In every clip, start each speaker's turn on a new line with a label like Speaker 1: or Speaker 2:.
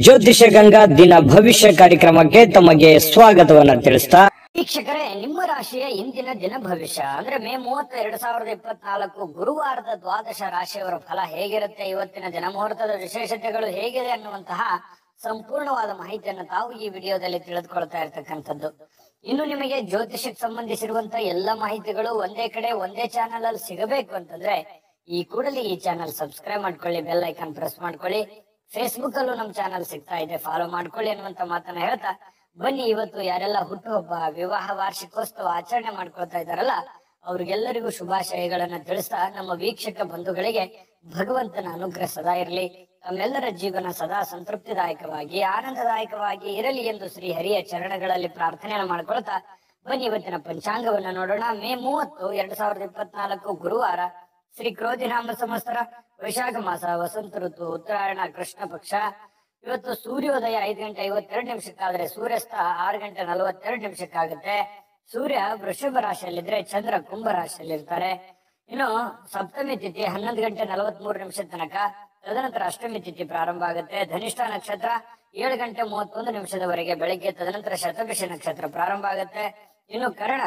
Speaker 1: ಜ್ಯೋತಿಷ ಗಂಗಾ ದಿನ ಭವಿಷ್ಯ ಕಾರ್ಯಕ್ರಮಕ್ಕೆ ತಮಗೆ ಸ್ವಾಗತವನ್ನ ತಿಳಿಸ್ತಾ
Speaker 2: ವೀಕ್ಷಕರೇ ನಿಮ್ಮ ರಾಶಿಯ ಇಂದಿನ ದಿನ ಭವಿಷ್ಯ ಅಂದ್ರೆ ಮೇ ಮೂವತ್ತ ಎರಡ್ ಸಾವಿರದ ಇಪ್ಪತ್ನಾಲ್ಕು ಗುರುವಾರದ ದ್ವಾದಶ ರಾಶಿಯವರ ಫಲ ಹೇಗಿರುತ್ತೆ ಇವತ್ತಿನ ದಿನ ಮುಹೂರ್ತದ ವಿಶೇಷತೆಗಳು ಹೇಗಿದೆ ಅನ್ನುವಂತಹ ಸಂಪೂರ್ಣವಾದ ಮಾಹಿತಿಯನ್ನು ತಾವು ಈ ವಿಡಿಯೋದಲ್ಲಿ ತಿಳಿದುಕೊಳ್ತಾ ಇರ್ತಕ್ಕಂಥದ್ದು ಇನ್ನು ನಿಮಗೆ ಜ್ಯೋತಿಷಕ್ಕೆ ಸಂಬಂಧಿಸಿರುವಂತಹ ಎಲ್ಲ ಮಾಹಿತಿಗಳು ಒಂದೇ ಕಡೆ ಒಂದೇ ಚಾನೆಲ್ ಅಲ್ಲಿ ಸಿಗಬೇಕು ಅಂತಂದ್ರೆ ಈ ಕೂಡಲೇ ಈ ಚಾನೆಲ್ ಸಬ್ಸ್ಕ್ರೈಬ್ ಮಾಡ್ಕೊಳ್ಳಿ ಬೆಲ್ ಐಕಾನ್ ಪ್ರೆಸ್ ಮಾಡ್ಕೊಳ್ಳಿ ಫೇಸ್ಬುಕ್ ಅಲ್ಲೂ ನಮ್ಮ ಚಾನಲ್ ಸಿಗ್ತಾ ಇದೆ ಫಾಲೋ ಮಾಡ್ಕೊಳ್ಳಿ ಅನ್ನುವಂತ ಮಾತನ್ನ ಹೇಳ್ತಾ ಬನ್ನಿ ಇವತ್ತು ಯಾರೆಲ್ಲ ಹುಟ್ಟುಹಬ್ಬ ವಿವಾಹ ವಾರ್ಷಿಕೋತ್ಸವ ಆಚರಣೆ ಮಾಡ್ಕೊಳ್ತಾ ಇದಾರಲ್ಲ ಅವ್ರಿಗೆಲ್ಲರಿಗೂ ಶುಭಾಶಯಗಳನ್ನ ತಿಳಿಸ್ತಾ ನಮ್ಮ ವೀಕ್ಷಕ ಬಂಧುಗಳಿಗೆ ಭಗವಂತನ ಅನುಗ್ರಹ ಸದಾ ಇರಲಿ ತಮ್ಮೆಲ್ಲರ ಜೀವನ ಸದಾ ಸಂತೃಪ್ತಿದಾಯಕವಾಗಿ ಆನಂದದಾಯಕವಾಗಿ ಇರಲಿ ಎಂದು ಶ್ರೀ ಹರಿಯ ಚರಣಗಳಲ್ಲಿ ಪ್ರಾರ್ಥನೆಯನ್ನು ಮಾಡ್ಕೊಳ್ತಾ ಬನ್ನಿ ಇವತ್ತಿನ ಪಂಚಾಂಗವನ್ನ ನೋಡೋಣ ಮೇ ಮೂವತ್ತು ಎರಡ್ ಸಾವಿರದ ಇಪ್ಪತ್ನಾಲ್ಕು ಗುರುವಾರ ಶ್ರೀ ಕ್ರೋಧಿನಾಮ ಸಂವತ್ಸರ ವೈಶಾಖ ಮಾಸ ವಸಂತ ಋತು ಉತ್ತರಾಯಣ ಕೃಷ್ಣ ಪಕ್ಷ ಇವತ್ತು ಸೂರ್ಯೋದಯ ಐದು ಗಂಟೆ ಐವತ್ತೆರಡು ನಿಮಿಷಕ್ಕಾದ್ರೆ ಸೂರ್ಯಾಸ್ತ ಆರು ಗಂಟೆ ನಲವತ್ತೆರಡು ನಿಮಿಷಕ್ಕಾಗುತ್ತೆ ಸೂರ್ಯ ವೃಷಭ ರಾಶಿಯಲ್ಲಿದ್ರೆ ಚಂದ್ರ ಕುಂಭ ರಾಶಿಯಲ್ಲಿರ್ತಾರೆ ಇನ್ನು ಸಪ್ತಮಿ ತಿಥಿ ಹನ್ನೊಂದು ಗಂಟೆ ನಲವತ್ಮೂರು ನಿಮಿಷದ ತನಕ ತದನಂತರ ಅಷ್ಟಮಿ ತಿಥಿ ಪ್ರಾರಂಭ ಆಗುತ್ತೆ ಧನಿಷ್ಠ ನಕ್ಷತ್ರ ಏಳು ಗಂಟೆ ಮೂವತ್ತೊಂದು ನಿಮಿಷದವರೆಗೆ ಬೆಳಿಗ್ಗೆ ತದನಂತರ ಶತಭಿಷ ನಕ್ಷತ್ರ ಪ್ರಾರಂಭ ಆಗುತ್ತೆ ಇನ್ನು ಕರ್ಣ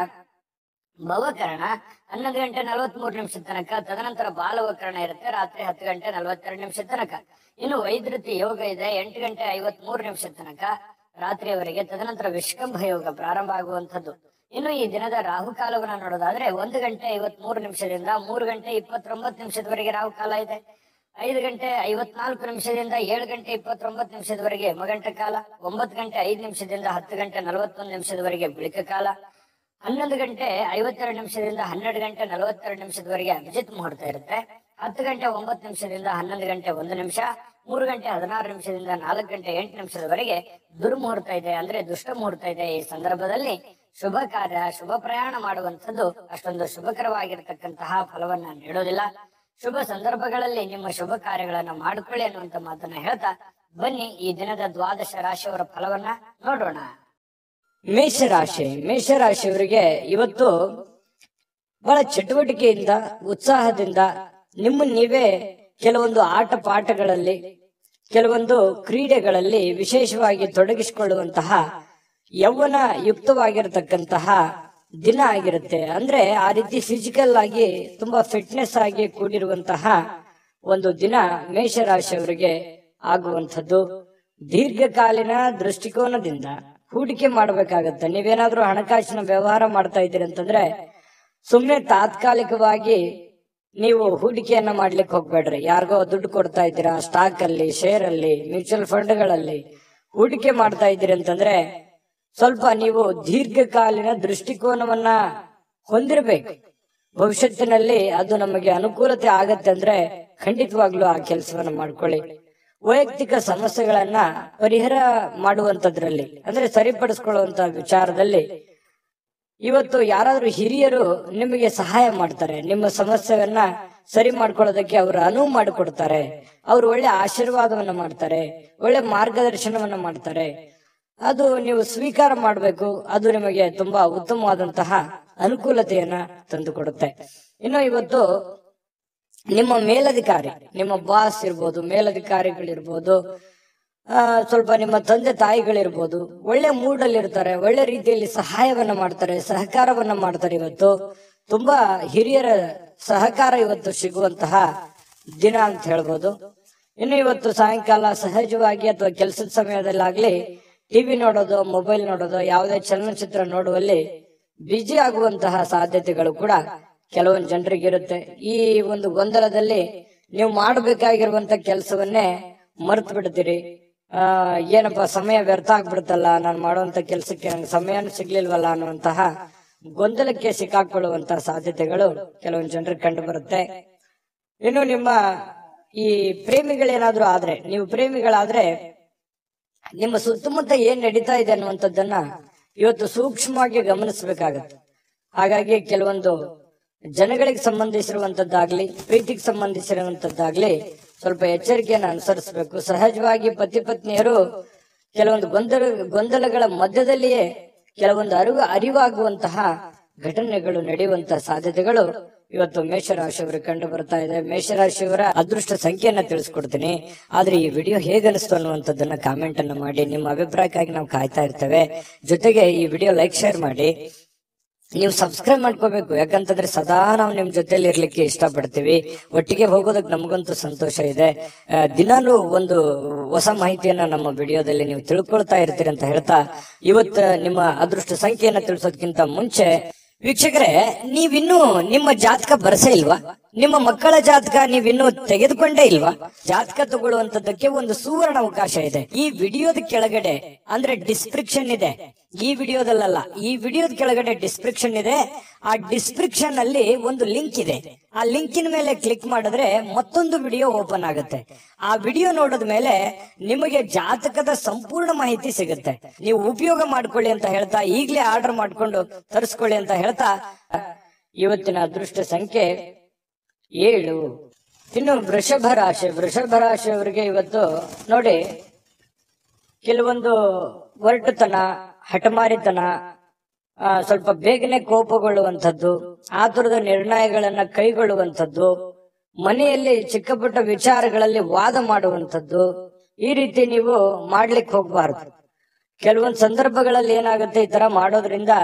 Speaker 2: ಭವಕರಣ ಹನ್ನೊಂದು ಗಂಟೆ ನಲವತ್ಮೂರು ನಿಮಿಷದ ತನಕ ತದನಂತರ ಬಾಲವಕರಣ ಇರುತ್ತೆ ರಾತ್ರಿ ಹತ್ತು ಗಂಟೆ ನಲವತ್ತೆರಡು ನಿಮಿಷದ ತನಕ ಇನ್ನು ವೈದ್ಯತಿ ಯೋಗ ಇದೆ ಎಂಟು ಗಂಟೆ ಐವತ್ಮೂರು ನಿಮಿಷದ ತನಕ ರಾತ್ರಿಯವರೆಗೆ ತದನಂತರ ವಿಷ್ಕಂಭ ಯೋಗ ಪ್ರಾರಂಭ ಆಗುವಂಥದ್ದು ಇನ್ನು ಈ ದಿನದ ರಾಹುಕಾಲವನ್ನ ನೋಡೋದಾದ್ರೆ ಒಂದು ಗಂಟೆ ಐವತ್ಮೂರು ನಿಮಿಷದಿಂದ ಮೂರು ಗಂಟೆ ಇಪ್ಪತ್ತೊಂಬತ್ತು ನಿಮಿಷದವರೆಗೆ ರಾಹುಕಾಲ ಇದೆ ಐದು ಗಂಟೆ ಐವತ್ನಾಲ್ಕು ನಿಮಿಷದಿಂದ ಏಳು ಗಂಟೆ ಇಪ್ಪತ್ತೊಂಬತ್ತು ನಿಮಿಷದವರೆಗೆ ಮಗಂಟ ಕಾಲ ಒಂಬತ್ತು ಗಂಟೆ ಐದು ನಿಮಿಷದಿಂದ ಹತ್ತು ಗಂಟೆ ನಲವತ್ತೊಂದು ನಿಮಿಷದವರೆಗೆ ಬಿಳಿಕ ಕಾಲ ಹನ್ನೊಂದು ಗಂಟೆ ಐವತ್ತೆರಡು ನಿಮಿಷದಿಂದ ಹನ್ನೆರಡು ಗಂಟೆ ನಲವತ್ತೆರಡು ನಿಮಿಷದವರೆಗೆ ಅಭಿಜಿತ್ ಮುಹೂರ್ತ ಇರುತ್ತೆ ಹತ್ತು ಗಂಟೆ ಒಂಬತ್ತು ನಿಮಿಷದಿಂದ ಹನ್ನೊಂದು ಗಂಟೆ ಒಂದು ನಿಮಿಷ ಮೂರು ಗಂಟೆ ಹದಿನಾರು ನಿಮಿಷದಿಂದ ನಾಲ್ಕು ಗಂಟೆ ಎಂಟು ನಿಮಿಷದವರೆಗೆ ದುರ್ಮುಹೂರ್ತ ಇದೆ ಅಂದ್ರೆ ದುಷ್ಟ ಮುಹೂರ್ತ ಇದೆ ಈ ಸಂದರ್ಭದಲ್ಲಿ ಶುಭ ಕಾರ್ಯ ಶುಭ ಪ್ರಯಾಣ ಮಾಡುವಂಥದ್ದು ಅಷ್ಟೊಂದು ಶುಭಕರವಾಗಿರ್ತಕ್ಕಂತಹ ಫಲವನ್ನ ನೀಡೋದಿಲ್ಲ ಶುಭ ಸಂದರ್ಭಗಳಲ್ಲಿ ನಿಮ್ಮ ಶುಭ ಕಾರ್ಯಗಳನ್ನ ಮಾಡಿಕೊಳ್ಳಿ ಅನ್ನುವಂತ ಮಾತನ್ನ ಹೇಳ್ತಾ ಬನ್ನಿ ಈ ದಿನದ ದ್ವಾದಶ ರಾಶಿಯವರ ಫಲವನ್ನ ನೋಡೋಣ
Speaker 1: ಮೇಷರಾಶಿ ಮೇಷರಾಶಿಯವರಿಗೆ ಇವತ್ತು ಬಹಳ ಚಟುವಟಿಕೆಯಿಂದ ಉತ್ಸಾಹದಿಂದ ನಿಮ್ಮ ನೀವೇ ಕೆಲವೊಂದು ಆಟ ಪಾಠಗಳಲ್ಲಿ ಕೆಲವೊಂದು ಕ್ರೀಡೆಗಳಲ್ಲಿ ವಿಶೇಷವಾಗಿ ತೊಡಗಿಸಿಕೊಳ್ಳುವಂತಹ ಯೌವನ ಯುಕ್ತವಾಗಿರತಕ್ಕಂತಹ ದಿನ ಆಗಿರುತ್ತೆ ಅಂದ್ರೆ ಆ ರೀತಿ ಫಿಸಿಕಲ್ ಆಗಿ ತುಂಬಾ ಫಿಟ್ನೆಸ್ ಆಗಿ ಕೂಡಿರುವಂತಹ ಒಂದು ದಿನ ಮೇಷರಾಶಿಯವರಿಗೆ ಆಗುವಂಥದ್ದು ದೀರ್ಘಕಾಲೀನ ದೃಷ್ಟಿಕೋನದಿಂದ ಹೂಡಿಕೆ ಮಾಡಬೇಕಾಗತ್ತೆ ನೀವೇನಾದ್ರೂ ಹಣಕಾಸಿನ ವ್ಯವಹಾರ ಮಾಡ್ತಾ ಇದ್ದೀರಿ ಅಂತಂದ್ರೆ ಸುಮ್ನೆ ತಾತ್ಕಾಲಿಕವಾಗಿ ನೀವು ಹೂಡಿಕೆಯನ್ನ ಮಾಡ್ಲಿಕ್ಕೆ ಹೋಗ್ಬೇಡ್ರಿ ಯಾರಿಗೋ ದುಡ್ಡು ಕೊಡ್ತಾ ಇದ್ದೀರಾ ಸ್ಟಾಕ್ ಅಲ್ಲಿ ಶೇರ್ ಅಲ್ಲಿ ಮ್ಯೂಚುವಲ್ ಫಂಡ್ಗಳಲ್ಲಿ ಹೂಡಿಕೆ ಮಾಡ್ತಾ ಇದ್ದೀರಿ ಅಂತಂದ್ರೆ ಸ್ವಲ್ಪ ನೀವು ದೀರ್ಘಕಾಲೀನ ದೃಷ್ಟಿಕೋನವನ್ನ ಹೊಂದಿರಬೇಕು ಭವಿಷ್ಯತ್ತಿನಲ್ಲಿ ಅದು ನಮಗೆ ಅನುಕೂಲತೆ ಆಗತ್ತೆ ಅಂದ್ರೆ ಖಂಡಿತವಾಗ್ಲೂ ಆ ಕೆಲಸವನ್ನ ಮಾಡ್ಕೊಳ್ಳಿ ವೈಯಕ್ತಿಕ ಸಮಸ್ಯೆಗಳನ್ನ ಪರಿಹಾರ ಮಾಡುವಂತದ್ರಲ್ಲಿ ಅಂದ್ರೆ ಸರಿಪಡಿಸ್ಕೊಳ್ಳುವಂತ ವಿಚಾರದಲ್ಲಿ ಇವತ್ತು ಯಾರಾದ್ರೂ ಹಿರಿಯರು ನಿಮಗೆ ಸಹಾಯ ಮಾಡ್ತಾರೆ ನಿಮ್ಮ ಸಮಸ್ಯೆಯನ್ನ ಸರಿ ಮಾಡ್ಕೊಳ್ಳೋದಕ್ಕೆ ಅವರು ಅನುವು ಮಾಡಿಕೊಡ್ತಾರೆ ಅವರು ಒಳ್ಳೆ ಆಶೀರ್ವಾದವನ್ನ ಮಾಡ್ತಾರೆ ಒಳ್ಳೆ ಮಾರ್ಗದರ್ಶನವನ್ನ ಮಾಡ್ತಾರೆ ಅದು ನೀವು ಸ್ವೀಕಾರ ಮಾಡಬೇಕು ಅದು ನಿಮಗೆ ತುಂಬಾ ಉತ್ತಮವಾದಂತಹ ಅನುಕೂಲತೆಯನ್ನ ತಂದುಕೊಡುತ್ತೆ ಇನ್ನು ಇವತ್ತು ನಿಮ್ಮ ಮೇಲಧಿಕಾರಿ ನಿಮ್ಮ ಬಾಸ್ ಇರ್ಬೋದು ಮೇಲಧಿಕಾರಿಗಳಿರ್ಬೋದು ಆ, ಸ್ವಲ್ಪ ನಿಮ್ಮ ತಂದೆ ತಾಯಿಗಳಿರ್ಬೋದು ಒಳ್ಳೆ ಮೂಡಲ್ಲಿ ಇರ್ತಾರೆ ಒಳ್ಳೆ ರೀತಿಯಲ್ಲಿ ಸಹಾಯವನ್ನ ಮಾಡ್ತಾರೆ ಸಹಕಾರವನ್ನ ಮಾಡ್ತಾರೆ ಇವತ್ತು ತುಂಬಾ ಹಿರಿಯರ ಸಹಕಾರ ಇವತ್ತು ಸಿಗುವಂತಹ ದಿನ ಅಂತ ಹೇಳ್ಬೋದು ಇನ್ನು ಇವತ್ತು ಸಾಯಂಕಾಲ ಸಹಜವಾಗಿ ಅಥವಾ ಕೆಲಸದ ಸಮಯದಲ್ಲಾಗ್ಲಿ ಟಿವಿ ನೋಡೋದು ಮೊಬೈಲ್ ನೋಡೋದು ಯಾವುದೇ ಚಲನಚಿತ್ರ ನೋಡುವಲ್ಲಿ ಬಿಜಿ ಆಗುವಂತಹ ಸಾಧ್ಯತೆಗಳು ಕೂಡ ಕೆಲವೊಂದು ಜನರಿಗೆ ಇರುತ್ತೆ ಈ ಒಂದು ಗೊಂದಲದಲ್ಲಿ ನೀವು ಮಾಡಬೇಕಾಗಿರುವಂತ ಕೆಲಸವನ್ನೇ ಮರೆತು ಬಿಡ್ತೀರಿ ಆ ಏನಪ್ಪ ಸಮಯ ವ್ಯರ್ಥ ಆಗ್ಬಿಡುತ್ತಲ್ಲ ನಾನು ಮಾಡುವಂತ ಕೆಲಸಕ್ಕೆ ನಂಗೆ ಸಮಯನೂ ಸಿಗ್ಲಿಲ್ವಲ್ಲ ಅನ್ನುವಂತಹ ಗೊಂದಲಕ್ಕೆ ಸಿಕ್ಕಾಕೊಳ್ಳುವಂತಹ ಸಾಧ್ಯತೆಗಳು ಕೆಲವೊಂದು ಜನರಿಗೆ ಕಂಡು ಬರುತ್ತೆ ಇನ್ನು ನಿಮ್ಮ ಈ ಪ್ರೇಮಿಗಳೇನಾದ್ರೂ ಆದ್ರೆ ನೀವು ಪ್ರೇಮಿಗಳಾದ್ರೆ ನಿಮ್ಮ ಸುತ್ತಮುತ್ತ ಏನ್ ನಡೀತಾ ಇದೆ ಅನ್ನುವಂಥದ್ದನ್ನ ಇವತ್ತು ಸೂಕ್ಷ್ಮವಾಗಿ ಗಮನಿಸಬೇಕಾಗತ್ತೆ ಹಾಗಾಗಿ ಕೆಲವೊಂದು ಜನಗಳಿಗೆ ಸಂಬಂಧಿಸಿರುವಂತದ್ದಾಗ್ಲಿ ಪ್ರೀತಿಗೆ ಸಂಬಂಧಿಸಿರುವಂತದ್ದಾಗ್ಲಿ ಸ್ವಲ್ಪ ಎಚ್ಚರಿಕೆಯನ್ನು ಅನುಸರಿಸಬೇಕು ಸಹಜವಾಗಿ ಪತಿ ಪತ್ನಿಯರು ಕೆಲವೊಂದು ಗೊಂದಲ ಗೊಂದಲಗಳ ಮಧ್ಯದಲ್ಲಿಯೇ ಕೆಲವೊಂದು ಅರಿವು ಅರಿವಾಗುವಂತಹ ಘಟನೆಗಳು ನಡೆಯುವಂತಹ ಸಾಧ್ಯತೆಗಳು ಇವತ್ತು ಮೇಷರಾಶಿಯವರಿಗೆ ಕಂಡು ಬರ್ತಾ ಇದೆ ಮೇಷರಾಶಿಯವರ ಅದೃಷ್ಟ ಸಂಖ್ಯೆಯನ್ನ ತಿಳಿಸ್ಕೊಡ್ತೀನಿ ಆದ್ರೆ ಈ ವಿಡಿಯೋ ಹೇಗೆ ಅನಿಸ್ತು ಅನ್ನುವಂಥದ್ದನ್ನ ಕಾಮೆಂಟ್ ಅನ್ನ ಮಾಡಿ ನಿಮ್ಮ ಅಭಿಪ್ರಾಯಕ್ಕಾಗಿ ನಾವು ಕಾಯ್ತಾ ಇರ್ತೇವೆ ಜೊತೆಗೆ ಈ ವಿಡಿಯೋ ಲೈಕ್ ಶೇರ್ ಮಾಡಿ ನೀವು ಸಬ್ಸ್ಕ್ರೈಬ್ ಮಾಡ್ಕೋಬೇಕು ಯಾಕಂತಂದ್ರೆ ಸದಾ ನಾವು ನಿಮ್ ಜೊತೆಲಿ ಇರ್ಲಿಕ್ಕೆ ಇಷ್ಟಪಡ್ತೀವಿ ಒಟ್ಟಿಗೆ ಹೋಗೋದಕ್ಕೆ ನಮಗಂತೂ ಸಂತೋಷ ಇದೆ ಆ, ದಿನಾಲೂ ಒಂದು ಹೊಸ ಮಾಹಿತಿಯನ್ನ ನಮ್ಮ ವಿಡಿಯೋದಲ್ಲಿ ನೀವು ತಿಳ್ಕೊಳ್ತಾ ಇರ್ತೀರಿ ಅಂತ ಹೇಳ್ತಾ ಇವತ್ತು ನಿಮ್ಮ ಅದೃಷ್ಟ ಸಂಖ್ಯೆಯನ್ನ ತಿಳಿಸೋದಕ್ಕಿಂತ ಮುಂಚೆ ವೀಕ್ಷಕರೇ ನೀವಿನ್ನೂ ನಿಮ್ಮ ಜಾತಕ ಬರಸೇ ಇಲ್ವಾ ನಿಮ್ಮ ಮಕ್ಕಳ ಜಾತಕ ನೀವಿನ್ನೂ ತೆಗೆದುಕೊಂಡೇ ಇಲ್ವಾ ಜಾತಕ ತಗೊಳ್ಳುವಂತದ್ದಕ್ಕೆ ಒಂದು ಸುವರ್ಣ ಅವಕಾಶ ಇದೆ ಈ ವಿಡಿಯೋದ ಕೆಳಗಡೆ ಅಂದ್ರೆ ಡಿಸ್ಕ್ರಿಪ್ಷನ್ ಇದೆ ಈ ವಿಡಿಯೋದಲ್ಲ ಈ ವಿಡಿಯೋದ ಕೆಳಗಡೆ ಡಿಸ್ಕ್ರಿಪ್ಷನ್ ಇದೆ ಆ ಡಿಸ್ಕ್ರಿಪ್ಷನ್ ಅಲ್ಲಿ ಒಂದು ಲಿಂಕ್ ಇದೆ ಆ ಲಿಂಕಿನ ಮೇಲೆ ಕ್ಲಿಕ್ ಮಾಡಿದ್ರೆ ಮತ್ತೊಂದು ವಿಡಿಯೋ ಓಪನ್ ಆಗುತ್ತೆ ಆ ವಿಡಿಯೋ ನೋಡಿದ ಮೇಲೆ ನಿಮಗೆ ಜಾತಕದ ಸಂಪೂರ್ಣ ಮಾಹಿತಿ ಸಿಗುತ್ತೆ ನೀವು ಉಪಯೋಗ ಮಾಡ್ಕೊಳ್ಳಿ ಅಂತ ಹೇಳ್ತಾ ಈಗಲೇ ಆರ್ಡರ್ ಮಾಡ್ಕೊಂಡು ತರಿಸ್ಕೊಳ್ಳಿ ಅಂತ ಹೇಳ್ತಾ ಇವತ್ತಿನ ಅದೃಷ್ಟ ಸಂಖ್ಯೆ ಏಳು ಇನ್ನು ವೃಷಭ ರಾಶಿ ವೃಷಭ ರಾಶಿಯವರಿಗೆ ಇವತ್ತು ನೋಡಿ ಕೆಲವೊಂದು ಒರಟುತನ ಹಠಮಾರಿತನ ಆ, ಸ್ವಲ್ಪ ಬೇಗನೆ ಕೋಪಗೊಳ್ಳುವಂಥದ್ದು ಆತುರದ ನಿರ್ಣಯಗಳನ್ನ ಕೈಗೊಳ್ಳುವಂಥದ್ದು ಮನೆಯಲ್ಲಿ ಚಿಕ್ಕ ಪುಟ್ಟ ವಿಚಾರಗಳಲ್ಲಿ ವಾದ ಮಾಡುವಂಥದ್ದು ಈ ರೀತಿ ನೀವು ಮಾಡ್ಲಿಕ್ಕೆ ಹೋಗ್ಬಾರ್ದು ಕೆಲವೊಂದು ಸಂದರ್ಭಗಳಲ್ಲಿ ಏನಾಗುತ್ತೆ ಈ ತರ ಮಾಡೋದ್ರಿಂದ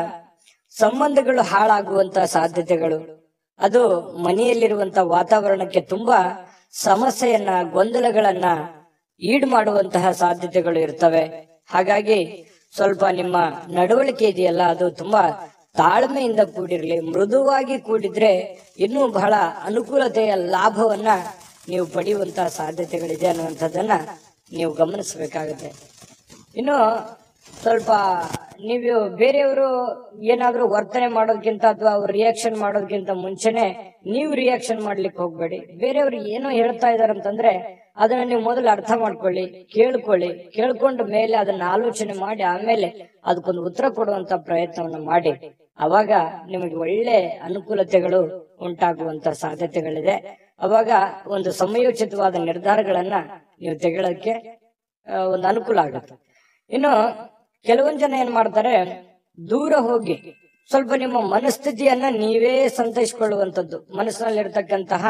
Speaker 1: ಸಂಬಂಧಗಳು ಹಾಳಾಗುವಂತ ಸಾಧ್ಯತೆಗಳು ಅದು ಮನೆಯಲ್ಲಿರುವಂತ ವಾತಾವರಣಕ್ಕೆ ತುಂಬಾ ಸಮಸ್ಯೆಯನ್ನ ಗೊಂದಲಗಳನ್ನ ಈಡು ಮಾಡುವಂತಹ ಸಾಧ್ಯತೆಗಳು ಇರ್ತವೆ ಹಾಗಾಗಿ ಸ್ವಲ್ಪ ನಿಮ್ಮ ನಡವಳಿಕೆ ಇದೆಯಲ್ಲ ಅದು ತುಂಬಾ ತಾಳ್ಮೆಯಿಂದ ಕೂಡಿರ್ಲಿ ಮೃದುವಾಗಿ ಕೂಡಿದ್ರೆ ಇನ್ನೂ ಬಹಳ ಅನುಕೂಲತೆಯ ಲಾಭವನ್ನ ನೀವು ಪಡೆಯುವಂತಹ ಸಾಧ್ಯತೆಗಳಿದೆ ಅನ್ನುವಂಥದ್ದನ್ನ ನೀವು ಗಮನಿಸಬೇಕಾಗುತ್ತೆ ಇನ್ನು ಸ್ವಲ್ಪ ನೀವು ಬೇರೆಯವರು ಏನಾದ್ರೂ ವರ್ತನೆ ಮಾಡೋದಕ್ಕಿಂತ ಅಥವಾ ಅವ್ರು ರಿಯಾಕ್ಷನ್ ಮಾಡೋದಕ್ಕಿಂತ ಮುಂಚೆನೆ ನೀವು ರಿಯಾಕ್ಷನ್ ಮಾಡ್ಲಿಕ್ಕೆ ಹೋಗ್ಬೇಡಿ ಬೇರೆಯವ್ರು ಏನೋ ಹೇಳ್ತಾ ಇದಾರೆ ಅಂತಂದ್ರೆ ಅದನ್ನ ನೀವು ಮೊದಲು ಅರ್ಥ ಮಾಡ್ಕೊಳ್ಳಿ ಕೇಳ್ಕೊಳ್ಳಿ ಕೇಳ್ಕೊಂಡ ಮೇಲೆ ಅದನ್ನ ಆಲೋಚನೆ ಮಾಡಿ ಆಮೇಲೆ ಅದಕ್ಕೊಂದು ಉತ್ತರ ಕೊಡುವಂತ ಪ್ರಯತ್ನವನ್ನ ಮಾಡಿ ಅವಾಗ ನಿಮಗೆ ಒಳ್ಳೆ ಅನುಕೂಲತೆಗಳು ಉಂಟಾಗುವಂತ ಸಾಧ್ಯತೆಗಳಿದೆ ಅವಾಗ ಒಂದು ಸಮಯೋಚಿತವಾದ ನಿರ್ಧಾರಗಳನ್ನ ನೀವು ತೆಗೊಳ್ಳೋಕೆ ಆ, ಒಂದು ಅನುಕೂಲ ಆಗುತ್ತೆ ಇನ್ನು ಕೆಲವೊಂದ್ ಜನ ಏನ್ ಮಾಡ್ತಾರೆ ದೂರ ಹೋಗಿ ಸ್ವಲ್ಪ ನಿಮ್ಮ ಮನಸ್ಥಿತಿಯನ್ನ ನೀವೇ ಸಂತೈಸಿಕೊಳ್ಳುವಂಥದ್ದು ಮನಸ್ಸಿನಲ್ಲಿರ್ತಕ್ಕಂತಹ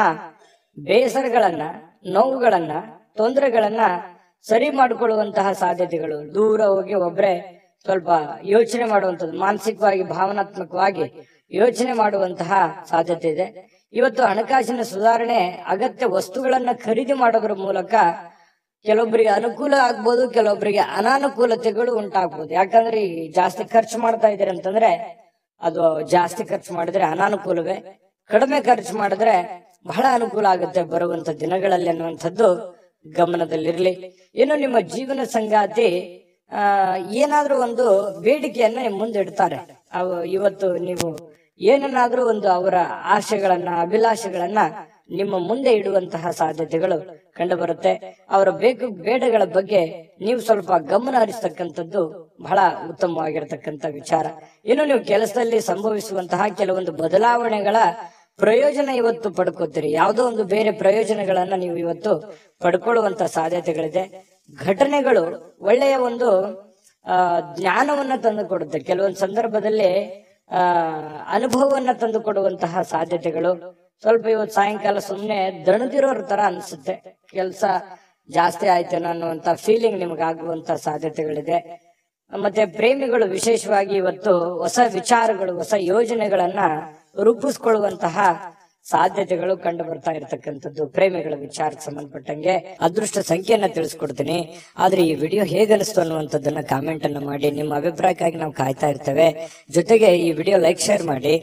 Speaker 1: ಬೇಸರಗಳನ್ನ ನೋವುಗಳನ್ನ ತೊಂದರೆಗಳನ್ನ ಸರಿ ಮಾಡಿಕೊಳ್ಳುವಂತಹ ಸಾಧ್ಯತೆಗಳು ದೂರ ಹೋಗಿ ಒಬ್ರೆ ಸ್ವಲ್ಪ ಯೋಚನೆ ಮಾಡುವಂಥದ್ದು ಮಾನಸಿಕವಾಗಿ ಭಾವನಾತ್ಮಕವಾಗಿ ಯೋಚನೆ ಮಾಡುವಂತಹ ಸಾಧ್ಯತೆ ಇದೆ ಇವತ್ತು ಹಣಕಾಸಿನ ಸುಧಾರಣೆ ಅಗತ್ಯ ವಸ್ತುಗಳನ್ನ ಖರೀದಿ ಮಾಡೋದ್ರ ಮೂಲಕ ಕೆಲವೊಬ್ಬರಿಗೆ ಅನುಕೂಲ ಆಗ್ಬೋದು ಕೆಲವೊಬ್ಬರಿಗೆ ಅನಾನುಕೂಲತೆಗಳು ಉಂಟಾಗ್ಬೋದು ಯಾಕಂದ್ರೆ ಈ ಜಾಸ್ತಿ ಖರ್ಚು ಮಾಡ್ತಾ ಇದ್ದೀರಿ ಅಂತಂದ್ರೆ ಅದು ಜಾಸ್ತಿ ಖರ್ಚು ಮಾಡಿದ್ರೆ ಅನಾನುಕೂಲವೇ ಕಡಿಮೆ ಖರ್ಚು ಮಾಡಿದ್ರೆ ಬಹಳ ಅನುಕೂಲ ಆಗುತ್ತೆ ಬರುವಂತ ದಿನಗಳಲ್ಲಿ ಅನ್ನುವಂಥದ್ದು ಗಮನದಲ್ಲಿರ್ಲಿ ಇನ್ನು ನಿಮ್ಮ ಜೀವನ ಸಂಗಾತಿ ಆ ಏನಾದ್ರೂ ಒಂದು ಬೇಡಿಕೆಯನ್ನ ನಿಮ್ ಮುಂದೆ ಇಡ್ತಾರೆ ಅವು ಇವತ್ತು ನೀವು ಏನನ್ನಾದ್ರೂ ಒಂದು ಅವರ ಆಶೆಗಳನ್ನ ಅಭಿಲಾಷೆಗಳನ್ನ ನಿಮ್ಮ ಮುಂದೆ ಇಡುವಂತಹ ಸಾಧ್ಯತೆಗಳು ಕಂಡು ಬರುತ್ತೆ ಅವರ ಬೇಕು ಬೇಡಗಳ ಬಗ್ಗೆ ನೀವು ಸ್ವಲ್ಪ ಗಮನ ಹರಿಸ್ತಕ್ಕಂಥದ್ದು ಬಹಳ ಉತ್ತಮವಾಗಿರ್ತಕ್ಕಂಥ ವಿಚಾರ ಇನ್ನು ನೀವು ಕೆಲಸದಲ್ಲಿ ಸಂಭವಿಸುವಂತಹ ಕೆಲವೊಂದು ಬದಲಾವಣೆಗಳ ಪ್ರಯೋಜನ ಇವತ್ತು ಪಡ್ಕೋತೀರಿ ಯಾವುದೋ ಒಂದು ಬೇರೆ ಪ್ರಯೋಜನಗಳನ್ನ ನೀವು ಇವತ್ತು ಪಡ್ಕೊಳ್ಳುವಂತ ಸಾಧ್ಯತೆಗಳಿದೆ ಘಟನೆಗಳು ಒಳ್ಳೆಯ ಒಂದು ಆ ಜ್ಞಾನವನ್ನ ತಂದು ಕೊಡುತ್ತೆ ಕೆಲವೊಂದು ಸಂದರ್ಭದಲ್ಲಿ ಆ ಅನುಭವವನ್ನ ತಂದು ಕೊಡುವಂತಹ ಸಾಧ್ಯತೆಗಳು ಸ್ವಲ್ಪ ಇವತ್ತು ಸಾಯಂಕಾಲ ಸುಮ್ನೆ ದಣದಿರೋರ್ ತರ ಅನ್ಸುತ್ತೆ ಕೆಲಸ ಜಾಸ್ತಿ ಆಯ್ತೇನೋ ಅನ್ನುವಂತ ಫೀಲಿಂಗ್ ನಿಮ್ಗೆ ಆಗುವಂತ ಸಾಧ್ಯತೆಗಳಿದೆ ಮತ್ತೆ ಪ್ರೇಮಿಗಳು ವಿಶೇಷವಾಗಿ ಇವತ್ತು ಹೊಸ ವಿಚಾರಗಳು ಹೊಸ ಯೋಜನೆಗಳನ್ನ ರೂಪಿಸ್ಕೊಳ್ಳುವಂತಹ ಸಾಧ್ಯತೆಗಳು ಕಂಡು ಬರ್ತಾ ಇರತಕ್ಕಂಥದ್ದು ಪ್ರೇಮಿಗಳ ವಿಚಾರಕ್ಕೆ ಸಂಬಂಧಪಟ್ಟಂಗೆ ಅದೃಷ್ಟ ಸಂಖ್ಯೆಯನ್ನ ತಿಳಿಸ್ಕೊಡ್ತೀನಿ ಆದ್ರೆ ಈ ವಿಡಿಯೋ ಹೇಗೆ ಅನಿಸ್ತು ಅನ್ನುವಂಥದ್ದನ್ನ ಕಾಮೆಂಟ್ ಅನ್ನ ಮಾಡಿ ನಿಮ್ಮ ಅಭಿಪ್ರಾಯಕ್ಕಾಗಿ ನಾವು ಕಾಯ್ತಾ ಇರ್ತೇವೆ ಜೊತೆಗೆ ಈ ವಿಡಿಯೋ ಲೈಕ್ ಶೇರ್ ಮಾಡಿ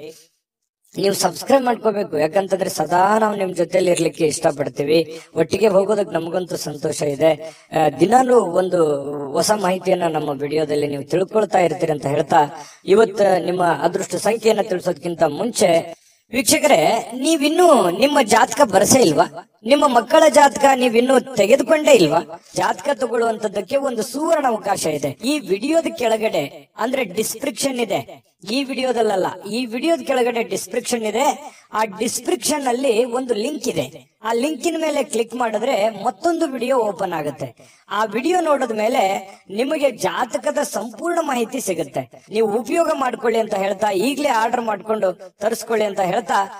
Speaker 1: ನೀವು ಸಬ್ಸ್ಕ್ರೈಬ್ ಮಾಡ್ಕೋಬೇಕು ಯಾಕಂತಂದ್ರೆ ಸದಾ ನಾವು ನಿಮ್ ಜೊತೆಲಿ ಇರ್ಲಿಕ್ಕೆ ಇಷ್ಟಪಡ್ತೀವಿ ಒಟ್ಟಿಗೆ ಹೋಗೋದಕ್ಕೆ ನಮಗಂತೂ ಸಂತೋಷ ಇದೆ ಆ, ದಿನಾಲೂ ಒಂದು ಹೊಸ ಮಾಹಿತಿಯನ್ನ ನಮ್ಮ ವಿಡಿಯೋದಲ್ಲಿ ನೀವು ತಿಳ್ಕೊಳ್ತಾ ಇರ್ತೀರಿ ಅಂತ ಹೇಳ್ತಾ ಇವತ್ತು ನಿಮ್ಮ ಅದೃಷ್ಟ ಸಂಖ್ಯೆಯನ್ನ ತಿಳಿಸೋದಕ್ಕಿಂತ ಮುಂಚೆ ವೀಕ್ಷಕರೇ ನೀವಿನ್ನೂ ನಿಮ್ಮ ಜಾತಕ ಬರಸೇ ಇಲ್ವಾ ನಿಮ್ಮ ಮಕ್ಕಳ ಜಾತಕ ನೀವಿನ್ನೂ ತೆಗೆದುಕೊಂಡೇ ಇಲ್ವಾ ಜಾತಕ ತಗೊಳ್ಳುವಂತದ್ದಕ್ಕೆ ಒಂದು ಸುವರ್ಣ ಅವಕಾಶ ಇದೆ ಈ ವಿಡಿಯೋದ ಕೆಳಗಡೆ ಅಂದ್ರೆ ಡಿಸ್ಕ್ರಿಪ್ಷನ್ ಇದೆ ಈ ವಿಡಿಯೋದಲ್ಲ ಈ ವಿಡಿಯೋದ ಕೆಳಗಡೆ ಡಿಸ್ಕ್ರಿಪ್ಷನ್ ಇದೆ ಆ ಡಿಸ್ಕ್ರಿಪ್ಷನ್ ಅಲ್ಲಿ ಒಂದು ಲಿಂಕ್ ಇದೆ ಆ ಲಿಂಕಿನ ಮೇಲೆ ಕ್ಲಿಕ್ ಮಾಡಿದ್ರೆ ಮತ್ತೊಂದು ವಿಡಿಯೋ ಓಪನ್ ಆಗುತ್ತೆ ಆ ವಿಡಿಯೋ ನೋಡಿದ ಮೇಲೆ ನಿಮಗೆ ಜಾತಕದ ಸಂಪೂರ್ಣ ಮಾಹಿತಿ ಸಿಗುತ್ತೆ ನೀವು ಉಪಯೋಗ ಮಾಡ್ಕೊಳ್ಳಿ ಅಂತ ಹೇಳ್ತಾ ಈಗಲೇ ಆರ್ಡರ್ ಮಾಡ್ಕೊಂಡು ತರಿಸ್ಕೊಳ್ಳಿ ಅಂತ ಹೇಳ್ತಾ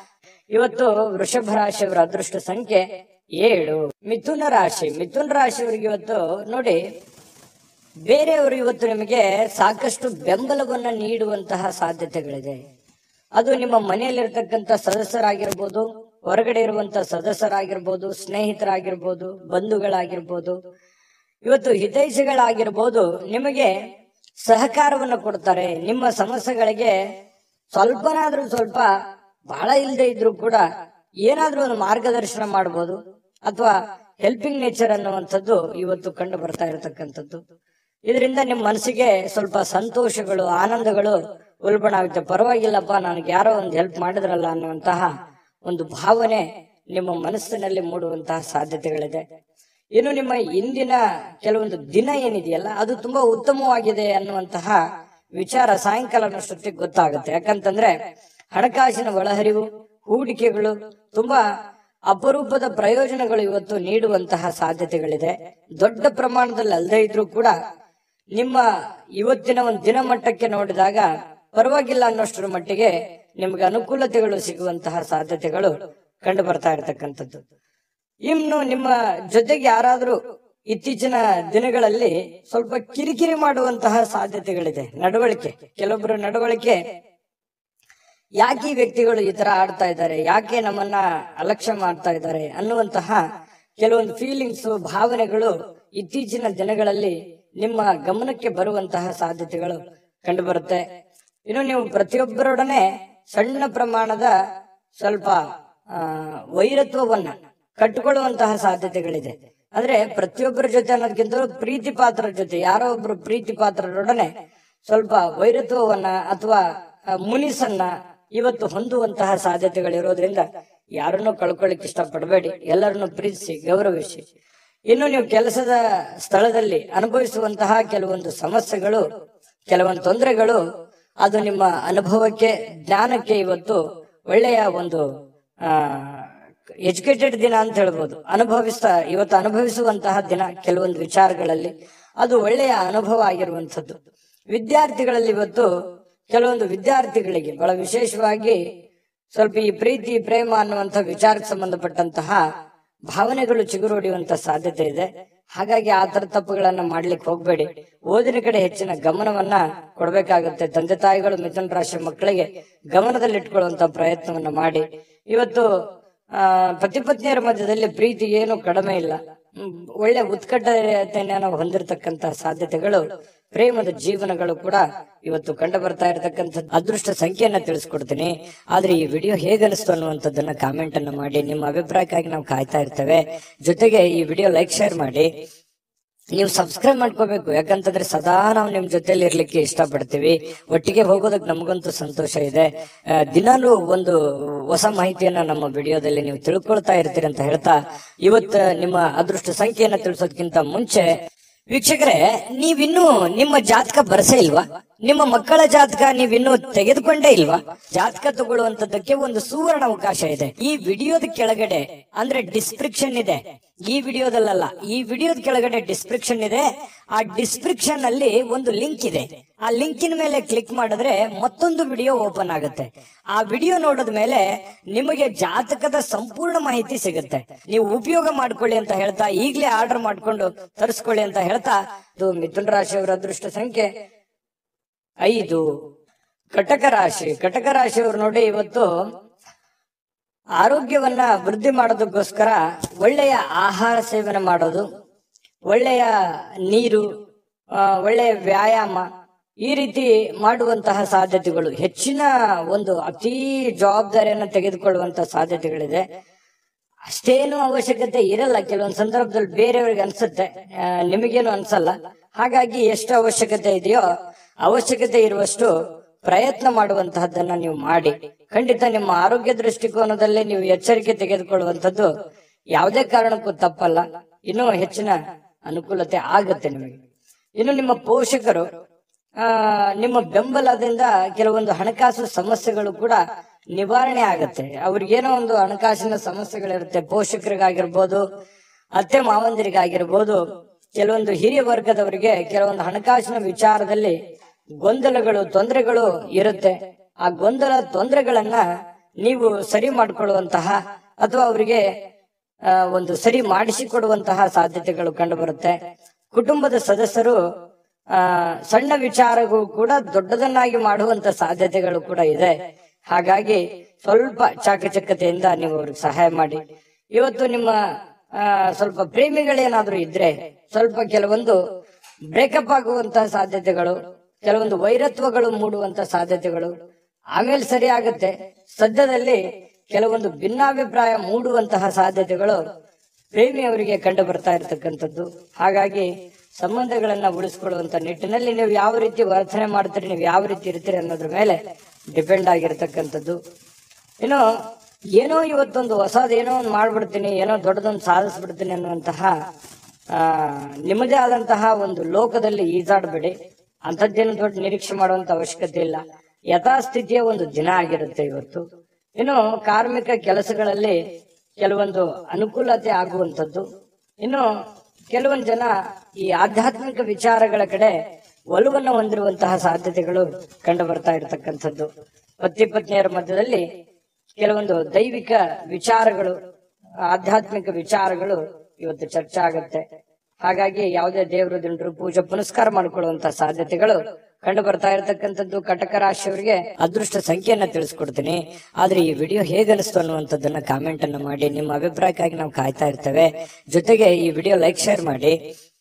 Speaker 1: ಇವತ್ತು ವೃಷಭ ರಾಶಿಯವರ ಅದೃಷ್ಟ ಸಂಖ್ಯೆ ಏಳು ಮಿಥುನ ರಾಶಿ ಮಿಥುನ ರಾಶಿಯವರಿಗೆ ಇವತ್ತು ನೋಡಿ ಬೇರೆಯವರು ಇವತ್ತು ನಿಮಗೆ ಸಾಕಷ್ಟು ಬೆಂಬಲವನ್ನ ನೀಡುವಂತಹ ಸಾಧ್ಯತೆಗಳಿದೆ ಅದು ನಿಮ್ಮ ಮನೆಯಲ್ಲಿರ್ತಕ್ಕಂಥ ಸದಸ್ಯರಾಗಿರ್ಬೋದು ಹೊರಗಡೆ ಇರುವಂತ ಸದಸ್ಯರಾಗಿರ್ಬೋದು ಸ್ನೇಹಿತರಾಗಿರ್ಬೋದು ಬಂಧುಗಳಾಗಿರ್ಬೋದು ಇವತ್ತು ಹಿತೈಷಿಗಳಾಗಿರ್ಬೋದು ನಿಮಗೆ ಸಹಕಾರವನ್ನು ಕೊಡ್ತಾರೆ ನಿಮ್ಮ ಸಮಸ್ಯೆಗಳಿಗೆ ಸ್ವಲ್ಪನಾದ್ರೂ ಸ್ವಲ್ಪ ಬಹಳ ಇಲ್ಲದೆ ಇದ್ರೂ ಕೂಡ ಏನಾದ್ರೂ ಒಂದು ಮಾರ್ಗದರ್ಶನ ಮಾಡಬಹುದು ಅಥವಾ ಹೆಲ್ಪಿಂಗ್ ನೇಚರ್ ಅನ್ನುವಂಥದ್ದು ಇವತ್ತು ಕಂಡು ಬರ್ತಾ ಇರತಕ್ಕಂಥದ್ದು ಇದರಿಂದ ನಿಮ್ಮ ಮನಸ್ಸಿಗೆ ಸ್ವಲ್ಪ ಸಂತೋಷಗಳು ಆನಂದಗಳು ಉಲ್ಬಣ ಆಗುತ್ತೆ ಪರವಾಗಿಲ್ಲಪ್ಪ ನನಗೆ ಯಾರೋ ಒಂದು ಹೆಲ್ಪ್ ಮಾಡಿದ್ರಲ್ಲ ಅನ್ನುವಂತಹ ಒಂದು ಭಾವನೆ ನಿಮ್ಮ ಮನಸ್ಸಿನಲ್ಲಿ ಮೂಡುವಂತಹ ಸಾಧ್ಯತೆಗಳಿದೆ ಇನ್ನು ನಿಮ್ಮ ಇಂದಿನ ಕೆಲವೊಂದು ದಿನ ಏನಿದೆಯಲ್ಲ ಅದು ತುಂಬಾ ಉತ್ತಮವಾಗಿದೆ ಅನ್ನುವಂತಹ ವಿಚಾರ ಸಾಯಂಕಾಲನಷ್ಟೊತ್ತಿಗೆ ಗೊತ್ತಾಗುತ್ತೆ ಯಾಕಂತಂದ್ರೆ ಹಣಕಾಸಿನ ಒಳಹರಿವು ಹೂಡಿಕೆಗಳು ತುಂಬಾ ಅಪರೂಪದ ಪ್ರಯೋಜನಗಳು ಇವತ್ತು ನೀಡುವಂತಹ ಸಾಧ್ಯತೆಗಳಿದೆ ದೊಡ್ಡ ಪ್ರಮಾಣದಲ್ಲಿ ಅಲ್ಲದೆ ಇದ್ರೂ ಕೂಡ ನಿಮ್ಮ ಇವತ್ತಿನ ಒಂದು ದಿನಮಟ್ಟಕ್ಕೆ ನೋಡಿದಾಗ ಪರವಾಗಿಲ್ಲ ಅನ್ನೋಷ್ಟರ ಮಟ್ಟಿಗೆ ನಿಮ್ಗೆ ಅನುಕೂಲತೆಗಳು ಸಿಗುವಂತಹ ಸಾಧ್ಯತೆಗಳು ಕಂಡು ಬರ್ತಾ ಇರತಕ್ಕಂಥದ್ದು ಇನ್ನು ನಿಮ್ಮ ಜೊತೆಗೆ ಯಾರಾದ್ರೂ ಇತ್ತೀಚಿನ ದಿನಗಳಲ್ಲಿ ಸ್ವಲ್ಪ ಕಿರಿಕಿರಿ ಮಾಡುವಂತಹ ಸಾಧ್ಯತೆಗಳಿದೆ ನಡವಳಿಕೆ ಕೆಲವೊಬ್ಬರ ನಡವಳಿಕೆ ಯಾಕೆ ಈ ವ್ಯಕ್ತಿಗಳು ಈ ತರ ಆಡ್ತಾ ಇದ್ದಾರೆ ಯಾಕೆ ನಮ್ಮನ್ನ ಅಲಕ್ಷ್ಯ ಮಾಡ್ತಾ ಇದ್ದಾರೆ ಅನ್ನುವಂತಹ ಕೆಲವೊಂದು ಫೀಲಿಂಗ್ಸ್ ಭಾವನೆಗಳು ಇತ್ತೀಚಿನ ದಿನಗಳಲ್ಲಿ ನಿಮ್ಮ ಗಮನಕ್ಕೆ ಬರುವಂತಹ ಸಾಧ್ಯತೆಗಳು ಕಂಡು ಬರುತ್ತೆ ಇನ್ನು ನೀವು ಪ್ರತಿಯೊಬ್ಬರೊಡನೆ ಸಣ್ಣ ಪ್ರಮಾಣದ ಸ್ವಲ್ಪ ಆ, ವೈರತ್ವವನ್ನ ಕಟ್ಟಿಕೊಳ್ಳುವಂತಹ ಸಾಧ್ಯತೆಗಳಿದೆ ಅಂದ್ರೆ ಪ್ರತಿಯೊಬ್ಬರ ಜೊತೆ ಅನ್ನೋದಕ್ಕಿಂತ ಪ್ರೀತಿ ಪಾತ್ರರ ಜೊತೆ ಯಾರೋ ಒಬ್ರು ಪ್ರೀತಿ ಪಾತ್ರರೊಡನೆ ಸ್ವಲ್ಪ ವೈರತ್ವವನ್ನ ಅಥವಾ ಆ, ಮುನಿಸನ್ನ ಇವತ್ತು ಹೊಂದುವಂತಹ ಸಾಧ್ಯತೆಗಳಿರೋದ್ರಿಂದ ಯಾರನ್ನು ಕಳ್ಕೊಳ್ಳಿಕ್ ಇಷ್ಟಪಡಬೇಡಿ ಎಲ್ಲರನ್ನು ಪ್ರೀತಿಸಿ ಗೌರವಿಸಿ ಇನ್ನು ನೀವು ಕೆಲಸದ ಸ್ಥಳದಲ್ಲಿ ಅನುಭವಿಸುವಂತಹ ಕೆಲವೊಂದು ಸಮಸ್ಯೆಗಳು ಕೆಲವೊಂದು ತೊಂದರೆಗಳು ಅದು ನಿಮ್ಮ ಅನುಭವಕ್ಕೆ ಜ್ಞಾನಕ್ಕೆ ಇವತ್ತು ಒಳ್ಳೆಯ ಒಂದು ಆ ಎಜುಕೇಟೆಡ್ ದಿನ ಅಂತ ಹೇಳ್ಬೋದು ಅನುಭವಿಸ್ತಾ ಇವತ್ತು ಅನುಭವಿಸುವಂತಹ ದಿನ ಕೆಲವೊಂದು ವಿಚಾರಗಳಲ್ಲಿ ಅದು ಒಳ್ಳೆಯ ಅನುಭವ ಆಗಿರುವಂಥದ್ದು ವಿದ್ಯಾರ್ಥಿಗಳಲ್ಲಿ ಇವತ್ತು ಕೆಲವೊಂದು ವಿದ್ಯಾರ್ಥಿಗಳಿಗೆ ಬಹಳ ವಿಶೇಷವಾಗಿ ಸ್ವಲ್ಪ ಈ ಪ್ರೀತಿ ಪ್ರೇಮ ಅನ್ನುವಂಥ ವಿಚಾರಕ್ಕೆ ಸಂಬಂಧಪಟ್ಟಂತಹ ಭಾವನೆಗಳು ಚಿಗುರೊಡೆಯುವಂತ ಸಾಧ್ಯತೆ ಇದೆ ಹಾಗಾಗಿ ಆ ತರ ತಪ್ಪುಗಳನ್ನ ಮಾಡ್ಲಿಕ್ಕೆ ಹೋಗ್ಬೇಡಿ ಓದಿನ ಕಡೆ ಹೆಚ್ಚಿನ ಗಮನವನ್ನ ಕೊಡ್ಬೇಕಾಗುತ್ತೆ ತಂದೆ ತಾಯಿಗಳು ಮಿಥುನ ರಾಶಿ ಮಕ್ಕಳಿಗೆ ಗಮನದಲ್ಲಿಟ್ಕೊಳ್ಳುವಂತ ಪ್ರಯತ್ನವನ್ನ ಮಾಡಿ ಇವತ್ತು ಆ ಪತಿ ಪತ್ನಿಯರ ಮಧ್ಯದಲ್ಲಿ ಪ್ರೀತಿ ಏನು ಕಡಿಮೆ ಇಲ್ಲ ಹ್ಮ್, ಒಳ್ಳೆ ಉತ್ಕಟತೆಯನ್ನು ಹೊಂದಿರತಕ್ಕಂತ ಸಾಧ್ಯತೆಗಳು ಪ್ರೇಮದ ಜೀವನಗಳು ಕೂಡ ಇವತ್ತು ಕಂಡು ಬರ್ತಾ ಇರತಕ್ಕಂಥ ಅದೃಷ್ಟ ಸಂಖ್ಯೆಯನ್ನ ತಿಳಿಸ್ಕೊಡ್ತೀನಿ ಆದ್ರೆ ಈ ವಿಡಿಯೋ ಹೇಗನಿಸ್ತು ಅನ್ನುವಂಥದ್ದನ್ನ ಕಾಮೆಂಟ್ ಅನ್ನ ಮಾಡಿ ನಿಮ್ಮ ಅಭಿಪ್ರಾಯಕ್ಕಾಗಿ ನಾವು ಕಾಯ್ತಾ ಇರ್ತೇವೆ ಜೊತೆಗೆ ಈ ವಿಡಿಯೋ ಲೈಕ್ ಶೇರ್ ಮಾಡಿ ನೀವು ಸಬ್ಸ್ಕ್ರೈಬ್ ಮಾಡ್ಕೋಬೇಕು ಯಾಕಂತಂದ್ರೆ ಸದಾ ನಾವು ನಿಮ್ ಜೊತೆಲಿ ಇರ್ಲಿಕ್ಕೆ ಇಷ್ಟಪಡ್ತೀವಿ ಒಟ್ಟಿಗೆ ಹೋಗೋದಕ್ಕೆ ನಮಗಂತೂ ಸಂತೋಷ ಇದೆ ಆ, ದಿನಾಲೂ ಒಂದು ಹೊಸ ಮಾಹಿತಿಯನ್ನ ನಮ್ಮ ವಿಡಿಯೋದಲ್ಲಿ ನೀವು ತಿಳ್ಕೊಳ್ತಾ ಇರ್ತೀರಿ ಅಂತ ಹೇಳ್ತಾ ಇವತ್ತು ನಿಮ್ಮ ಅದೃಷ್ಟ ಸಂಖ್ಯೆಯನ್ನ ತಿಳಿಸೋದಕ್ಕಿಂತ ಮುಂಚೆ ವೀಕ್ಷಕರೇ ನೀವಿನ್ನೂ ನಿಮ್ಮ ಜಾತಕ ಬರಸೇ ಇಲ್ವಾ ನಿಮ್ಮ ಮಕ್ಕಳ ಜಾತಕ ನೀವಿನ್ನೂ ತೆಗೆದುಕೊಂಡೇ ಇಲ್ವಾ ಜಾತಕ ತಗೊಳ್ಳುವಂತದ್ದಕ್ಕೆ ಒಂದು ಸುವರ್ಣ ಅವಕಾಶ ಇದೆ ಈ ವಿಡಿಯೋದ ಕೆಳಗಡೆ ಅಂದ್ರೆ ಡಿಸ್ಕ್ರಿಪ್ಷನ್ ಇದೆ ಈ ವಿಡಿಯೋದಲ್ಲ ಈ ವಿಡಿಯೋದ ಕೆಳಗಡೆ ಡಿಸ್ಕ್ರಿಪ್ಷನ್ ಇದೆ ಆ ಡಿಸ್ಕ್ರಿಪ್ಷನ್ ಅಲ್ಲಿ ಒಂದು ಲಿಂಕ್ ಇದೆ ಆ ಲಿಂಕಿನ ಮೇಲೆ ಕ್ಲಿಕ್ ಮಾಡಿದ್ರೆ ಮತ್ತೊಂದು ವಿಡಿಯೋ ಓಪನ್ ಆಗುತ್ತೆ ಆ ವಿಡಿಯೋ ನೋಡಿದ ಮೇಲೆ ನಿಮಗೆ ಜಾತಕದ ಸಂಪೂರ್ಣ ಮಾಹಿತಿ ಸಿಗುತ್ತೆ ನೀವು ಉಪಯೋಗ ಮಾಡ್ಕೊಳ್ಳಿ ಅಂತ ಹೇಳ್ತಾ ಈಗಲೇ ಆರ್ಡರ್ ಮಾಡ್ಕೊಂಡು ತರಿಸ್ಕೊಳ್ಳಿ ಅಂತ ಹೇಳ್ತಾ ಇದು ಮಿಥುನ ರಾಶಿಯವರ ಅದೃಷ್ಟ ಸಂಖ್ಯೆ ಐದು ಕಟಕ ರಾಶಿ ಕಟಕ ರಾಶಿಯವರು ನೋಡಿ ಇವತ್ತು ಆರೋಗ್ಯವನ್ನ ವೃದ್ಧಿ ಮಾಡೋದಕ್ಕೋಸ್ಕರ ಒಳ್ಳೆಯ ಆಹಾರ ಸೇವನೆ ಮಾಡೋದು ಒಳ್ಳೆಯ ನೀರು ಆ, ಒಳ್ಳೆಯ ವ್ಯಾಯಾಮ ಈ ರೀತಿ ಮಾಡುವಂತಹ ಸಾಧ್ಯತೆಗಳು ಹೆಚ್ಚಿನ ಒಂದು ಅತಿ ಜವಾಬ್ದಾರಿಯನ್ನು ತೆಗೆದುಕೊಳ್ಳುವಂತಹ ಸಾಧ್ಯತೆಗಳಿದೆ ಅಷ್ಟೇನು ಅವಶ್ಯಕತೆ ಇರಲ್ಲ ಕೆಲವೊಂದು ಸಂದರ್ಭದಲ್ಲಿ ಬೇರೆಯವ್ರಿಗೆ ಅನ್ಸುತ್ತೆ ಆ, ನಿಮಗೇನು ಅನ್ಸಲ್ಲ ಹಾಗಾಗಿ ಎಷ್ಟು ಅವಶ್ಯಕತೆ ಇದೆಯೋ ಅವಶ್ಯಕತೆ ಇರುವಷ್ಟು ಪ್ರಯತ್ನ ಮಾಡುವಂತಹದ್ದನ್ನ ನೀವು ಮಾಡಿ ಖಂಡಿತ ನಿಮ್ಮ ಆರೋಗ್ಯ ದೃಷ್ಟಿಕೋನದಲ್ಲಿ ನೀವು ಎಚ್ಚರಿಕೆ ತೆಗೆದುಕೊಳ್ಳುವಂಥದ್ದು ಯಾವುದೇ ಕಾರಣಕ್ಕೂ ತಪ್ಪಲ್ಲ ಇನ್ನೂ ಹೆಚ್ಚಿನ ಅನುಕೂಲತೆ ಆಗುತ್ತೆ ನಿಮಗೆ ಇನ್ನು ನಿಮ್ಮ ಪೋಷಕರು ಆ ನಿಮ್ಮ ಬೆಂಬಲದಿಂದ ಕೆಲವೊಂದು ಹಣಕಾಸು ಸಮಸ್ಯೆಗಳು ಕೂಡ ನಿವಾರಣೆ ಆಗತ್ತೆ ಅವ್ರಿಗೇನೋ ಒಂದು ಹಣಕಾಸಿನ ಸಮಸ್ಯೆಗಳಿರುತ್ತೆ ಪೋಷಕರಿಗಾಗಿರ್ಬೋದು ಅತ್ತೆ ಮಾವಂದಿರಿಗಾಗಿರ್ಬೋದು ಕೆಲವೊಂದು ಹಿರಿಯ ವರ್ಗದವರಿಗೆ ಕೆಲವೊಂದು ಹಣಕಾಸಿನ ವಿಚಾರದಲ್ಲಿ ಗೊಂದಲಗಳು ತೊಂದರೆಗಳು ಇರುತ್ತೆ ಆ ಗೊಂದಲ ತೊಂದರೆಗಳನ್ನ ನೀವು ಸರಿ ಮಾಡಿಕೊಳ್ಳುವಂತಹ ಅಥವಾ ಅವರಿಗೆ ಆ, ಒಂದು ಸರಿ ಮಾಡಿಸಿಕೊಡುವಂತಹ ಸಾಧ್ಯತೆಗಳು ಕಂಡು ಬರುತ್ತೆ ಕುಟುಂಬದ ಸದಸ್ಯರು ಆ ಸಣ್ಣ ವಿಚಾರಗಳು ಕೂಡ ದೊಡ್ಡದನ್ನಾಗಿ ಮಾಡುವಂತ ಸಾಧ್ಯತೆಗಳು ಕೂಡ ಇದೆ ಹಾಗಾಗಿ ಸ್ವಲ್ಪ ಚಾಕಚಕ್ಯತೆಯಿಂದ ನೀವು ಅವ್ರಿಗೆ ಸಹಾಯ ಮಾಡಿ ಇವತ್ತು ನಿಮ್ಮ ಆ, ಸ್ವಲ್ಪ ಪ್ರೇಮಿಗಳೇನಾದ್ರೂ ಇದ್ರೆ ಸ್ವಲ್ಪ ಕೆಲವೊಂದು ಬ್ರೇಕಪ್ ಆಗುವಂತಹ ಸಾಧ್ಯತೆಗಳು ಕೆಲವೊಂದು ವೈರತ್ವಗಳು ಮೂಡುವಂತ ಸಾಧ್ಯತೆಗಳು ಆಮೇಲೆ ಸರಿ ಆಗುತ್ತೆ ಸದ್ಯದಲ್ಲಿ ಕೆಲವೊಂದು ಭಿನ್ನಾಭಿಪ್ರಾಯ ಮೂಡುವಂತಹ ಸಾಧ್ಯತೆಗಳು ಪ್ರೇಮಿಯವರಿಗೆ ಕಂಡು ಬರ್ತಾ ಇರತಕ್ಕಂಥದ್ದು ಹಾಗಾಗಿ ಸಂಬಂಧಗಳನ್ನ ಉಳಿಸ್ಕೊಳ್ಳುವಂತ ನಿಟ್ಟಿನಲ್ಲಿ ನೀವು ಯಾವ ರೀತಿ ವರ್ತನೆ ಮಾಡ್ತೀರಿ ನೀವು ಯಾವ ರೀತಿ ಇರ್ತೀರಿ ಅನ್ನೋದ್ರ ಮೇಲೆ ಡಿಪೆಂಡ್ ಆಗಿರ್ತಕ್ಕಂಥದ್ದು ಇನ್ನು ಏನೋ ಇವತ್ತೊಂದು ಹೊಸದೇನೋ ಒಂದು ಮಾಡ್ಬಿಡ್ತೀನಿ ಏನೋ ದೊಡ್ಡದೊಂದು ಸಾಧಿಸ್ಬಿಡ್ತೀನಿ ಅನ್ನುವಂತಹ ಆ ನಿಮ್ಮದೇ ಆದಂತಹ ಒಂದು ಲೋಕದಲ್ಲಿ ಈಜಾಡಬೇಡಿ ಅಂಥದ್ದೇನು ದೊಡ್ಡ ನಿರೀಕ್ಷೆ ಮಾಡುವಂತ ಅವಶ್ಯಕತೆ ಇಲ್ಲ ಯಥಾಸ್ಥಿತಿಯ ಒಂದು ದಿನ ಆಗಿರುತ್ತೆ ಇವತ್ತು ಇನ್ನು ಕಾರ್ಮಿಕ ಕೆಲಸಗಳಲ್ಲಿ ಕೆಲವೊಂದು ಅನುಕೂಲತೆ ಆಗುವಂಥದ್ದು ಇನ್ನು ಕೆಲವೊಂದು ಜನ ಈ ಆಧ್ಯಾತ್ಮಿಕ ವಿಚಾರಗಳ ಕಡೆ ಒಲವನ್ನು ಹೊಂದಿರುವಂತಹ ಸಾಧ್ಯತೆಗಳು ಕಂಡು ಬರ್ತಾ ಇರತಕ್ಕಂಥದ್ದು ಪತಿ ಪತ್ನಿಯರ ಮಧ್ಯದಲ್ಲಿ ಕೆಲವೊಂದು ದೈವಿಕ ವಿಚಾರಗಳು ಆಧ್ಯಾತ್ಮಿಕ ವಿಚಾರಗಳು ಇವತ್ತು ಚರ್ಚೆ ಆಗುತ್ತೆ ಹಾಗಾಗಿ ಯಾವುದೇ ದೇವರ ದಿಂಡರು ಪೂಜೆ ಪುನಸ್ಕಾರ ಮಾಡಿಕೊಳ್ಳುವಂತ ಸಾಧ್ಯತೆಗಳು ಕಂಡು ಬರ್ತಾ ಇರತಕ್ಕಂಥದ್ದು ಕಟಕ ರಾಶಿಯವರಿಗೆ ಅದೃಷ್ಟ ಸಂಖ್ಯೆಯನ್ನ ತಿಳಿಸ್ಕೊಡ್ತೀನಿ ಆದ್ರೆ ಈ ವಿಡಿಯೋ ಹೇಗೆ ಅನಿಸ್ತು ಅನ್ನುವಂಥದ್ದನ್ನ ಕಾಮೆಂಟ್ ಅನ್ನ ಮಾಡಿ ನಿಮ್ಮ ಅಭಿಪ್ರಾಯಕ್ಕಾಗಿ ನಾವು ಕಾಯ್ತಾ ಇರ್ತೇವೆ ಜೊತೆಗೆ ಈ ವಿಡಿಯೋ ಲೈಕ್ ಶೇರ್ ಮಾಡಿ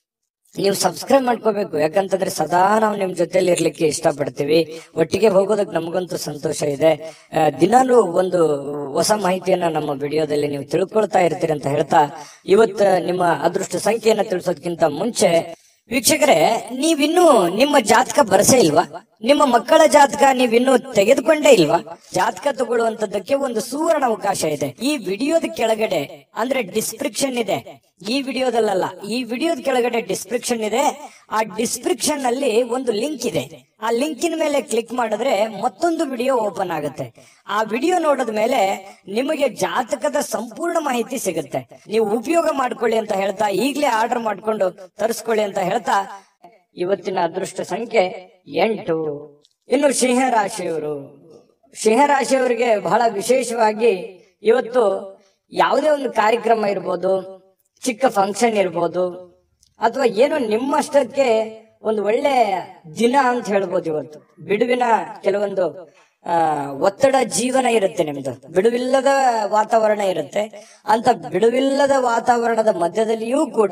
Speaker 1: ನೀವು ಸಬ್ಸ್ಕ್ರೈಬ್ ಮಾಡ್ಕೋಬೇಕು ಯಾಕಂತಂದ್ರೆ ಸದಾ ನಾವು ನಿಮ್ ಜೊತೆಲಿ ಇರ್ಲಿಕ್ಕೆ ಇಷ್ಟಪಡ್ತೀವಿ ಒಟ್ಟಿಗೆ ಹೋಗೋದಕ್ಕೆ ನಮಗಂತೂ ಸಂತೋಷ ಇದೆ ಆ, ದಿನಾಲೂ ಒಂದು ಹೊಸ ಮಾಹಿತಿಯನ್ನ ನಮ್ಮ ವಿಡಿಯೋದಲ್ಲಿ ನೀವು ತಿಳ್ಕೊಳ್ತಾ ಇರ್ತೀರಿ ಅಂತ ಹೇಳ್ತಾ ಇವತ್ತು ನಿಮ್ಮ ಅದೃಷ್ಟ ಸಂಖ್ಯೆಯನ್ನ ತಿಳಿಸೋದಕ್ಕಿಂತ ಮುಂಚೆ ವೀಕ್ಷಕರೇ ನೀವಿನ್ನೂ ನಿಮ್ಮ ಜಾತಕ ಬರಸೇ ಇಲ್ವಾ ನಿಮ್ಮ ಮಕ್ಕಳ ಜಾತಕ ನೀವಿನ್ನೂ ತೆಗೆದುಕೊಂಡೇ ಇಲ್ವಾ ಜಾತಕ ತಗೊಳ್ಳುವಂತದ್ದಕ್ಕೆ ಒಂದು ಸುವರ್ಣ ಅವಕಾಶ ಇದೆ ಈ ವಿಡಿಯೋದ ಕೆಳಗಡೆ ಅಂದ್ರೆ ಡಿಸ್ಕ್ರಿಪ್ಷನ್ ಇದೆ ಈ ವಿಡಿಯೋದಲ್ಲ ಈ ವಿಡಿಯೋದ ಕೆಳಗಡೆ ಡಿಸ್ಕ್ರಿಪ್ಷನ್ ಇದೆ ಆ ಡಿಸ್ಕ್ರಿಪ್ಷನ್ ನಲ್ಲಿ ಒಂದು ಲಿಂಕ್ ಇದೆ ಆ ಲಿಂಕಿನ ಮೇಲೆ ಕ್ಲಿಕ್ ಮಾಡಿದ್ರೆ ಮತ್ತೊಂದು ವಿಡಿಯೋ ಓಪನ್ ಆಗುತ್ತೆ ಆ ವಿಡಿಯೋ ನೋಡಿದ ಮೇಲೆ ನಿಮಗೆ ಜಾತಕದ ಸಂಪೂರ್ಣ ಮಾಹಿತಿ ಸಿಗುತ್ತೆ ನೀವು ಉಪಯೋಗ ಮಾಡ್ಕೊಳ್ಳಿ ಅಂತ ಹೇಳ್ತಾ ಈಗಲೇ ಆರ್ಡರ್ ಮಾಡ್ಕೊಂಡು ತರಿಸ್ಕೊಳ್ಳಿ ಅಂತ ಹೇಳ್ತಾ ಇವತ್ತಿನ ಅದೃಷ್ಟ ಸಂಖ್ಯೆ ಎಂಟು ಇನ್ನು ಸಿಂಹ ರಾಶಿಯವರು ಸಿಂಹ ರಾಶಿಯವರಿಗೆ ಬಹಳ ವಿಶೇಷವಾಗಿ ಇವತ್ತು ಯಾವುದೇ ಒಂದು ಕಾರ್ಯಕ್ರಮ ಇರ್ಬೋದು ಚಿಕ್ಕ ಫಂಕ್ಷನ್ ಇರ್ಬೋದು ಅಥವಾ ಏನೋ ನಿಮ್ಮಷ್ಟಕ್ಕೆ ಒಂದು ಒಳ್ಳೆ ದಿನ ಅಂತ ಹೇಳ್ಬೋದು ಇವತ್ತು ಬಿಡುವಿನ ಕೆಲವೊಂದು ಆ ಒತ್ತಡ ಜೀವನ ಇರುತ್ತೆ ನಿಮ್ದು ಬಿಡುವಿಲ್ಲದ ವಾತಾವರಣ ಇರುತ್ತೆ ಅಂತ ಬಿಡುವಿಲ್ಲದ ವಾತಾವರಣದ ಮಧ್ಯದಲ್ಲಿಯೂ ಕೂಡ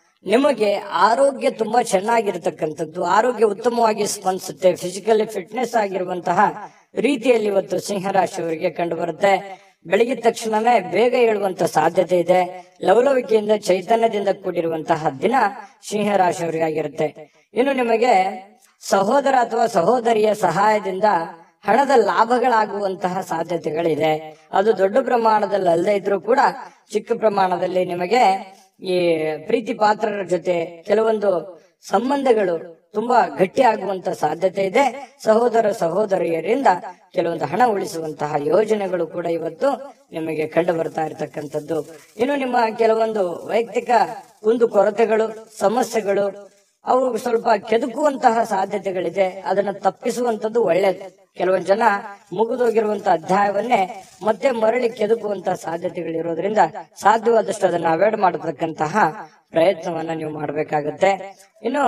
Speaker 1: ನಿಮಗೆ ಆರೋಗ್ಯ ತುಂಬಾ ಚೆನ್ನಾಗಿರ್ತಕ್ಕಂಥದ್ದು ಆರೋಗ್ಯ ಉತ್ತಮವಾಗಿ ಸ್ಪಂದಿಸುತ್ತೆ ಫಿಸಿಕಲಿ ಫಿಟ್ನೆಸ್ ಆಗಿರುವಂತಹ ರೀತಿಯಲ್ಲಿ ಇವತ್ತು ಸಿಂಹರಾಶಿಯವರಿಗೆ ಕಂಡು ಬರುತ್ತೆ ಬೆಳಗಿದ ತಕ್ಷಣವೇ ಬೇಗ ಏಳುವಂತ ಸಾಧ್ಯತೆ ಇದೆ ಲವಲವಿಕೆಯಿಂದ ಚೈತನ್ಯದಿಂದ ಕೂಡಿರುವಂತಹ ದಿನ ಸಿಂಹರಾಶಿಯವರಿಗಾಗಿರುತ್ತೆ ಇನ್ನು ನಿಮಗೆ ಸಹೋದರ ಅಥವಾ ಸಹೋದರಿಯ ಸಹಾಯದಿಂದ ಹಣದ ಲಾಭಗಳಾಗುವಂತಹ ಸಾಧ್ಯತೆಗಳಿದೆ ಅದು ದೊಡ್ಡ ಪ್ರಮಾಣದಲ್ಲಿ ಅಲ್ಲದೆ ಇದ್ರೂ ಕೂಡ ಚಿಕ್ಕ ಪ್ರಮಾಣದಲ್ಲಿ ನಿಮಗೆ ಈ ಪ್ರೀತಿ ಪಾತ್ರರ ಜೊತೆ ಕೆಲವೊಂದು ಸಂಬಂಧಗಳು ತುಂಬಾ ಗಟ್ಟಿ ಆಗುವಂತ ಸಾಧ್ಯತೆ ಇದೆ ಸಹೋದರ ಸಹೋದರಿಯರಿಂದ ಕೆಲವೊಂದು ಹಣ ಉಳಿಸುವಂತಹ ಯೋಜನೆಗಳು ಕೂಡ ಇವತ್ತು ನಿಮಗೆ ಕಂಡು ಬರ್ತಾ ಇರತಕ್ಕಂಥದ್ದು ಇನ್ನು ನಿಮ್ಮ ಕೆಲವೊಂದು ವೈಯಕ್ತಿಕ ಕುಂದು ಕೊರತೆಗಳು ಸಮಸ್ಯೆಗಳು ಅವು ಸ್ವಲ್ಪ ಕೆದಕುವಂತಹ ಸಾಧ್ಯತೆಗಳಿದೆ ಅದನ್ನ ತಪ್ಪಿಸುವಂತದ್ದು ಒಳ್ಳೇದು ಕೆಲವೊಂದು ಜನ ಮುಗಿದೋಗಿರುವಂತಹ ಅಧ್ಯಾಯವನ್ನೇ ಮತ್ತೆ ಮರಳಿ ಕೆದಕುವಂತಹ ಸಾಧ್ಯತೆಗಳಿರೋದ್ರಿಂದ ಸಾಧ್ಯವಾದಷ್ಟು ಅದನ್ನ ಅವಾಯ್ಡ್ ಮಾಡತಕ್ಕಂತಹ ಪ್ರಯತ್ನವನ್ನ ನೀವು ಮಾಡಬೇಕಾಗುತ್ತೆ ಇನ್ನು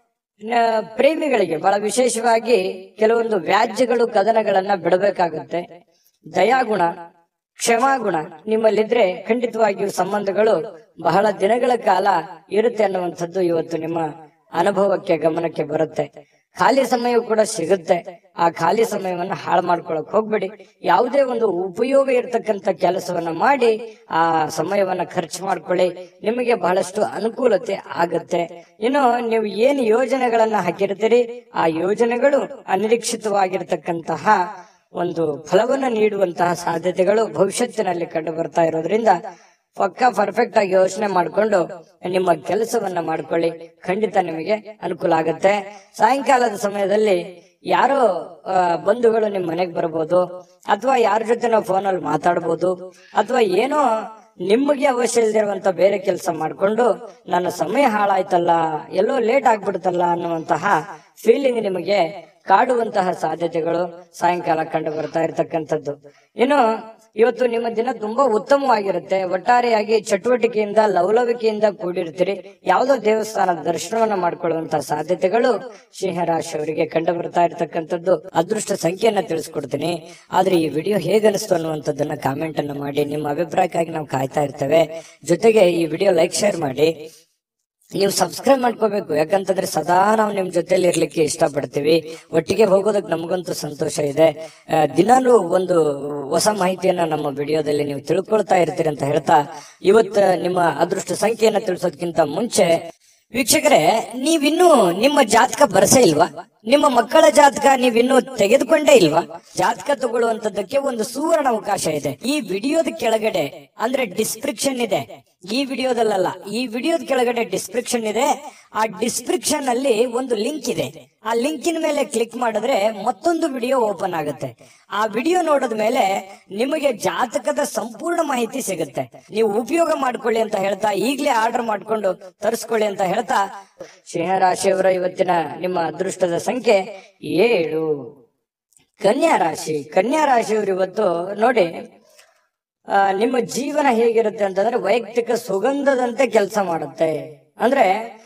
Speaker 1: ನ- ಪ್ರೇಮಿಗಳಿಗೆ ಬಹಳ ವಿಶೇಷವಾಗಿ ಕೆಲವೊಂದು ವ್ಯಾಜ್ಯಗಳು ಕದನಗಳನ್ನ ಬಿಡಬೇಕಾಗುತ್ತೆ ದಯಾಗುಣ ಕ್ಷಮಾಗುಣ ನಿಮ್ಮಲ್ಲಿದ್ರೆ ಖಂಡಿತವಾಗಿಯೂ ಸಂಬಂಧಗಳು ಬಹಳ ದಿನಗಳ ಕಾಲ ಇರುತ್ತೆ ಅನ್ನುವಂಥದ್ದು ಇವತ್ತು ನಿಮ್ಮ ಅನುಭವಕ್ಕೆ ಗಮನಕ್ಕೆ ಬರುತ್ತೆ ಖಾಲಿ ಸಮಯ ಕೂಡ ಸಿಗುತ್ತೆ ಆ ಖಾಲಿ ಸಮಯವನ್ನ ಹಾಳು ಮಾಡ್ಕೊಳಕ್ ಹೋಗ್ಬೇಡಿ ಯಾವುದೇ ಒಂದು ಉಪಯೋಗ ಇರತಕ್ಕಂತ ಕೆಲಸವನ್ನ ಮಾಡಿ ಆ ಸಮಯವನ್ನ ಖರ್ಚು ಮಾಡ್ಕೊಳ್ಳಿ ನಿಮಗೆ ಬಹಳಷ್ಟು ಅನುಕೂಲತೆ ಆಗತ್ತೆ ಇನ್ನು ನೀವು ಏನು ಯೋಜನೆಗಳನ್ನ ಹಾಕಿರ್ತೀರಿ ಆ ಯೋಜನೆಗಳು ಅನಿರೀಕ್ಷಿತವಾಗಿರ್ತಕ್ಕಂತಹ ಒಂದು ಫಲವನ್ನು ನೀಡುವಂತಹ ಸಾಧ್ಯತೆಗಳು ಭವಿಷ್ಯತ್ತಿನಲ್ಲಿ ಕಂಡು ಬರ್ತಾ ಇರೋದ್ರಿಂದ ಪಕ್ಕ ಪರ್ಫೆಕ್ಟ್ ಆಗಿ ಯೋಚನೆ ಮಾಡಿಕೊಂಡು ನಿಮ್ಮ ಕೆಲಸವನ್ನ ಮಾಡ್ಕೊಳ್ಳಿ ಖಂಡಿತ ನಿಮಗೆ ಅನುಕೂಲ ಆಗುತ್ತೆ ಸಾಯಂಕಾಲದ ಸಮಯದಲ್ಲಿ ಯಾರೋ ಆ, ಬಂಧುಗಳು ನಿಮ್ ಮನೆಗೆ ಬರ್ಬೋದು ಅಥವಾ ಯಾರ ಜೊತೆ ನಾವು ಫೋನಲ್ಲಿ ಮಾತಾಡ್ಬೋದು ಅಥವಾ ಏನೋ ನಿಮಗೆ ಅವಶ್ಯ ಇಲ್ದಿರುವಂತ ಬೇರೆ ಕೆಲಸ ಮಾಡ್ಕೊಂಡು ನನ್ನ ಸಮಯ ಹಾಳಾಯ್ತಲ್ಲ ಎಲ್ಲೋ ಲೇಟ್ ಆಗ್ಬಿಡ್ತಲ್ಲ ಅನ್ನುವಂತಹ ಫೀಲಿಂಗ್ ನಿಮಗೆ ಕಾಡುವಂತಹ ಸಾಧ್ಯತೆಗಳು ಸಾಯಂಕಾಲ ಕಂಡು ಬರ್ತಾ ಇರತಕ್ಕಂಥದ್ದು ಇನ್ನು ಇವತ್ತು ನಿಮ್ಮ ದಿನ ತುಂಬಾ ಉತ್ತಮವಾಗಿರುತ್ತೆ ಒಟ್ಟಾರೆಯಾಗಿ ಚಟುವಟಿಕೆಯಿಂದ ಲವಲವಿಕೆಯಿಂದ ಕೂಡಿರ್ತೀರಿ ಯಾವುದೋ ದೇವಸ್ಥಾನದ ದರ್ಶನವನ್ನ ಮಾಡ್ಕೊಳ್ಳುವಂತಹ ಸಾಧ್ಯತೆಗಳು ಸಿಂಹರಾಶಿಯವರಿಗೆ ಕಂಡು ಬರ್ತಾ ಇರತಕ್ಕಂಥದ್ದು ಅದೃಷ್ಟ ಸಂಖ್ಯೆಯನ್ನ ತಿಳಿಸ್ಕೊಡ್ತೀನಿ ಆದ್ರೆ ಈ ವಿಡಿಯೋ ಹೇಗನಿಸ್ತು ಅನ್ನುವಂಥದ್ದನ್ನ ಕಾಮೆಂಟ್ ಅನ್ನ ಮಾಡಿ ನಿಮ್ಮ ಅಭಿಪ್ರಾಯಕ್ಕಾಗಿ ನಾವು ಕಾಯ್ತಾ ಇರ್ತೇವೆ ಜೊತೆಗೆ ಈ ವಿಡಿಯೋ ಲೈಕ್ ಶೇರ್ ಮಾಡಿ ನೀವು ಸಬ್ಸ್ಕ್ರೈಬ್ ಮಾಡ್ಕೋಬೇಕು ಯಾಕಂತಂದ್ರೆ ಸದಾ ನಾವು ನಿಮ್ ಜೊತೆಲಿ ಇರ್ಲಿಕ್ಕೆ ಇಷ್ಟಪಡ್ತೀವಿ ಒಟ್ಟಿಗೆ ಹೋಗೋದಕ್ಕೆ ನಮಗಂತೂ ಸಂತೋಷ ಇದೆ ಆ, ದಿನಾಲೂ ಒಂದು ಹೊಸ ಮಾಹಿತಿಯನ್ನ ನಮ್ಮ ವಿಡಿಯೋದಲ್ಲಿ ನೀವು ತಿಳ್ಕೊಳ್ತಾ ಇರ್ತೀರಿ ಅಂತ ಹೇಳ್ತಾ ಇವತ್ತು ನಿಮ್ಮ ಅದೃಷ್ಟ ಸಂಖ್ಯೆಯನ್ನ ತಿಳಿಸೋದಕ್ಕಿಂತ ಮುಂಚೆ ವೀಕ್ಷಕರೇ ನೀವಿನ್ನೂ ನಿಮ್ಮ ಜಾತಕ ಬರಸೇ ಇಲ್ವಾ ನಿಮ್ಮ ಮಕ್ಕಳ ಜಾತಕ ನೀವಿನ್ನೂ ತೆಗೆದುಕೊಂಡೇ ಇಲ್ವಾ ಜಾತಕ ತಗೊಳ್ಳುವಂತದ್ದಕ್ಕೆ ಒಂದು ಸುವರ್ಣ ಅವಕಾಶ ಇದೆ ಈ ವಿಡಿಯೋದ ಕೆಳಗಡೆ ಅಂದ್ರೆ ಡಿಸ್ಕ್ರಿಪ್ಷನ್ ಇದೆ ಈ ವಿಡಿಯೋದಲ್ಲ ಈ ವಿಡಿಯೋದ ಕೆಳಗಡೆ ಡಿಸ್ಕ್ರಿಪ್ಷನ್ ಇದೆ ಆ ಡಿಸ್ಕ್ರಿಪ್ಷನ್ ಅಲ್ಲಿ ಒಂದು ಲಿಂಕ್ ಇದೆ ಆ ಲಿಂಕಿನ ಮೇಲೆ ಕ್ಲಿಕ್ ಮಾಡಿದ್ರೆ ಮತ್ತೊಂದು ವಿಡಿಯೋ ಓಪನ್ ಆಗುತ್ತೆ ಆ ವಿಡಿಯೋ ನೋಡಿದ ಮೇಲೆ ನಿಮಗೆ ಜಾತಕದ ಸಂಪೂರ್ಣ ಮಾಹಿತಿ ಸಿಗುತ್ತೆ ನೀವು ಉಪಯೋಗ ಮಾಡ್ಕೊಳ್ಳಿ ಅಂತ ಹೇಳ್ತಾ ಈಗಲೇ ಆರ್ಡರ್ ಮಾಡ್ಕೊಂಡು ತರಿಸ್ಕೊಳ್ಳಿ ಅಂತ ಹೇಳ್ತಾ ಸಿಂಹರಾಶಿಯವರ ಇವತ್ತಿನ ನಿಮ್ಮ ಅದೃಷ್ಟದ ಸಂಖ್ಯೆ ಏಳು ಕನ್ಯಾ ರಾಶಿ ಕನ್ಯಾ ರಾಶಿಯವರು ಇವತ್ತು ನೋಡಿ ಆ, ನಿಮ್ಮ ಜೀವನ ಹೇಗಿರುತ್ತೆ ಅಂತಂದ್ರೆ ವೈಯಕ್ತಿಕ ಸುಗಂಧದಂತೆ ಕೆಲಸ ಮಾಡುತ್ತೆ ಅಂದ್ರೆ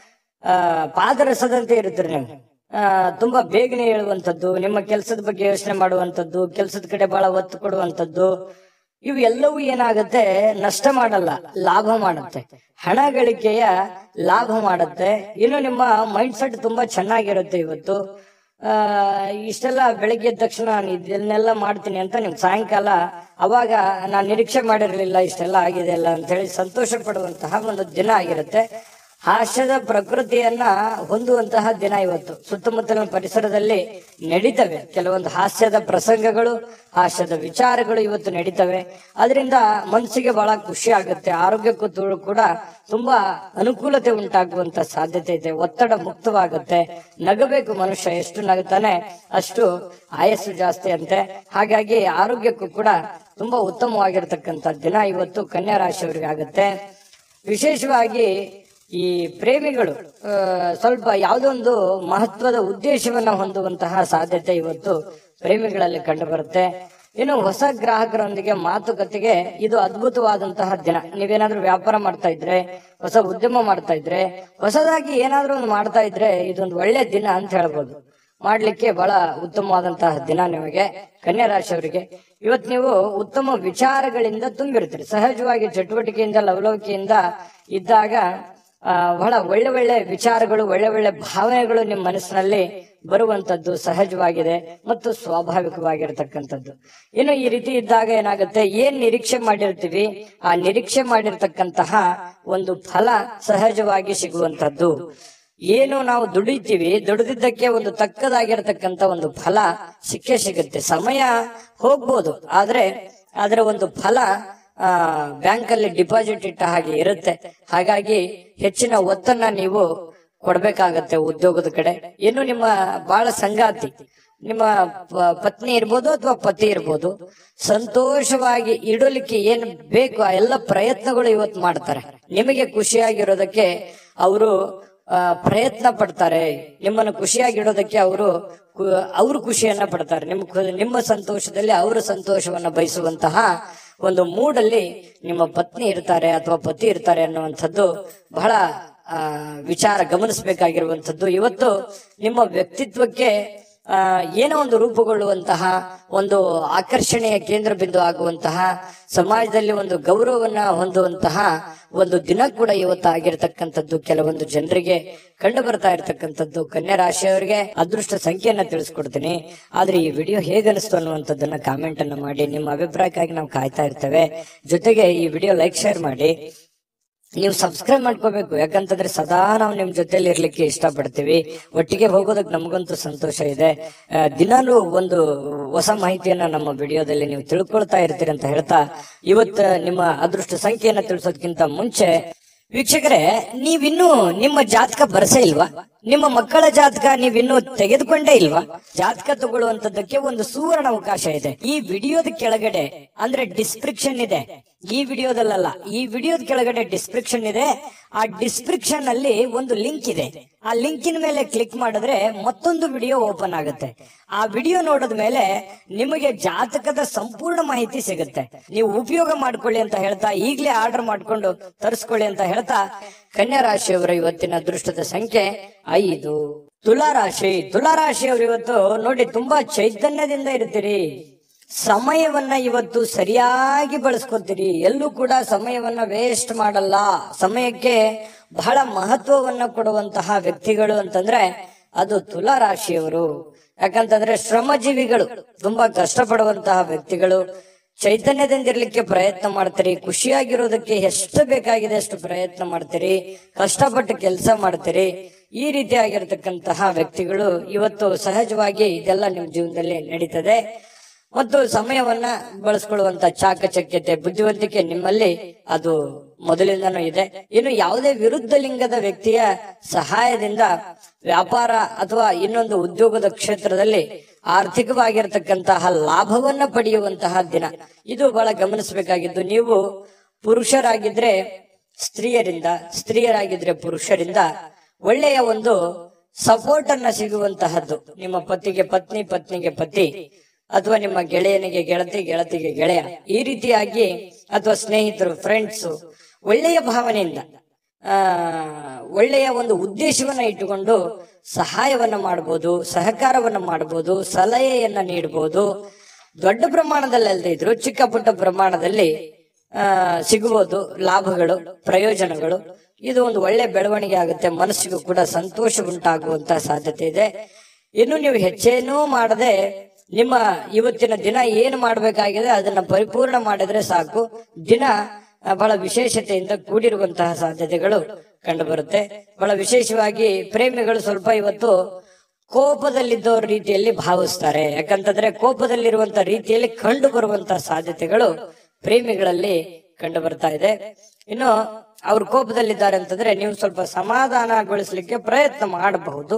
Speaker 1: ಆ ಪಾದರಸದಂತೆ ಇರುತ್ತೀರಿ ನೀವು ಆ, ತುಂಬಾ ಬೇಗನೆ ಹೇಳುವಂತದ್ದು ನಿಮ್ಮ ಕೆಲಸದ ಬಗ್ಗೆ ಯೋಚನೆ ಮಾಡುವಂತದ್ದು ಕೆಲಸದ ಕಡೆ ಬಹಳ ಒತ್ತು ಕೊಡುವಂತದ್ದು ಇವು ಎಲ್ಲವೂ ಏನಾಗುತ್ತೆ ನಷ್ಟ ಮಾಡಲ್ಲ ಲಾಭ ಮಾಡುತ್ತೆ ಹಣ ಗಳಿಕೆಯ ಲಾಭ ಮಾಡುತ್ತೆ ಇನ್ನು ನಿಮ್ಮ ಮೈಂಡ್ ಸೆಟ್ ತುಂಬಾ ಚೆನ್ನಾಗಿರುತ್ತೆ ಇವತ್ತು ಆ ಇಷ್ಟೆಲ್ಲ ಬೆಳಿಗ್ಗೆ ಎದ್ದ ತಕ್ಷಣ ನಾನು ಇದನ್ನೆಲ್ಲ ಮಾಡ್ತೀನಿ ಅಂತ ನಿಮ್ ಸಾಯಂಕಾಲ ಅವಾಗ ನಾನು ನಿರೀಕ್ಷೆ ಮಾಡಿರ್ಲಿಲ್ಲ ಇಷ್ಟೆಲ್ಲ ಆಗಿದೆ ಅಲ್ಲ ಅಂತ ಹೇಳಿ ಸಂತೋಷ ಪಡುವಂತಹ ಒಂದು ದಿನ ಆಗಿರುತ್ತೆ ಹಾಸ್ಯದ ಪ್ರಕೃತಿಯನ್ನ ಹೊಂದುವಂತಹ ದಿನ ಇವತ್ತು ಸುತ್ತಮುತ್ತಲಿನ ಪರಿಸರದಲ್ಲಿ ನಡೀತವೆ ಕೆಲವೊಂದು ಹಾಸ್ಯದ ಪ್ರಸಂಗಗಳು ಹಾಸ್ಯದ ವಿಚಾರಗಳು ಇವತ್ತು ನಡೀತವೆ ಅದರಿಂದ ಮನಸ್ಸಿಗೆ ಬಹಳ ಖುಷಿ ಆಗುತ್ತೆ ಆರೋಗ್ಯಕ್ಕೂ ತು- ಕೂಡ ತುಂಬಾ ಅನುಕೂಲತೆ ಉಂಟಾಗುವಂತ ಸಾಧ್ಯತೆ ಇದೆ ಒತ್ತಡ ಮುಕ್ತವಾಗುತ್ತೆ ನಗಬೇಕು ಮನುಷ್ಯ ಎಷ್ಟು ನಗುತ್ತಾನೆ ಅಷ್ಟು ಆಯಸ್ಸು ಜಾಸ್ತಿ ಅಂತೆ ಹಾಗಾಗಿ ಆರೋಗ್ಯಕ್ಕೂ ಕೂಡ ತುಂಬಾ ಉತ್ತಮವಾಗಿರ್ತಕ್ಕಂಥ ದಿನ ಇವತ್ತು ಕನ್ಯಾ ರಾಶಿಯವರಿಗೆ ಆಗುತ್ತೆ ವಿಶೇಷವಾಗಿ ಈ ಪ್ರೇಮಿಗಳು ಆ, ಸ್ವಲ್ಪ ಯಾವುದೊಂದು ಮಹತ್ವದ ಉದ್ದೇಶವನ್ನ ಹೊಂದುವಂತಹ ಸಾಧ್ಯತೆ ಇವತ್ತು ಪ್ರೇಮಿಗಳಲ್ಲಿ ಕಂಡು ಬರುತ್ತೆ ಇನ್ನು ಹೊಸ ಗ್ರಾಹಕರೊಂದಿಗೆ ಮಾತುಕತೆಗೆ ಇದು ಅದ್ಭುತವಾದಂತಹ ದಿನ ನೀವೇನಾದ್ರೂ ವ್ಯಾಪಾರ ಮಾಡ್ತಾ ಇದ್ರೆ ಹೊಸ ಉದ್ಯಮ ಮಾಡ್ತಾ ಇದ್ರೆ ಹೊಸದಾಗಿ ಏನಾದ್ರೂ ಒಂದು ಮಾಡ್ತಾ ಇದ್ರೆ ಇದೊಂದು ಒಳ್ಳೆ ದಿನ ಅಂತ ಹೇಳ್ಬೋದು ಮಾಡ್ಲಿಕ್ಕೆ ಬಹಳ ಉತ್ತಮವಾದಂತಹ ದಿನ ನಿಮಗೆ ಕನ್ಯಾ ರಾಶಿಯವರಿಗೆ ಇವತ್ತು ನೀವು ಉತ್ತಮ ವಿಚಾರಗಳಿಂದ ತುಂಬಿರ್ತೀರಿ ಸಹಜವಾಗಿ ಚಟುವಟಿಕೆಯಿಂದ ಲವಲವಿಕೆಯಿಂದ ಇದ್ದಾಗ ಆ, ಬಹಳ ಒಳ್ಳೆ ಒಳ್ಳೆ ವಿಚಾರಗಳು ಒಳ್ಳೆ ಒಳ್ಳೆ ಭಾವನೆಗಳು ನಿಮ್ಮ ಮನಸ್ಸಿನಲ್ಲಿ ಬರುವಂತದ್ದು ಸಹಜವಾಗಿದೆ ಮತ್ತು ಸ್ವಾಭಾವಿಕವಾಗಿರ್ತಕ್ಕಂಥದ್ದು ಇನ್ನು ಈ ರೀತಿ ಇದ್ದಾಗ ಏನಾಗುತ್ತೆ ಏನ್ ನಿರೀಕ್ಷೆ ಮಾಡಿರ್ತೀವಿ ಆ ನಿರೀಕ್ಷೆ ಮಾಡಿರ್ತಕ್ಕಂತಹ ಒಂದು ಫಲ ಸಹಜವಾಗಿ ಸಿಗುವಂತದ್ದು ಏನು ನಾವು ದುಡಿತೀವಿ ದುಡಿದಿದ್ದಕ್ಕೆ ಒಂದು ತಕ್ಕದಾಗಿರ್ತಕ್ಕಂತ ಒಂದು ಫಲ ಸಿಕ್ಕೇ ಸಿಗುತ್ತೆ ಸಮಯ ಹೋಗ್ಬೋದು ಆದ್ರೆ ಅದರ ಒಂದು ಫಲ ಆ ಬ್ಯಾಂಕ್ ಅಲ್ಲಿ ಡಿಪಾಸಿಟ್ ಇಟ್ಟ ಹಾಗೆ ಇರುತ್ತೆ ಹಾಗಾಗಿ ಹೆಚ್ಚಿನ ಒತ್ತನ್ನ ನೀವು ಕೊಡ್ಬೇಕಾಗತ್ತೆ ಉದ್ಯೋಗದ ಕಡೆ ಇನ್ನು ನಿಮ್ಮ ಬಹಳ ಸಂಗಾತಿ ನಿಮ್ಮ ಪ- ಪತ್ನಿ ಇರ್ಬೋದು ಅಥವಾ ಪತಿ ಇರ್ಬೋದು ಸಂತೋಷವಾಗಿ ಇಡಲಿಕ್ಕೆ ಏನ್ ಬೇಕು ಆ ಎಲ್ಲ ಪ್ರಯತ್ನಗಳು ಇವತ್ತು ಮಾಡ್ತಾರೆ ನಿಮಗೆ ಖುಷಿಯಾಗಿರೋದಕ್ಕೆ ಅವರು ಪ್ರಯತ್ನ ಪಡ್ತಾರೆ ನಿಮ್ಮನ್ನು ಖುಷಿಯಾಗಿಡೋದಕ್ಕೆ ಅವರು ಅವರು ಖುಷಿಯನ್ನ ಪಡ್ತಾರೆ ನಿಮ್ಮ ಖು- ನಿಮ್ಮ ಸಂತೋಷದಲ್ಲಿ ಅವರ ಸಂತೋಷವನ್ನ ಬಯಸುವಂತಹ ಒಂದು ಮೂಡಲ್ಲಿ ನಿಮ್ಮ ಪತ್ನಿ ಇರ್ತಾರೆ ಅಥವಾ ಪತಿ ಇರ್ತಾರೆ ಅನ್ನುವಂಥದ್ದು ಬಹಳ ಆ, ವಿಚಾರ ಗಮನಿಸಬೇಕಾಗಿರುವಂಥದ್ದು ಇವತ್ತು ನಿಮ್ಮ ವ್ಯಕ್ತಿತ್ವಕ್ಕೆ ಆ, ಏನೋ ಒಂದು ರೂಪುಗೊಳ್ಳುವಂತಹ ಒಂದು ಆಕರ್ಷಣೆಯ ಕೇಂದ್ರ ಬಿಂದು ಆಗುವಂತಹ ಸಮಾಜದಲ್ಲಿ ಒಂದು ಗೌರವವನ್ನ ಹೊಂದುವಂತಹ ಒಂದು ದಿನ ಕೂಡ ಇವತ್ತು ಆಗಿರ್ತಕ್ಕಂಥದ್ದು ಕೆಲವೊಂದು ಜನರಿಗೆ ಕಂಡು ಬರ್ತಾ ಇರತಕ್ಕಂಥದ್ದು ಕನ್ಯಾ ರಾಶಿಯವರಿಗೆ ಅದೃಷ್ಟ ಸಂಖ್ಯೆಯನ್ನ ತಿಳಿಸ್ಕೊಡ್ತೀನಿ ಆದ್ರೆ ಈ ವಿಡಿಯೋ ಹೇಗನಿಸ್ತು ಅನ್ನುವಂಥದ್ದನ್ನ ಕಾಮೆಂಟ್ ಅನ್ನ ಮಾಡಿ ನಿಮ್ಮ ಅಭಿಪ್ರಾಯಕ್ಕಾಗಿ ನಾವು ಕಾಯ್ತಾ ಇರ್ತೇವೆ ಜೊತೆಗೆ ಈ ವಿಡಿಯೋ ಲೈಕ್ ಶೇರ್ ಮಾಡಿ ನೀವು ಸಬ್ಸ್ಕ್ರೈಬ್ ಮಾಡ್ಕೋಬೇಕು ಯಾಕಂತಂದ್ರೆ ಸದಾ ನಾವು ನಿಮ್ ಜೊತೆಲಿ ಇರ್ಲಿಕ್ಕೆ ಇಷ್ಟಪಡ್ತೀವಿ ಒಟ್ಟಿಗೆ ಹೋಗೋದಕ್ಕೆ ನಮಗಂತೂ ಸಂತೋಷ ಇದೆ ಆ, ದಿನಾಲೂ ಒಂದು ಹೊಸ ಮಾಹಿತಿಯನ್ನ ನಮ್ಮ ವಿಡಿಯೋದಲ್ಲಿ ನೀವು ತಿಳ್ಕೊಳ್ತಾ ಇರ್ತೀರಿ ಅಂತ ಹೇಳ್ತಾ ಇವತ್ತು ನಿಮ್ಮ ಅದೃಷ್ಟ ಸಂಖ್ಯೆಯನ್ನ ತಿಳಿಸೋದಕ್ಕಿಂತ ಮುಂಚೆ ವೀಕ್ಷಕರೇ ನೀವಿನ್ನೂ ನಿಮ್ಮ ಜಾತಕ ಬರಸೇ ಇಲ್ವಾ ನಿಮ್ಮ ಮಕ್ಕಳ ಜಾತಕ ನೀವಿನ್ನೂ ತೆಗೆದುಕೊಂಡೇ ಇಲ್ವಾ ಜಾತಕ ತಗೊಳ್ಳುವಂತದ್ದಕ್ಕೆ ಒಂದು ಸುವರ್ಣ ಅವಕಾಶ ಇದೆ ಈ ವಿಡಿಯೋದ ಕೆಳಗಡೆ ಅಂದ್ರೆ ಡಿಸ್ಕ್ರಿಪ್ಷನ್ ಇದೆ ಈ ವಿಡಿಯೋದಲ್ಲ ಈ ವಿಡಿಯೋದ ಕೆಳಗಡೆ ಡಿಸ್ಕ್ರಿಪ್ಷನ್ ಇದೆ ಆ ಡಿಸ್ಕ್ರಿಪ್ಷನ್ ಅಲ್ಲಿ ಒಂದು ಲಿಂಕ್ ಇದೆ ಆ ಲಿಂಕಿನ ಮೇಲೆ ಕ್ಲಿಕ್ ಮಾಡಿದ್ರೆ ಮತ್ತೊಂದು ವಿಡಿಯೋ ಓಪನ್ ಆಗುತ್ತೆ ಆ ವಿಡಿಯೋ ನೋಡಿದ ಮೇಲೆ ನಿಮಗೆ ಜಾತಕದ ಸಂಪೂರ್ಣ ಮಾಹಿತಿ ಸಿಗುತ್ತೆ ನೀವು ಉಪಯೋಗ ಮಾಡ್ಕೊಳ್ಳಿ ಅಂತ ಹೇಳ್ತಾ ಈಗಲೇ ಆರ್ಡರ್ ಮಾಡ್ಕೊಂಡು ತರಿಸ್ಕೊಳ್ಳಿ ಅಂತ ಹೇಳ್ತಾ ಕನ್ಯಾ ರಾಶಿಯವರ ಇವತ್ತಿನ ಅದೃಷ್ಟದ ಸಂಖ್ಯೆ ಐದು ತುಲಾ ರಾಶಿ ತುಲಾ ರಾಶಿಯವರು ಇವತ್ತು ನೋಡಿ ತುಂಬಾ ಚೈತನ್ಯದಿಂದ ಇರ್ತೀರಿ ಸಮಯವನ್ನ ಇವತ್ತು ಸರಿಯಾಗಿ ಬಳಸ್ಕೊತೀರಿ ಎಲ್ಲೂ ಕೂಡ ಸಮಯವನ್ನ ವೇಸ್ಟ್ ಮಾಡಲ್ಲ ಸಮಯಕ್ಕೆ ಬಹಳ ಮಹತ್ವವನ್ನ ಕೊಡುವಂತಹ ವ್ಯಕ್ತಿಗಳು ಅಂತಂದ್ರೆ ಅದು ತುಲಾ ರಾಶಿಯವರು ಯಾಕಂತಂದ್ರೆ ಶ್ರಮಜೀವಿಗಳು ತುಂಬಾ ಕಷ್ಟಪಡುವಂತಹ ವ್ಯಕ್ತಿಗಳು ಚೈತನ್ಯದಿಂದಿರ್ಲಿಕ್ಕೆ ಪ್ರಯತ್ನ ಮಾಡ್ತೀರಿ ಖುಷಿಯಾಗಿರೋದಕ್ಕೆ ಎಷ್ಟು ಬೇಕಾಗಿದೆ ಅಷ್ಟು ಪ್ರಯತ್ನ ಮಾಡ್ತೀರಿ ಕಷ್ಟಪಟ್ಟು ಕೆಲಸ ಮಾಡ್ತೀರಿ ಈ ರೀತಿಯಾಗಿರ್ತಕ್ಕಂತಹ ವ್ಯಕ್ತಿಗಳು ಇವತ್ತು ಸಹಜವಾಗಿ ಇದೆಲ್ಲ ನಿಮ್ಮ ಜೀವನದಲ್ಲಿ ನಡೀತದೆ ಮತ್ತು ಸಮಯವನ್ನ ಬಳಸ್ಕೊಳ್ಳುವಂತ ಚಾಕಚಕ್ಯತೆ ಬುದ್ಧಿವಂತಿಕೆ ನಿಮ್ಮಲ್ಲಿ ಅದು ಮೊದಲಿಂದನೂ ಇದೆ ಇನ್ನು ಯಾವುದೇ ವಿರುದ್ಧ ಲಿಂಗದ ವ್ಯಕ್ತಿಯ ಸಹಾಯದಿಂದ ವ್ಯಾಪಾರ ಅಥವಾ ಇನ್ನೊಂದು ಉದ್ಯೋಗದ ಕ್ಷೇತ್ರದಲ್ಲಿ ಆರ್ಥಿಕವಾಗಿರ್ತಕ್ಕಂತಹ ಲಾಭವನ್ನ ಪಡೆಯುವಂತಹ ದಿನ ಇದು ಬಹಳ ಗಮನಿಸಬೇಕಾಗಿದ್ದು ನೀವು ಪುರುಷರಾಗಿದ್ರೆ ಸ್ತ್ರೀಯರಿಂದ ಸ್ತ್ರೀಯರಾಗಿದ್ರೆ ಪುರುಷರಿಂದ ಒಳ್ಳೆಯ ಒಂದು ಸಪೋರ್ಟ್ ಅನ್ನ ಸಿಗುವಂತಹದ್ದು ನಿಮ್ಮ ಪತಿಗೆ ಪತ್ನಿ ಪತ್ನಿಗೆ ಪತಿ ಅಥವಾ ನಿಮ್ಮ ಗೆಳೆಯನಿಗೆ ಗೆಳತಿ ಗೆಳತಿಗೆ ಗೆಳೆಯ ಈ ರೀತಿಯಾಗಿ ಅಥವಾ ಸ್ನೇಹಿತರು ಫ್ರೆಂಡ್ಸ್ ಒಳ್ಳೆಯ ಭಾವನೆಯಿಂದ ಆ ಒಳ್ಳೆಯ ಒಂದು ಉದ್ದೇಶವನ್ನ ಇಟ್ಟುಕೊಂಡು ಸಹಾಯವನ್ನ ಮಾಡಬಹುದು ಸಹಕಾರವನ್ನ ಮಾಡಬಹುದು ಸಲಹೆಯನ್ನ ನೀಡಬಹುದು ದೊಡ್ಡ ಪ್ರಮಾಣದಲ್ಲಿ ಅಲ್ಲದೆ ಇದ್ರು ಚಿಕ್ಕ ಪುಟ್ಟ ಪ್ರಮಾಣದಲ್ಲಿ ಆ ಸಿಗುವುದು ಲಾಭಗಳು ಪ್ರಯೋಜನಗಳು ಇದು ಒಂದು ಒಳ್ಳೆ ಬೆಳವಣಿಗೆ ಆಗುತ್ತೆ ಮನಸ್ಸಿಗೂ ಕೂಡ ಸಂತೋಷ ಉಂಟಾಗುವಂತಹ ಸಾಧ್ಯತೆ ಇದೆ ಇನ್ನು ನೀವು ಹೆಚ್ಚೇನೂ ಮಾಡದೆ ನಿಮ್ಮ ಇವತ್ತಿನ ದಿನ ಏನು ಮಾಡಬೇಕಾಗಿದೆ ಅದನ್ನ ಪರಿಪೂರ್ಣ ಮಾಡಿದ್ರೆ ಸಾಕು ದಿನ ಆ, ಬಹಳ ವಿಶೇಷತೆಯಿಂದ ಕೂಡಿರುವಂತಹ ಸಾಧ್ಯತೆಗಳು ಕಂಡು ಬರುತ್ತೆ ಬಹಳ ವಿಶೇಷವಾಗಿ ಪ್ರೇಮಿಗಳು ಸ್ವಲ್ಪ ಇವತ್ತು ಕೋಪದಲ್ಲಿದ್ದವ್ರ ರೀತಿಯಲ್ಲಿ ಭಾವಿಸ್ತಾರೆ ಯಾಕಂತಂದ್ರೆ ಕೋಪದಲ್ಲಿರುವಂತ ರೀತಿಯಲ್ಲಿ ಕಂಡು ಬರುವಂತಹ ಸಾಧ್ಯತೆಗಳು ಪ್ರೇಮಿಗಳಲ್ಲಿ ಕಂಡು ಬರ್ತಾ ಇದೆ ಇನ್ನು ಅವ್ರು ಕೋಪದಲ್ಲಿದ್ದಾರೆ ಅಂತಂದ್ರೆ ನೀವು ಸ್ವಲ್ಪ ಸಮಾಧಾನಗೊಳಿಸ್ಲಿಕ್ಕೆ ಪ್ರಯತ್ನ ಮಾಡಬಹುದು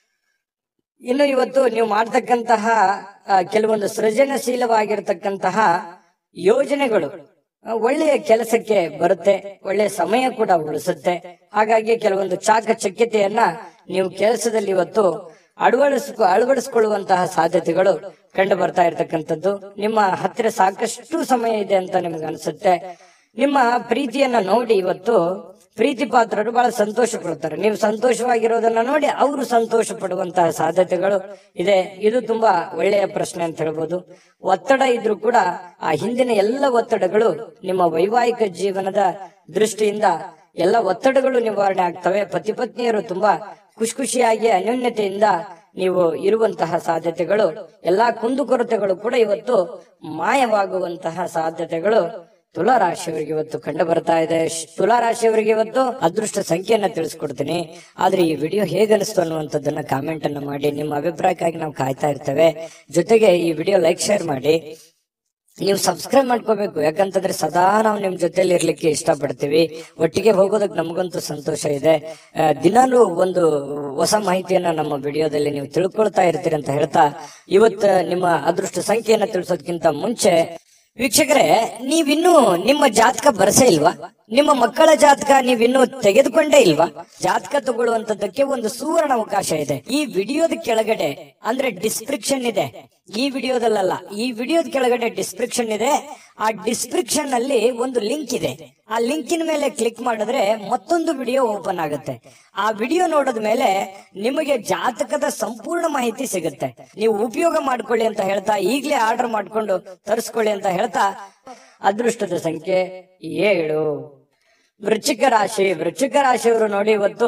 Speaker 1: ಇನ್ನು ಇವತ್ತು ನೀವು ಮಾಡ್ತಕ್ಕಂತಹ ಆ, ಕೆಲವೊಂದು ಸೃಜನಶೀಲವಾಗಿರ್ತಕ್ಕಂತಹ ಯೋಜನೆಗಳು ಆ, ಒಳ್ಳೆಯ ಕೆಲಸಕ್ಕೆ ಬರುತ್ತೆ ಒಳ್ಳೆಯ ಸಮಯ ಕೂಡ ಉಳಿಸುತ್ತೆ ಹಾಗಾಗಿ ಕೆಲವೊಂದು ಚಾಕಚಕ್ಯತೆಯನ್ನ ನೀವು ಕೆಲಸದಲ್ಲಿ ಇವತ್ತು ಅಳವಡಿಸ್ಕೊ ಅಳವಡಿಸ್ಕೊಳ್ಳುವಂತಹ ಸಾಧ್ಯತೆಗಳು ಕಂಡು ಬರ್ತಾ ಇರತಕ್ಕಂಥದ್ದು ನಿಮ್ಮ ಹತ್ತಿರ ಸಾಕಷ್ಟು ಸಮಯ ಇದೆ ಅಂತ ನಿಮ್ಗೆ ಅನ್ಸುತ್ತೆ ನಿಮ್ಮ ಪ್ರೀತಿಯನ್ನ ನೋಡಿ ಇವತ್ತು ಪ್ರೀತಿ ಪಾತ್ರರು ಬಹಳ ಸಂತೋಷ ಪಡ್ತಾರೆ ನೀವು ಸಂತೋಷವಾಗಿರೋದನ್ನ ನೋಡಿ ಅವರು ಸಂತೋಷ ಪಡುವಂತಹ ಸಾಧ್ಯತೆಗಳು ಇದೆ ಇದು ತುಂಬಾ ಒಳ್ಳೆಯ ಪ್ರಶ್ನೆ ಅಂತ ಹೇಳ್ಬೋದು ಒತ್ತಡ ಇದ್ರೂ ಕೂಡ ಆ ಹಿಂದಿನ ಎಲ್ಲ ಒತ್ತಡಗಳು ನಿಮ್ಮ ವೈವಾಹಿಕ ಜೀವನದ ದೃಷ್ಟಿಯಿಂದ ಎಲ್ಲ ಒತ್ತಡಗಳು ನಿವಾರಣೆ ಆಗ್ತವೆ ಪತಿ ಪತ್ನಿಯರು ತುಂಬಾ ಖುಷಿ ಖುಷಿಯಾಗಿ ಅನ್ಯೋನ್ಯತೆಯಿಂದ ನೀವು ಇರುವಂತಹ ಸಾಧ್ಯತೆಗಳು ಎಲ್ಲಾ ಕುಂದುಕೊರತೆಗಳು ಕೂಡ ಇವತ್ತು ಮಾಯವಾಗುವಂತಹ ಸಾಧ್ಯತೆಗಳು ತುಲಾ ರಾಶಿಯವರಿಗೆ ಇವತ್ತು ಕಂಡು ಬರ್ತಾ ಇದೆ ಶ್- ತುಲಾ ರಾಶಿಯವರಿಗೆ ಇವತ್ತು ಅದೃಷ್ಟ ಸಂಖ್ಯೆಯನ್ನ ತಿಳಿಸ್ಕೊಡ್ತೀನಿ ಆದ್ರೆ ಈ ವಿಡಿಯೋ ಹೇಗೆ ಅನಿಸ್ತು ಅನ್ನುವಂಥದ್ದನ್ನ ಕಾಮೆಂಟ್ ಅನ್ನ ಮಾಡಿ ನಿಮ್ಮ ಅಭಿಪ್ರಾಯಕ್ಕಾಗಿ ನಾವು ಕಾಯ್ತಾ ಇರ್ತೇವೆ ಜೊತೆಗೆ ಈ ವಿಡಿಯೋ ಲೈಕ್ ಶೇರ್ ಮಾಡಿ ನೀವು ಸಬ್ಸ್ಕ್ರೈಬ್ ಮಾಡ್ಕೋಬೇಕು ಯಾಕಂತಂದ್ರೆ ಸದಾ ನಾವು ನಿಮ್ ಜೊತೆಲಿ ಇರ್ಲಿಕ್ಕೆ ಇಷ್ಟಪಡ್ತೀವಿ ಒಟ್ಟಿಗೆ ಹೋಗೋದಕ್ಕೆ ನಮಗಂತೂ ಸಂತೋಷ ಇದೆ ಆ, ದಿನಾಲೂ ಒಂದು ಹೊಸ ಮಾಹಿತಿಯನ್ನ ನಮ್ಮ ವಿಡಿಯೋದಲ್ಲಿ ನೀವು ತಿಳ್ಕೊಳ್ತಾ ಇರ್ತೀರಿ ಅಂತ ಹೇಳ್ತಾ ಇವತ್ತ ನಿಮ್ಮ ಅದೃಷ್ಟ ಸಂಖ್ಯೆಯನ್ನ ತಿಳಿಸೋದಕ್ಕಿಂತ ಮುಂಚೆ ವೀಕ್ಷಕರೇ ನೀವಿನ್ನೂ ನಿಮ್ಮ ಜಾತಕ ಬರಸೇ ಇಲ್ವಾ ನಿಮ್ಮ ಮಕ್ಕಳ ಜಾತಕ ನೀವಿನ್ನೂ ತೆಗೆದುಕೊಂಡೇ ಇಲ್ವಾ ಜಾತಕ ತಗೊಳ್ಳುವಂತದ್ದಕ್ಕೆ ಒಂದು ಸುವರ್ಣ ಅವಕಾಶ ಇದೆ ಈ ವಿಡಿಯೋದ ಕೆಳಗಡೆ ಅಂದ್ರೆ ಡಿಸ್ಕ್ರಿಪ್ಷನ್ ಇದೆ ಈ ವಿಡಿಯೋದಲ್ಲ ಈ ವಿಡಿಯೋದ ಕೆಳಗಡೆ ಡಿಸ್ಕ್ರಿಪ್ಷನ್ ಇದೆ ಆ ಡಿಸ್ಕ್ರಿಪ್ಷನ್ ಅಲ್ಲಿ ಒಂದು ಲಿಂಕ್ ಇದೆ ಆ ಲಿಂಕಿನ ಮೇಲೆ ಕ್ಲಿಕ್ ಮಾಡಿದ್ರೆ ಮತ್ತೊಂದು ವಿಡಿಯೋ ಓಪನ್ ಆಗುತ್ತೆ ಆ ವಿಡಿಯೋ ನೋಡಿದ ಮೇಲೆ ನಿಮಗೆ ಜಾತಕದ ಸಂಪೂರ್ಣ ಮಾಹಿತಿ ಸಿಗುತ್ತೆ ನೀವು ಉಪಯೋಗ ಮಾಡ್ಕೊಳ್ಳಿ ಅಂತ ಹೇಳ್ತಾ ಈಗಲೇ ಆರ್ಡರ್ ಮಾಡ್ಕೊಂಡು ತರಿಸ್ಕೊಳ್ಳಿ ಅಂತ ಹೇಳ್ತಾ ಅದೃಷ್ಟದ ಸಂಖ್ಯೆ ಏಳು ವೃಶ್ಚಿಕ ರಾಶಿ ವೃಶ್ಚಿಕ ರಾಶಿಯವರು ನೋಡಿ ಇವತ್ತು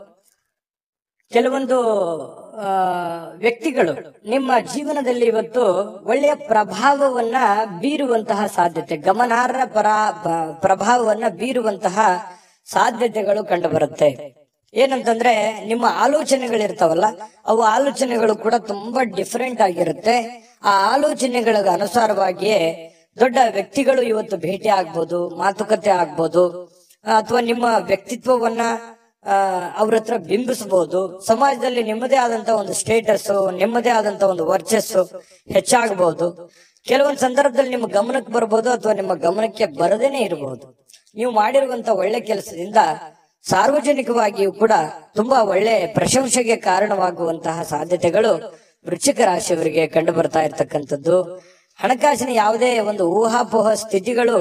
Speaker 1: ಕೆಲವೊಂದು ಆ, ವ್ಯಕ್ತಿಗಳು ನಿಮ್ಮ ಜೀವನದಲ್ಲಿ ಇವತ್ತು ಒಳ್ಳೆಯ ಪ್ರಭಾವವನ್ನ ಬೀರುವಂತಹ ಸಾಧ್ಯತೆ ಗಮನಾರ್ಹ ಪರ ಪ- ಪ್ರಭಾವವನ್ನ ಬೀರುವಂತಹ ಸಾಧ್ಯತೆಗಳು ಕಂಡು ಬರುತ್ತೆ ಏನಂತಂದ್ರೆ ನಿಮ್ಮ ಆಲೋಚನೆಗಳಿರ್ತಾವಲ್ಲ ಅವು ಆಲೋಚನೆಗಳು ಕೂಡ ತುಂಬಾ ಡಿಫರೆಂಟ್ ಆಗಿರುತ್ತೆ ಆ ಆಲೋಚನೆಗಳ ಅನುಸಾರವಾಗಿಯೇ ದೊಡ್ಡ ವ್ಯಕ್ತಿಗಳು ಇವತ್ತು ಭೇಟಿ ಆಗ್ಬೋದು ಮಾತುಕತೆ ಆಗ್ಬೋದು ಅಥವಾ ನಿಮ್ಮ ವ್ಯಕ್ತಿತ್ವವನ್ನ ಅವ್ರ ಹತ್ರ ಬಿಂಬಿಸಬಹುದು ಸಮಾಜದಲ್ಲಿ ನಿಮ್ಮದೇ ಆದಂತ ಒಂದು ಸ್ಟೇಟಸ್ ನಿಮ್ಮದೇ ಆದಂತ ಒಂದು ವರ್ಚಸ್ಸು ಹೆಚ್ಚಾಗಬಹುದು ಕೆಲವೊಂದು ಸಂದರ್ಭದಲ್ಲಿ ನಿಮ್ಮ ಗಮನಕ್ಕೆ ಬರಬಹುದು ಅಥವಾ ನಿಮ್ಮ ಗಮನಕ್ಕೆ ಬರದೇನೆ ಇರಬಹುದು ನೀವು ಮಾಡಿರುವಂತ ಒಳ್ಳೆ ಕೆಲಸದಿಂದ ಸಾರ್ವಜನಿಕವಾಗಿಯೂ ಕೂಡ ತುಂಬಾ ಒಳ್ಳೆ ಪ್ರಶಂಸೆಗೆ ಕಾರಣವಾಗುವಂತಹ ಸಾಧ್ಯತೆಗಳು ವೃಶ್ಚಿಕ ರಾಶಿಯವರಿಗೆ ಕಂಡು ಬರ್ತಾ ಇರ್ತಕ್ಕಂಥದ್ದು ಹಣಕಾಸಿನ ಯಾವುದೇ ಒಂದು ಊಹಾಪೋಹ ಸ್ಥಿತಿಗಳು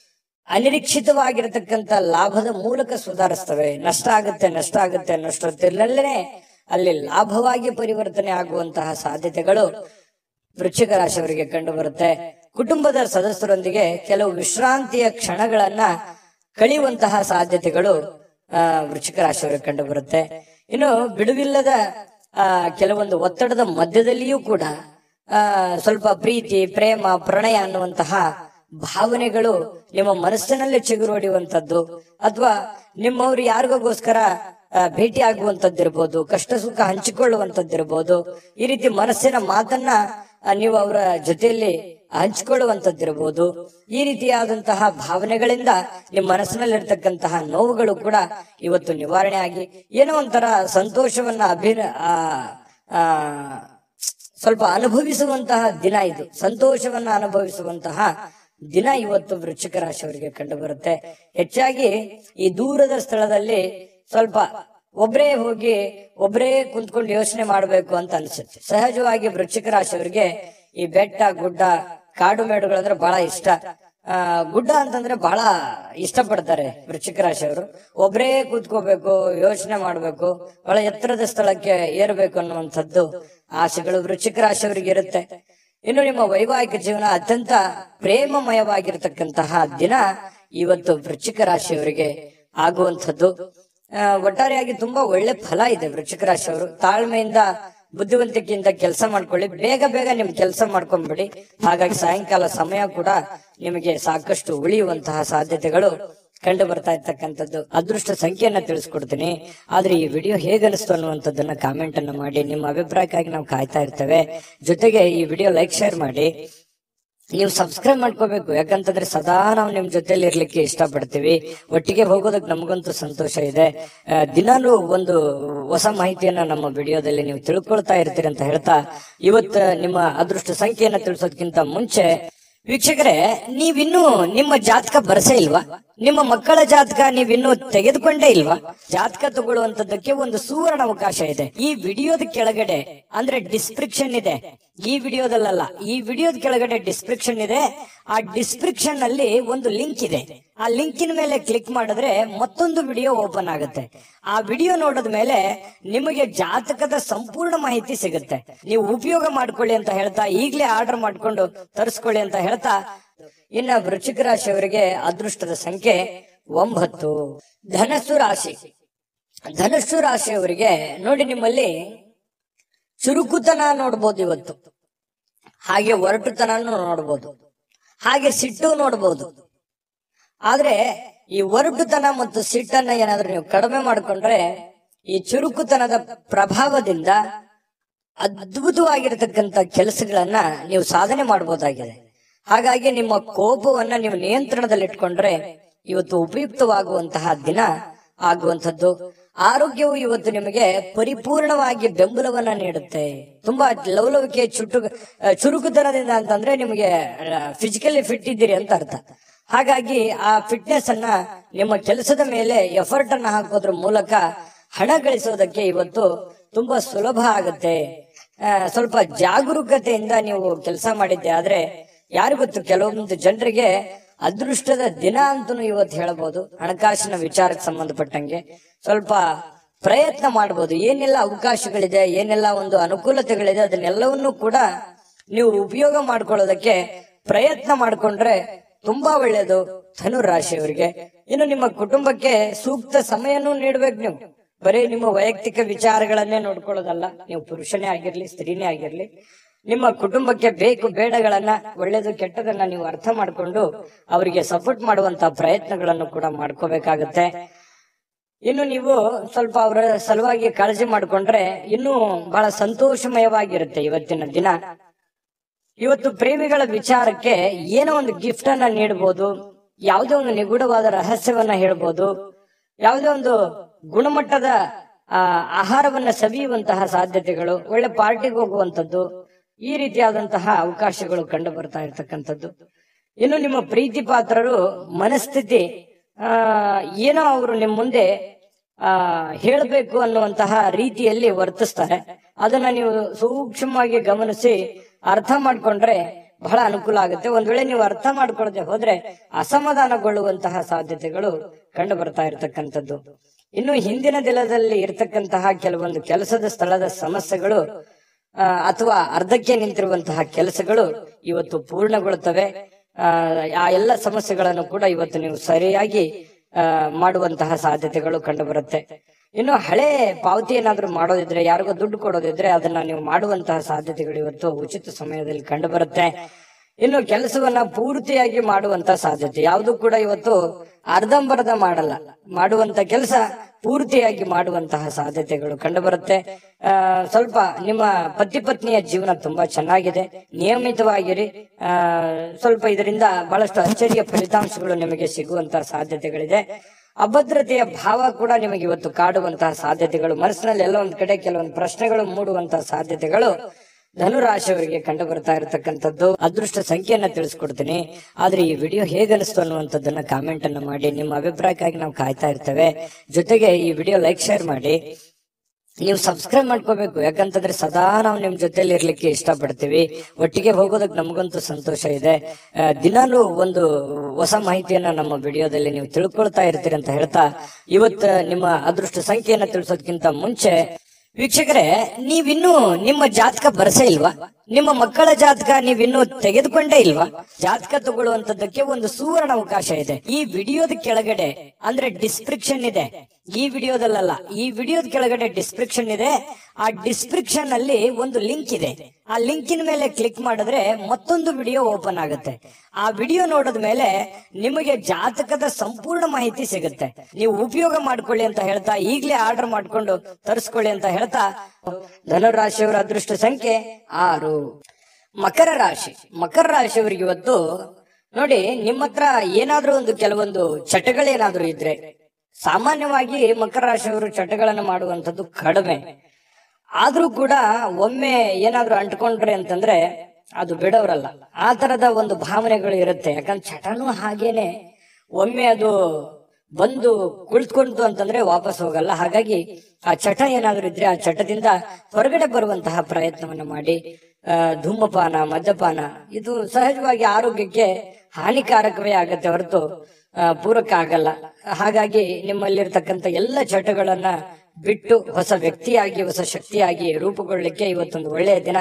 Speaker 1: ಅನಿರೀಕ್ಷಿತವಾಗಿರತಕ್ಕಂತ ಲಾಭದ ಮೂಲಕ ಸುಧಾರಿಸ್ತವೆ ನಷ್ಟ ಆಗುತ್ತೆ ನಷ್ಟ ಆಗುತ್ತೆ ಅನ್ನೋಷ್ಟೊತ್ತಿನಲ್ಲೇ ಅಲ್ಲಿ ಲಾಭವಾಗಿ ಪರಿವರ್ತನೆ ಆಗುವಂತಹ ಸಾಧ್ಯತೆಗಳು ವೃಶ್ಚಿಕ ರಾಶಿಯವರಿಗೆ ಕಂಡು ಬರುತ್ತೆ ಕುಟುಂಬದ ಸದಸ್ಯರೊಂದಿಗೆ ಕೆಲವು ವಿಶ್ರಾಂತಿಯ ಕ್ಷಣಗಳನ್ನ ಕಳೆಯುವಂತಹ ಸಾಧ್ಯತೆಗಳು ಆ, ವೃಶ್ಚಿಕ ರಾಶಿಯವರಿಗೆ ಕಂಡು ಬರುತ್ತೆ ಇನ್ನು ಬಿಡುವಿಲ್ಲದ ಆ, ಕೆಲವೊಂದು ಒತ್ತಡದ ಮಧ್ಯದಲ್ಲಿಯೂ ಕೂಡ ಆ, ಸ್ವಲ್ಪ ಪ್ರೀತಿ ಪ್ರೇಮ ಪ್ರಣಯ ಅನ್ನುವಂತಹ ಭಾವನೆಗಳು ನಿಮ್ಮ ಮನಸ್ಸಿನಲ್ಲೇ ಚಿಗುರೊಡೆಯುವಂತದ್ದು ಅಥವಾ ನಿಮ್ಮವ್ರು ಯಾರಿಗೋಸ್ಕರ ಭೇಟಿ ಆಗುವಂತದ್ದಿರ್ಬೋದು ಕಷ್ಟ ಸುಖ ಹಂಚಿಕೊಳ್ಳುವಂತದ್ದಿರ್ಬೋದು ಈ ರೀತಿ ಮನಸ್ಸಿನ ಮಾತನ್ನ ಆ, ನೀವು ಅವರ ಜೊತೆಯಲ್ಲಿ ಹಂಚಿಕೊಳ್ಳುವಂತದ್ದಿರ್ಬೋದು ಈ ರೀತಿಯಾದಂತಹ ಭಾವನೆಗಳಿಂದ ನಿಮ್ಮ ಮನಸ್ಸಿನಲ್ಲಿರ್ತಕ್ಕಂತಹ ನೋವುಗಳು ಕೂಡ ಇವತ್ತು ನಿವಾರಣೆ ಆಗಿ ಏನೋ ಒಂಥರ ಸಂತೋಷವನ್ನ ಅಭಿನ ಆ, ಆ, ಸ್ವಲ್ಪ ಅನುಭವಿಸುವಂತಹ ದಿನ ಇದು ಸಂತೋಷವನ್ನ ಅನುಭವಿಸುವಂತಹ ದಿನ ಇವತ್ತು ವೃಶ್ಚಿಕ ರಾಶಿಯವರಿಗೆ ಕಂಡು ಬರುತ್ತೆ ಹೆಚ್ಚಾಗಿ ಈ ದೂರದ ಸ್ಥಳದಲ್ಲಿ ಸ್ವಲ್ಪ ಒಬ್ರೇ ಹೋಗಿ ಒಬ್ರೇ ಕುಂತ್ಕೊಂಡು ಯೋಚನೆ ಮಾಡಬೇಕು ಅಂತ ಅನ್ಸುತ್ತೆ ಸಹಜವಾಗಿ ವೃಶ್ಚಿಕ ರಾಶಿಯವರಿಗೆ ಈ ಬೆಟ್ಟ ಗುಡ್ಡ ಕಾಡು ಮೇಡುಗಳಂದ್ರೆ ಬಹಳ ಇಷ್ಟ ಆ ಗುಡ್ಡ ಅಂತಂದ್ರೆ ಬಹಳ ಇಷ್ಟಪಡ್ತಾರೆ ವೃಶ್ಚಿಕ ರಾಶಿಯವರು ಒಬ್ರೇ ಕೂತ್ಕೋಬೇಕು ಯೋಚನೆ ಮಾಡ್ಬೇಕು ಬಹಳ ಎತ್ತರದ ಸ್ಥಳಕ್ಕೆ ಏರ್ಬೇಕು ಅನ್ನುವಂಥದ್ದು ಆಸೆಗಳು ವೃಶ್ಚಿಕ ರಾಶಿಯವರಿಗೆ ಇರುತ್ತೆ ಇನ್ನು ನಿಮ್ಮ ವೈವಾಹಿಕ ಜೀವನ ಅತ್ಯಂತ ಪ್ರೇಮಮಯವಾಗಿರ್ತಕ್ಕಂತಹ ದಿನ ಇವತ್ತು ವೃಶ್ಚಿಕ ರಾಶಿಯವರಿಗೆ ಆಗುವಂಥದ್ದು ಆ, ಒಟ್ಟಾರೆಯಾಗಿ ತುಂಬಾ ಒಳ್ಳೆ ಫಲ ಇದೆ ವೃಶ್ಚಿಕ ರಾಶಿಯವರು ತಾಳ್ಮೆಯಿಂದ ಬುದ್ಧಿವಂತಿಕೆಯಿಂದ ಕೆಲಸ ಮಾಡ್ಕೊಳ್ಳಿ ಬೇಗ ಬೇಗ ನಿಮ್ ಕೆಲಸ ಮಾಡ್ಕೊಂಡ್ಬಿಡಿ ಹಾಗಾಗಿ ಸಾಯಂಕಾಲ ಸಮಯ ಕೂಡ ನಿಮಗೆ ಸಾಕಷ್ಟು ಉಳಿಯುವಂತಹ ಸಾಧ್ಯತೆಗಳು ಕಂಡು ಬರ್ತಾ ಇರ್ತಕ್ಕಂಥದ್ದು ಅದೃಷ್ಟ ಸಂಖ್ಯೆಯನ್ನ ತಿಳಿಸ್ಕೊಡ್ತೀನಿ ಆದ್ರೆ ಈ ವಿಡಿಯೋ ಹೇಗೆ ಅನಿಸ್ತು ಅನ್ನುವಂಥದ್ದನ್ನ ಕಾಮೆಂಟ್ ಅನ್ನ ಮಾಡಿ ನಿಮ್ಮ ಅಭಿಪ್ರಾಯಕ್ಕಾಗಿ ನಾವು ಕಾಯ್ತಾ ಇರ್ತೇವೆ ಜೊತೆಗೆ ಈ ವಿಡಿಯೋ ಲೈಕ್ ಶೇರ್ ಮಾಡಿ ನೀವು ಸಬ್ಸ್ಕ್ರೈಬ್ ಮಾಡ್ಕೋಬೇಕು ಯಾಕಂತಂದ್ರೆ ಸದಾ ನಾವು ನಿಮ್ ಜೊತೆಲಿ ಇರ್ಲಿಕ್ಕೆ ಇಷ್ಟಪಡ್ತೀವಿ ಒಟ್ಟಿಗೆ ಹೋಗೋದಕ್ಕೆ ನಮಗಂತೂ ಸಂತೋಷ ಇದೆ ಆ, ದಿನಾಲೂ ಒಂದು ಹೊಸ ಮಾಹಿತಿಯನ್ನ ನಮ್ಮ ವಿಡಿಯೋದಲ್ಲಿ ನೀವು ತಿಳ್ಕೊಳ್ತಾ ಇರ್ತೀರಿ ಅಂತ ಹೇಳ್ತಾ ಇವತ್ತು ನಿಮ್ಮ ಅದೃಷ್ಟ ಸಂಖ್ಯೆಯನ್ನ ತಿಳಿಸೋದಕ್ಕಿಂತ ಮುಂಚೆ ವೀಕ್ಷಕರೇ ನೀವಿನ್ನೂ ನಿಮ್ಮ ಜಾತಕ ಬರಸೇ ಇಲ್ವಾ ನಿಮ್ಮ ಮಕ್ಕಳ ಜಾತಕ ನೀವಿನ್ನೂ ತೆಗೆದುಕೊಂಡೇ ಇಲ್ವಾ ಜಾತಕ ತಗೊಳ್ಳುವಂತದ್ದಕ್ಕೆ ಒಂದು ಸುವರ್ಣ ಅವಕಾಶ ಇದೆ ಈ ವಿಡಿಯೋದ ಕೆಳಗಡೆ ಅಂದ್ರೆ ಡಿಸ್ಕ್ರಿಪ್ಷನ್ ಇದೆ ಈ ವಿಡಿಯೋದಲ್ಲ ಈ ವಿಡಿಯೋದ ಕೆಳಗಡೆ ಡಿಸ್ಕ್ರಿಪ್ಷನ್ ಇದೆ ಆ ಡಿಸ್ಕ್ರಿಪ್ಷನ್ ಅಲ್ಲಿ ಒಂದು ಲಿಂಕ್ ಇದೆ ಆ ಲಿಂಕಿನ ಮೇಲೆ ಕ್ಲಿಕ್ ಮಾಡಿದ್ರೆ ಮತ್ತೊಂದು ವಿಡಿಯೋ ಓಪನ್ ಆಗುತ್ತೆ ಆ ವಿಡಿಯೋ ನೋಡಿದ ಮೇಲೆ ನಿಮಗೆ ಜಾತಕದ ಸಂಪೂರ್ಣ ಮಾಹಿತಿ ಸಿಗುತ್ತೆ ನೀವು ಉಪಯೋಗ ಮಾಡ್ಕೊಳ್ಳಿ ಅಂತ ಹೇಳ್ತಾ ಈಗಲೇ ಆರ್ಡರ್ ಮಾಡ್ಕೊಂಡು ತರಿಸ್ಕೊಳ್ಳಿ ಅಂತ ಹೇಳ್ತಾ ಇನ್ನ ವೃಶ್ಚಿಕ ರಾಶಿಯವರಿಗೆ ಅದೃಷ್ಟದ ಸಂಖ್ಯೆ ಒಂಬತ್ತು ಧನಸ್ಸು ರಾಶಿ ಧನಸ್ಸು ರಾಶಿಯವರಿಗೆ ನೋಡಿ ನಿಮ್ಮಲ್ಲಿ ಚುರುಕುತನ ನೋಡ್ಬೋದು ಇವತ್ತು ಹಾಗೆ ಒರಟುತನನು ನೋಡ್ಬೋದು ಹಾಗೆ ಸಿಟ್ಟು ನೋಡ್ಬೋದು ಆದ್ರೆ ಈ ಒರಟುತನ ಮತ್ತು ಸಿಟ್ಟನ್ನ ಏನಾದ್ರೂ ನೀವು ಕಡಿಮೆ ಮಾಡ್ಕೊಂಡ್ರೆ ಈ ಚುರುಕುತನದ ಪ್ರಭಾವದಿಂದ ಅದ್ಭುತವಾಗಿರತಕ್ಕಂತ ಕೆಲಸಗಳನ್ನ ನೀವು ಸಾಧನೆ ಮಾಡಬಹುದಾಗಿದೆ ಹಾಗಾಗಿ ನಿಮ್ಮ ಕೋಪವನ್ನ ನೀವು ನಿಯಂತ್ರಣದಲ್ಲಿಟ್ಕೊಂಡ್ರೆ ಇವತ್ತು ಉಪಯುಕ್ತವಾಗುವಂತಹ ದಿನ ಆಗುವಂಥದ್ದು ಆರೋಗ್ಯವು ಇವತ್ತು ನಿಮಗೆ ಪರಿಪೂರ್ಣವಾಗಿ ಬೆಂಬಲವನ್ನ ನೀಡುತ್ತೆ ತುಂಬಾ ಲವಲವಿಕೆ ಚುಟು ಆ, ಚುರುಕುತನದಿಂದ ಅಂತಂದ್ರೆ ನಿಮಗೆ ಫಿಸಿಕಲಿ ಫಿಟ್ ಇದ್ದೀರಿ ಅಂತ ಅರ್ಥ ಹಾಗಾಗಿ ಆ ಫಿಟ್ನೆಸ್ ಅನ್ನ ನಿಮ್ಮ ಕೆಲಸದ ಮೇಲೆ ಎಫರ್ಟ್ ಅನ್ನ ಹಾಕೋದ್ರ ಮೂಲಕ ಹಣ ಗಳಿಸೋದಕ್ಕೆ ಇವತ್ತು ತುಂಬಾ ಸುಲಭ ಆಗುತ್ತೆ ಆ, ಸ್ವಲ್ಪ ಜಾಗರೂಕತೆಯಿಂದ ನೀವು ಕೆಲಸ ಮಾಡಿದ್ದೆ ಆದ್ರೆ ಯಾರು ಗೊತ್ತು ಕೆಲವೊಂದು ಜನರಿಗೆ ಅದೃಷ್ಟದ ದಿನ ಅಂತನೂ ಇವತ್ತು ಹೇಳಬಹುದು ಹಣಕಾಸಿನ ವಿಚಾರಕ್ಕೆ ಸಂಬಂಧಪಟ್ಟಂಗೆ ಸ್ವಲ್ಪ ಪ್ರಯತ್ನ ಮಾಡಬಹುದು ಏನೆಲ್ಲ ಅವಕಾಶಗಳಿದೆ ಏನೆಲ್ಲ ಒಂದು ಅನುಕೂಲತೆಗಳಿದೆ ಅದನ್ನೆಲ್ಲವನ್ನೂ ಕೂಡ ನೀವು ಉಪಯೋಗ ಮಾಡ್ಕೊಳ್ಳೋದಕ್ಕೆ ಪ್ರಯತ್ನ ಮಾಡ್ಕೊಂಡ್ರೆ ತುಂಬಾ ಒಳ್ಳೆಯದು ಧನು ರಾಶಿಯವರಿಗೆ ಇನ್ನು ನಿಮ್ಮ ಕುಟುಂಬಕ್ಕೆ ಸೂಕ್ತ ಸಮಯನೂ ನೀಡ್ಬೇಕು ನೀವು ಬರೀ ನಿಮ್ಮ ವೈಯಕ್ತಿಕ ವಿಚಾರಗಳನ್ನೇ ನೋಡ್ಕೊಳ್ಳೋದಲ್ಲ ನೀವು ಪುರುಷನೇ ಆಗಿರ್ಲಿ ಸ್ತ್ರೀನೇ ಆಗಿರ್ಲಿ ನಿಮ್ಮ ಕುಟುಂಬಕ್ಕೆ ಬೇಕು ಬೇಡಗಳನ್ನ ಒಳ್ಳೇದು ಕೆಟ್ಟದನ್ನ ನೀವು ಅರ್ಥ ಮಾಡಿಕೊಂಡು ಅವರಿಗೆ ಸಪೋರ್ಟ್ ಮಾಡುವಂತ ಪ್ರಯತ್ನಗಳನ್ನು ಕೂಡ ಮಾಡ್ಕೋಬೇಕಾಗತ್ತೆ ಇನ್ನು ನೀವು ಸ್ವಲ್ಪ ಅವರ ಸಲುವಾಗಿ ಕಾಳಜಿ ಮಾಡಿಕೊಂಡ್ರೆ ಇನ್ನೂ ಬಹಳ ಸಂತೋಷಮಯವಾಗಿರುತ್ತೆ ಇವತ್ತಿನ ದಿನ ಇವತ್ತು ಪ್ರೇಮಿಗಳ ವಿಚಾರಕ್ಕೆ ಏನೋ ಒಂದು ಗಿಫ್ಟ್ ಅನ್ನ ನೀಡಬಹುದು ಯಾವುದೋ ಒಂದು ನಿಗೂಢವಾದ ರಹಸ್ಯವನ್ನ ಹೇಳ್ಬೋದು ಯಾವುದೇ ಒಂದು ಗುಣಮಟ್ಟದ ಆ, ಆಹಾರವನ್ನ ಸವಿಯುವಂತಹ ಸಾಧ್ಯತೆಗಳು ಒಳ್ಳೆ ಪಾರ್ಟಿಗೆ ಹೋಗುವಂತದ್ದು ಈ ರೀತಿಯಾದಂತಹ ಅವಕಾಶಗಳು ಕಂಡು ಬರ್ತಾ ಇರ್ತಕ್ಕಂಥದ್ದು ಇನ್ನು ನಿಮ್ಮ ಪ್ರೀತಿ ಪಾತ್ರರು ಮನಸ್ಥಿತಿ ಆ ಏನೋ ಅವರು ನಿಮ್ಮ ಮುಂದೆ ಆ ಹೇಳಬೇಕು ಅನ್ನುವಂತಹ ರೀತಿಯಲ್ಲಿ ವರ್ತಿಸ್ತಾರೆ ಅದನ್ನ ನೀವು ಸೂಕ್ಷ್ಮವಾಗಿ ಗಮನಿಸಿ ಅರ್ಥ ಮಾಡ್ಕೊಂಡ್ರೆ ಬಹಳ ಅನುಕೂಲ ಆಗುತ್ತೆ ಒಂದ್ ವೇಳೆ ನೀವು ಅರ್ಥ ಮಾಡ್ಕೊಳ್ಳದೆ ಹೋದ್ರೆ ಅಸಮಾಧಾನಗೊಳ್ಳುವಂತಹ ಸಾಧ್ಯತೆಗಳು ಕಂಡು ಬರ್ತಾ ಇರತಕ್ಕಂಥದ್ದು ಇನ್ನು ಹಿಂದಿನ ದಿನದಲ್ಲಿ ಇರತಕ್ಕಂತಹ ಕೆಲವೊಂದು ಕೆಲಸದ ಸ್ಥಳದ ಸಮಸ್ಯೆಗಳು ಆ, ಅಥವಾ ಅರ್ಧಕ್ಕೆ ನಿಂತಿರುವಂತಹ ಕೆಲಸಗಳು ಇವತ್ತು ಪೂರ್ಣಗೊಳ್ಳುತ್ತವೆ ಆ, ಆ ಎಲ್ಲ ಸಮಸ್ಯೆಗಳನ್ನು ಕೂಡ ಇವತ್ತು ನೀವು ಸರಿಯಾಗಿ ಆ, ಮಾಡುವಂತಹ ಸಾಧ್ಯತೆಗಳು ಕಂಡು ಬರುತ್ತೆ ಇನ್ನು ಹಳೆ ಪಾವತಿ ಏನಾದ್ರೂ ಮಾಡೋದಿದ್ರೆ ಯಾರಿಗೋ ದುಡ್ಡು ಕೊಡೋದಿದ್ರೆ ಅದನ್ನ ನೀವು ಮಾಡುವಂತಹ ಸಾಧ್ಯತೆಗಳು ಇವತ್ತು ಉಚಿತ ಸಮಯದಲ್ಲಿ ಕಂಡು ಬರುತ್ತೆ ಇನ್ನು ಕೆಲಸವನ್ನ ಪೂರ್ತಿಯಾಗಿ ಮಾಡುವಂತ ಸಾಧ್ಯತೆ ಯಾವುದು ಕೂಡ ಇವತ್ತು ಅರ್ಧಂಬರ್ಧ ಮಾಡಲ್ಲ ಮಾಡುವಂತ ಕೆಲಸ ಪೂರ್ತಿಯಾಗಿ ಮಾಡುವಂತಹ ಸಾಧ್ಯತೆಗಳು ಕಂಡು ಬರುತ್ತೆ ಆ, ಸ್ವಲ್ಪ ನಿಮ್ಮ ಪತಿ ಪತ್ನಿಯ ಜೀವನ ತುಂಬಾ ಚೆನ್ನಾಗಿದೆ ನಿಯಮಿತವಾಗಿರಿ ಆ, ಸ್ವಲ್ಪ ಇದರಿಂದ ಬಹಳಷ್ಟು ಅಚ್ಚರಿಯ ಫಲಿತಾಂಶಗಳು ನಿಮಗೆ ಸಿಗುವಂತಹ ಸಾಧ್ಯತೆಗಳಿದೆ ಅಭದ್ರತೆಯ ಭಾವ ಕೂಡ ನಿಮಗೆ ಇವತ್ತು ಕಾಡುವಂತಹ ಸಾಧ್ಯತೆಗಳು ಮನಸ್ಸಿನಲ್ಲಿ ಎಲ್ಲ ಒಂದ್ ಕಡೆ ಕೆಲವೊಂದು ಪ್ರಶ್ನೆಗಳು ಮೂಡುವಂತಹ ಸಾಧ್ಯತೆಗಳು ಧನುರಾಶಿಯವರಿಗೆ ಕಂಡು ಬರ್ತಾ ಇರತಕ್ಕಂಥದ್ದು ಅದೃಷ್ಟ ಸಂಖ್ಯೆಯನ್ನ ತಿಳಿಸ್ಕೊಡ್ತೀನಿ ಆದ್ರೆ ಈ ವಿಡಿಯೋ ಹೇಗೆ ಅನಿಸ್ತು ಅನ್ನುವಂಥದ್ದನ್ನ ಕಾಮೆಂಟ್ ಅನ್ನ ಮಾಡಿ ನಿಮ್ಮ ಅಭಿಪ್ರಾಯಕ್ಕಾಗಿ ನಾವು ಕಾಯ್ತಾ ಇರ್ತೇವೆ ಜೊತೆಗೆ ಈ ವಿಡಿಯೋ ಲೈಕ್ ಶೇರ್ ಮಾಡಿ ನೀವು ಸಬ್ಸ್ಕ್ರೈಬ್ ಮಾಡ್ಕೋಬೇಕು ಯಾಕಂತಂದ್ರೆ ಸದಾ ನಾವು ನಿಮ್ ಜೊತೆಲಿ ಇರ್ಲಿಕ್ಕೆ ಇಷ್ಟಪಡ್ತೀವಿ ಒಟ್ಟಿಗೆ ಹೋಗೋದಕ್ಕೆ ನಮಗಂತೂ ಸಂತೋಷ ಇದೆ ಆ, ದಿನಾಲೂ ಒಂದು ಹೊಸ ಮಾಹಿತಿಯನ್ನ ನಮ್ಮ ವಿಡಿಯೋದಲ್ಲಿ ನೀವು ತಿಳ್ಕೊಳ್ತಾ ಇರ್ತೀರಿ ಅಂತ ಹೇಳ್ತಾ ಇವತ್ತು ನಿಮ್ಮ ಅದೃಷ್ಟ ಸಂಖ್ಯೆಯನ್ನ ತಿಳಿಸೋದಕ್ಕಿಂತ ಮುಂಚೆ ವೀಕ್ಷಕರೇ ನೀವಿನ್ನೂ ನಿಮ್ಮ ಜಾತಕ ಬರಸೇ ಇಲ್ವಾ ನಿಮ್ಮ ಮಕ್ಕಳ ಜಾತಕ ನೀವಿನ್ನೂ ತೆಗೆದುಕೊಂಡೇ ಇಲ್ವಾ ಜಾತಕ ತಗೊಳ್ಳುವಂತದ್ದಕ್ಕೆ ಒಂದು ಸುವರ್ಣ ಅವಕಾಶ ಇದೆ ಈ ವಿಡಿಯೋದ ಕೆಳಗಡೆ ಅಂದ್ರೆ ಡಿಸ್ಕ್ರಿಪ್ಷನ್ ಇದೆ ಈ ವಿಡಿಯೋದಲ್ಲ ಈ ವಿಡಿಯೋದ ಕೆಳಗಡೆ ಡಿಸ್ಕ್ರಿಪ್ಷನ್ ಇದೆ ಆ ಡಿಸ್ಕ್ರಿಪ್ಷನ್ ಅಲ್ಲಿ ಒಂದು ಲಿಂಕ್ ಇದೆ ಆ ಲಿಂಕಿನ ಮೇಲೆ ಕ್ಲಿಕ್ ಮಾಡಿದ್ರೆ ಮತ್ತೊಂದು ವಿಡಿಯೋ ಓಪನ್ ಆಗುತ್ತೆ ಆ ವಿಡಿಯೋ ನೋಡಿದ ಮೇಲೆ ನಿಮಗೆ ಜಾತಕದ ಸಂಪೂರ್ಣ ಮಾಹಿತಿ ಸಿಗುತ್ತೆ ನೀವು ಉಪಯೋಗ ಮಾಡ್ಕೊಳ್ಳಿ ಅಂತ ಹೇಳ್ತಾ ಈಗಲೇ ಆರ್ಡರ್ ಮಾಡ್ಕೊಂಡು ತರಿಸ್ಕೊಳ್ಳಿ ಅಂತ ಹೇಳ್ತಾ ಧನುರಾಶಿಯವರ ಅದೃಷ್ಟ ಸಂಖ್ಯೆ ಆರು ಮಕರ ರಾಶಿ ಮಕರ ರಾಶಿಯವರಿಗೆ ಇವತ್ತು ನೋಡಿ ನಿಮ್ಮ ಹತ್ರ ಏನಾದ್ರೂ ಒಂದು ಕೆಲವೊಂದು ಚಟಗಳೇನಾದ್ರೂ ಇದ್ರೆ ಸಾಮಾನ್ಯವಾಗಿ ಮಕರ ರಾಶಿಯವರು ಚಟಗಳನ್ನು ಮಾಡುವಂತದ್ದು ಕಡಿಮೆ ಆದ್ರೂ ಕೂಡ ಒಮ್ಮೆ ಏನಾದ್ರೂ ಅಂಟ್ಕೊಂಡ್ರೆ ಅಂತಂದ್ರೆ ಅದು ಬಿಡೋರಲ್ಲ ಆ ತರದ ಒಂದು ಭಾವನೆಗಳು ಇರುತ್ತೆ ಯಾಕಂದ್ರೆ ಚಟನೂ ಹಾಗೇನೆ ಒಮ್ಮೆ ಅದು ಬಂದು ಕುಳಿತುಕೊಂತು ಅಂತಂದ್ರೆ ವಾಪಸ್ ಹೋಗಲ್ಲ ಹಾಗಾಗಿ ಆ ಚಟ ಏನಾದ್ರೂ ಇದ್ರೆ ಆ ಚಟದಿಂದ ಹೊರಗಡೆ ಬರುವಂತಹ ಪ್ರಯತ್ನವನ್ನ ಮಾಡಿ ಆ, ಧೂಮಪಾನ ಮದ್ಯಪಾನ ಇದು ಸಹಜವಾಗಿ ಆರೋಗ್ಯಕ್ಕೆ ಹಾನಿಕಾರಕವೇ ಆಗತ್ತೆ ಹೊರತು ಆ, ಪೂರಕ ಆಗಲ್ಲ ಹಾಗಾಗಿ ನಿಮ್ಮಲ್ಲಿರ್ತಕ್ಕಂಥ ಎಲ್ಲ ಚಟಗಳನ್ನ ಬಿಟ್ಟು ಹೊಸ ವ್ಯಕ್ತಿಯಾಗಿ ಹೊಸ ಶಕ್ತಿಯಾಗಿ ರೂಪುಗೊಳ್ಳಲಿಕ್ಕೆ ಇವತ್ತೊಂದು ಒಳ್ಳೆಯ ದಿನ